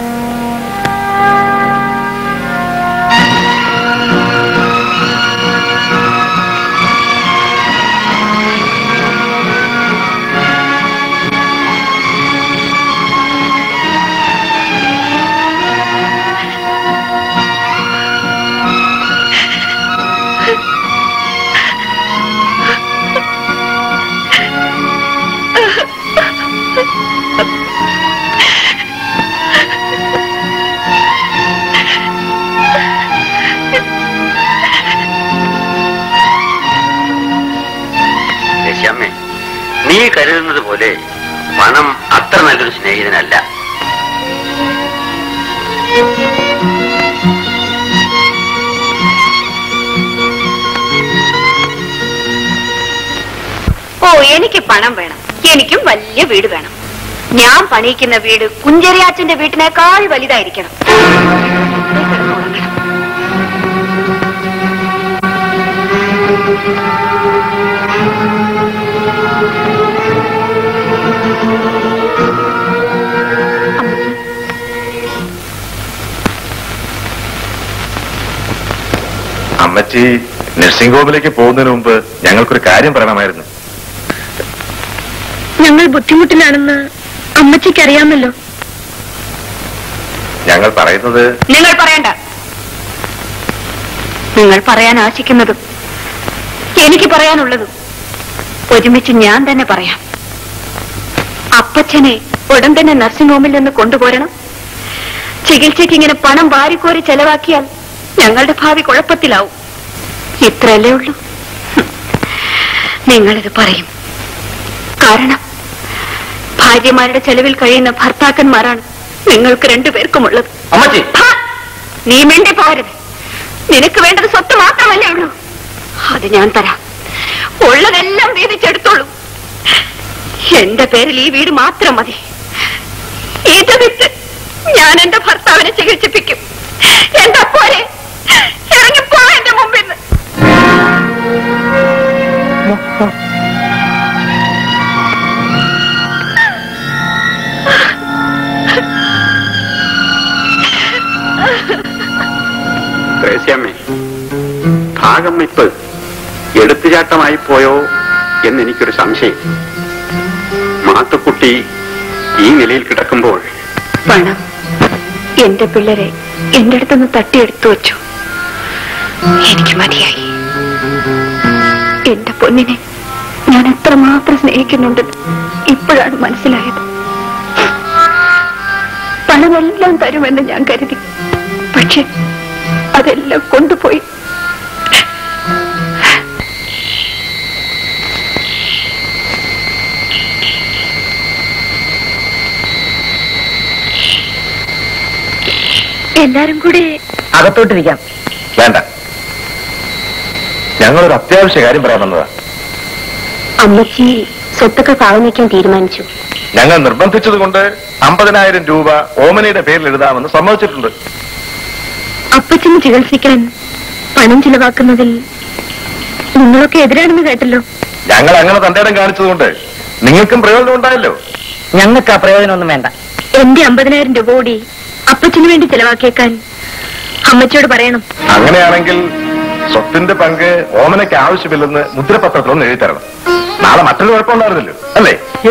ദേശാമ്മേ നീ കരുതുന്നത് പോലെ പണം അത്ര നല്ലൊരു സ്നേഹിതനല്ല ഓ എനിക്ക് പണം വേണം എനിക്കും വലിയ വീട് വേണം ഞാൻ പണിയിക്കുന്ന വീട് കുഞ്ചരിയാച്ചന്റെ വീട്ടിനേക്കാൾ വലുതായിരിക്കണം കിടന്നുറങ്ങണം. അമ്മച്ചി നഴ്സിംഗ് ഹോമിലേക്ക് പോകുന്നതിന് മുമ്പ് ഞങ്ങൾക്കൊരു കാര്യം പറയണമായിരുന്നു ഞങ്ങൾ ബുദ്ധിമുട്ടിലാണെന്ന് അമ്മച്ചിക്ക് അറിയാമല്ലോ ഞങ്ങൾ പറയുന്നത് നിങ്ങൾ പറയണ്ട നിങ്ങൾ പറയാൻ ആശിക്കുന്നതും എനിക്ക് പറയാനുള്ളതും ഒരുമിച്ച് ഞാൻ തന്നെ പറയാം അപ്പച്ചനെ ഉടൻ തന്നെ നഴ്സിംഗ് ഹോമിൽ നിന്ന് കൊണ്ടുപോരണം ചികിത്സയ്ക്ക് ഇങ്ങനെ പണം വാരിക്കോരി ചെലവാക്കിയാൽ ഞങ്ങളുടെ ഭാവി കുഴപ്പത്തിലാവും ഇത്രയല്ലേ ഉള്ളൂ ഹും. നിങ്ങളിത് പറയും കാരണം ഭാര്യമാരുടെ ചെലവിൽ കഴിയുന്ന ഭർത്താക്കന്മാരാണ് നിങ്ങൾക്ക് രണ്ടുപേർക്കുമുള്ളത് അമ്മച്ചി ഹാ! നീ മിണ്ടി പോരുത് നിനക്ക് വേണ്ടത് സ്വത്ത് മാത്രമല്ലേ ഉള്ളൂ അത് ഞാൻ തരാം ഉള്ളതെല്ലാം വീതിച്ചെടുത്തോളൂ എന്റെ പേരിൽ ഈ വീട് മാത്രം മതി ഇത് വിറ്റ് ഞാൻ എന്റെ ഭർത്താവിനെ ചികിത്സിപ്പിക്കും എന്റെ പോലെ ഇറങ്ങിപ്പോ എന്റെ മുമ്പിൽ നിന്ന് ത്രേസ്യാമ്മേ ഭാഗം വെപ്പ് എടുത്തുചാട്ടമായി പോയോ എന്നെനിക്കൊരു സംശയം മാത്തുക്കുട്ടി ഈ നിലയിൽ കിടക്കുമ്പോൾ പണം എന്റെ പിള്ളേരെ എന്റെ അടുത്തുനിന്ന് തട്ടിയെടുത്തു വെച്ചു എനിക്ക് മതിയായി എന്റെ പൊന്നിനെ ഞാൻ എത്രമാത്രം സ്നേഹിക്കുന്നുണ്ടെന്ന് ഇപ്പോഴാണ് മനസ്സിലായത് പണമെല്ലാം തരുമെന്ന് ഞാൻ കരുതി പക്ഷെ അതെല്ലാം കൊണ്ടുപോയി എല്ലാരും കൂടി അകത്തോട്ടിരിക്കാം വേണ്ട ഞങ്ങളൊരു അത്യാവശ്യ കാര്യം പറയാൻ വന്നതാ അമ്മച്ചി സ്വത്തൊക്കെ പാവം വയ്ക്കാൻ തീരുമാനിച്ചു ഞങ്ങൾ നിർബന്ധിച്ചത് കൊണ്ട് അമ്പതിനായിരം രൂപ ഓമനയുടെ പേരിൽ എഴുതാമെന്ന് സമ്മതിച്ചിട്ടുണ്ട് അപ്പച്ചന് ചികിത്സിക്കാൻ പണം ചിലവാക്കുന്നതിൽ നിങ്ങളൊക്കെ എതിരാണെന്ന് കേട്ടല്ലോ ഞങ്ങൾ അങ്ങനെ തന്റെ കാണിച്ചതുകൊണ്ട് നിങ്ങൾക്കും പ്രയോജനം ഉണ്ടായല്ലോ ഞങ്ങൾക്ക് ആ പ്രയോജനമൊന്നും വേണ്ട എന്റെ അമ്പതിനായിരം രൂപ കൂടി അപ്പച്ചന് വേണ്ടി ചിലവാക്കിയേക്കാൻ അമ്മച്ചിയോട് പറയണം അങ്ങനെയാണെങ്കിൽ സ്വത്തിന്റെ പങ്ക് ഓമനയ്ക്ക് ആവശ്യമില്ലെന്ന് മുദ്രപത്രത്തിലൊന്ന് എഴുതി തരണം നാളെ മറ്റൊരു കുഴപ്പമുണ്ടായിരുന്നല്ലോ അല്ലേ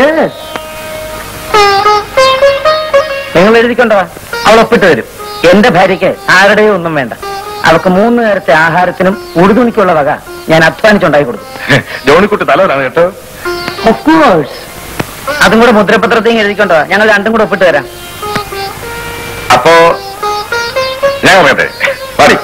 നിങ്ങൾ എഴുതിക്കൊണ്ടോ അവൾ ഒപ്പിട്ട് തരും എന്റെ ഭാര്യയ്ക്ക് ആരുടെയും ഒന്നും വേണ്ട അവൾക്ക് മൂന്ന് നേരത്തെ ആഹാരത്തിനും ഉടുതുണിക്കുള്ള വക ഞാൻ അധ്വാനിച്ചുണ്ടാക്കി കൊടുക്കും ജോണിക്കുട്ടി തലവരാണ് കേട്ടോ ഓഫ് കോഴ്സ് അതും കൂടെ മുദ്രപത്രത്തിൽ എഴുതിക്കൊണ്ടോ ഞങ്ങൾ രണ്ടും കൂടെ ഒപ്പിട്ട് തരാം അപ്പോ ഞാൻ പറയട്ടെ പാടി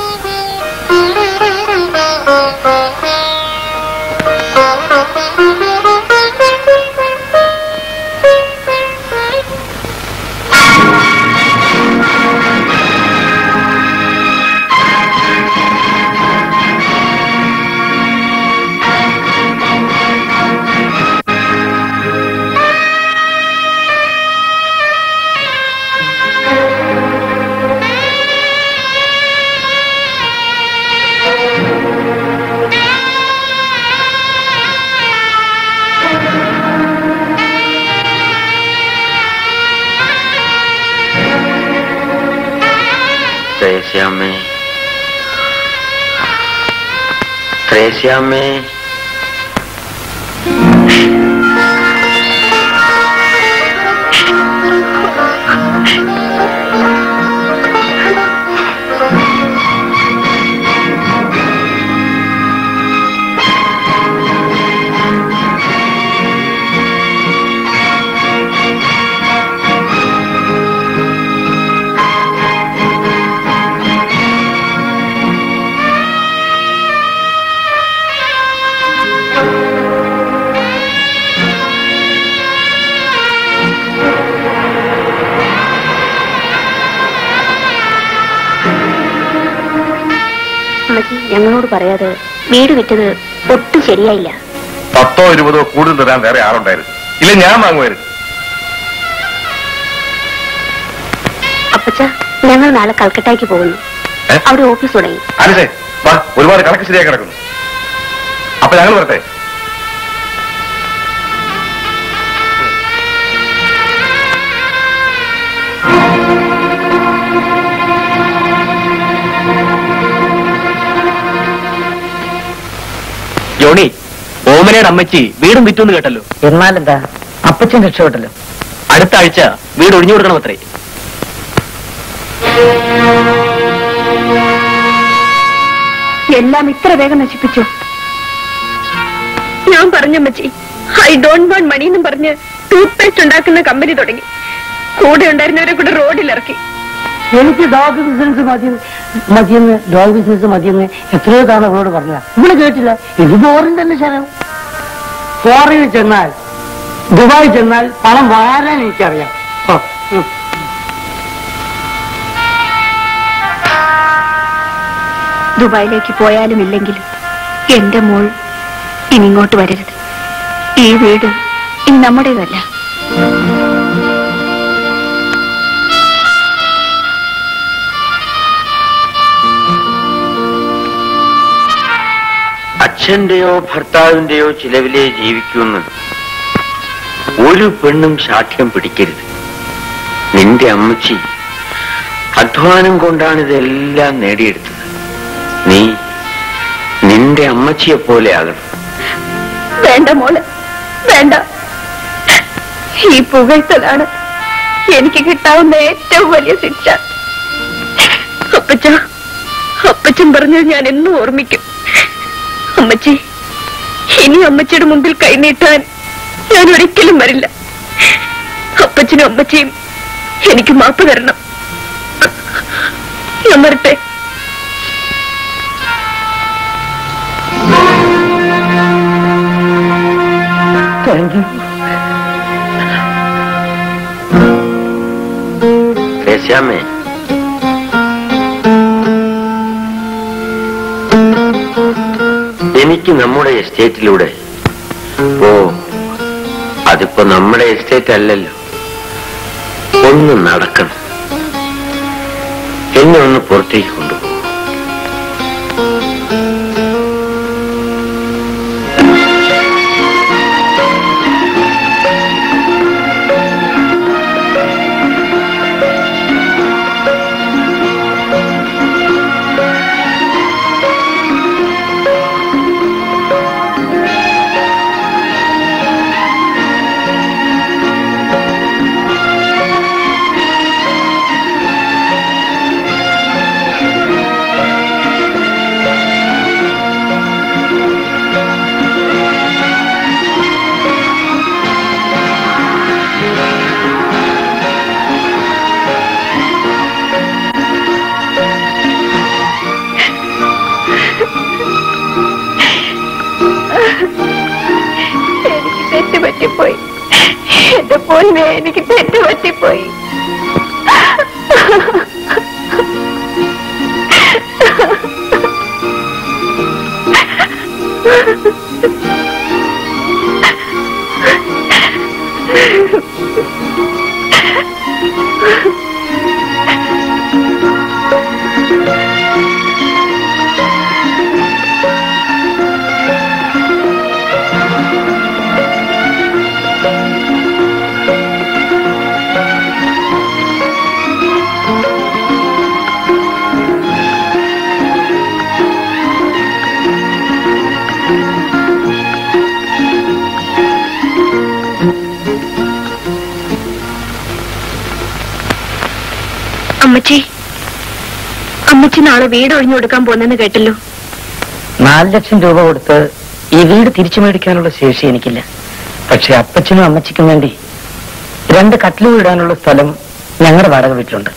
ത്രേസ്യാമ്മേ ത്രേസ്യാമ്മേ അമ്മച്ചി ഞങ്ങളോട് പറയാതെ വീട് വിറ്റത് ഒട്ടും ശരിയായില്ല പത്തോ ഇരുപതോ കൂടുതൽ തരാൻ വേറെ ആളുണ്ടായിരുന്നു ഇല്ല ഞാൻ വാങ്ങുമായിരുന്നു അപ്പച്ച ഞങ്ങൾ നാളെ കൽക്കട്ടയ്ക്ക് പോകുന്നു ഏ? അവിടെ ഓഫീസ് തുടങ്ങി ആലിസേ വാ ഒരുപാട് കണക്ക് ശരിയായി കിടക്കുന്നു അപ്പൊ ഞങ്ങൾ വരട്ടെ ജോണി ഓമനയുടെ അമ്മച്ചി വീടും വിറ്റൂന്ന് കേട്ടല്ലോ എന്നാലെന്താ അപ്പച്ചൻ രക്ഷപ്പെട്ടല്ലോ അടുത്ത ആഴ്ച വീട് ഒഴിഞ്ഞു കൊടുക്കണം അത്രേ എല്ലാം ഇത്ര വേഗം നശിപ്പിച്ചു ഞാൻ പറഞ്ഞമ്മച്ചി ഐ ഡോണ്ട് വാണ്ട് മണി എന്നും പറഞ്ഞ് ടൂത്ത് പേസ്റ്റ് ഉണ്ടാക്കുന്ന കമ്പനി തുടങ്ങി കൂടെ ഉണ്ടായിരുന്നവരെ കൂടെ റോഡിൽ ഇറക്കി എനിക്ക് ഡോഗ് ബിസിനസ് മതി മതിയെന്ന് ഡോഗ് ബിസിനസ് മതിയെന്ന് എത്രയോ തവണ അവളോട് പറഞ്ഞതാ ഇവിടെ കേട്ടില്ല ഇത് ബോറിംഗ് തന്നെ ശരം ഫോറിനിൽ ചെന്നാൽ ദുബായി ചെന്നാൽ പണം വാരാൻ എനിക്കറിയാം ഓ, ഉം. ദുബായിലേക്ക് പോയാലും ഇല്ലെങ്കിലും എന്റെ മോൾ ഇനി ഇങ്ങോട്ട് വരരുത് ഈ വീട് ഇനി നമ്മുടേതല്ല അച്ഛന്റെയോ ഭർത്താവിന്റെയോ ചിലവിലേ ജീവിക്കുമെന്ന് ഒരു പെണ്ണും സാക്ഷ്യം പിടിക്കരുത് നിന്റെ അമ്മച്ചി അധ്വാനം കൊണ്ടാണ് ഇതെല്ലാം നേടിയെടുത്തത് നീ നിന്റെ അമ്മച്ചിയെ പോലെ ആകണം വേണ്ട മോള് വേണ്ട ഈ പുകഴ്ത്തലാണ് എനിക്ക് കിട്ടാവുന്ന ഏറ്റവും വലിയ ശിക്ഷ അപ്പച്ച അപ്പച്ചൻ പറഞ്ഞത് ഞാൻ എന്നും ഓർമ്മിക്കും അമ്മച്ചി ഇനി അമ്മച്ചിയുടെ മുമ്പിൽ കൈനീട്ടാൻ ഞാൻ ഒരിക്കലും വരില്ല അപ്പച്ചനും അമ്മച്ചിയും എനിക്ക് മാപ്പ് തരണം ഞാൻ വരട്ടെ താങ്ക് യു ത്രേസ്യാമ്മേ എനിക്ക് നമ്മുടെ എസ്റ്റേറ്റിലൂടെ ഓ അതിപ്പോ നമ്മുടെ എസ്റ്റേറ്റ് അല്ലല്ലോ ഒന്ന് നടക്കണം എന്നെ ഒന്ന് പുറത്തേക്ക് കൊണ്ടുപോകും എനിക്ക് തെറ്റ് പറ്റിപ്പോയി എന്റെ പൊന്നെ എനിക്ക് തെറ്റ് പറ്റിപ്പോയി അമ്മച്ചി അമ്മച്ചി നാളെ വീട് ഒഴിഞ്ഞു കൊടുക്കാൻ പോന്നെന്ന് കേട്ടല്ലോ നാല് ലക്ഷം രൂപ കൊടുത്ത് ഈ വീട് തിരിച്ചു മേടിക്കാനുള്ള ശേഷി എനിക്കില്ല പക്ഷെ അപ്പച്ചനും അമ്മച്ചിക്കും വേണ്ടി രണ്ട് കട്ടിലു ഇടാനുള്ള സ്ഥലം ഞങ്ങളുടെ വാടക വീട്ടിലുണ്ട്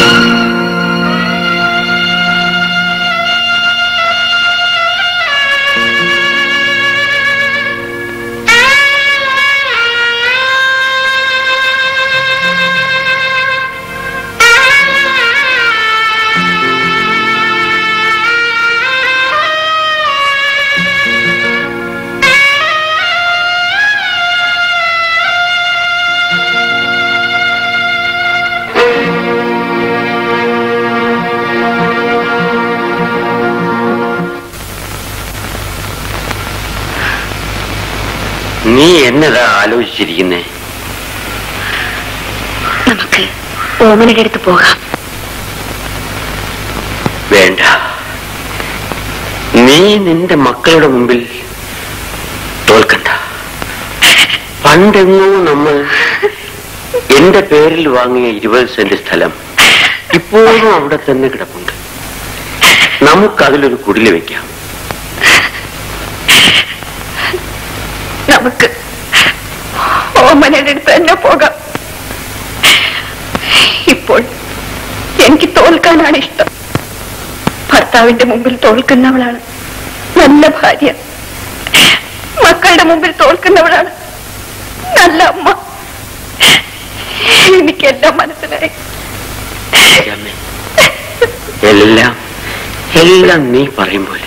നീ എന്നതാ ആലോചിച്ചിരിക്കുന്നേ നമുക്ക് ഓമനയുടെ അടുത്ത് പോകാം വേണ്ട നീ നിന്റെ മക്കളുടെ മുമ്പിൽ തോൽക്കണ്ട പണ്ടെങ്ങോ നമ്മൾ എന്റെ പേരിൽ വാങ്ങിയ ഇരുപത് സെന്റ് സ്ഥലം ഇപ്പോഴും അവിടെ തന്നെ കിടപ്പുണ്ട് നമുക്കതിലൊരു കുടില് വെക്കാം നമുക്ക് ഓമനയുടെ അടുത്ത് തന്നെ പോകാം ഇപ്പോൾ എനിക്ക് തോൽക്കാനാണ് ഇഷ്ടം ഭർത്താവിന്റെ മുമ്പിൽ തോൽക്കുന്നവളാണ് നല്ല ഭാര്യ മക്കളുടെ മുമ്പിൽ തോൽക്കുന്നവളാണ് നല്ല അമ്മ എനിക്കെല്ലാം മനസ്സിലായി എല്ലാം എല്ലാം നീ പറയും പോലെ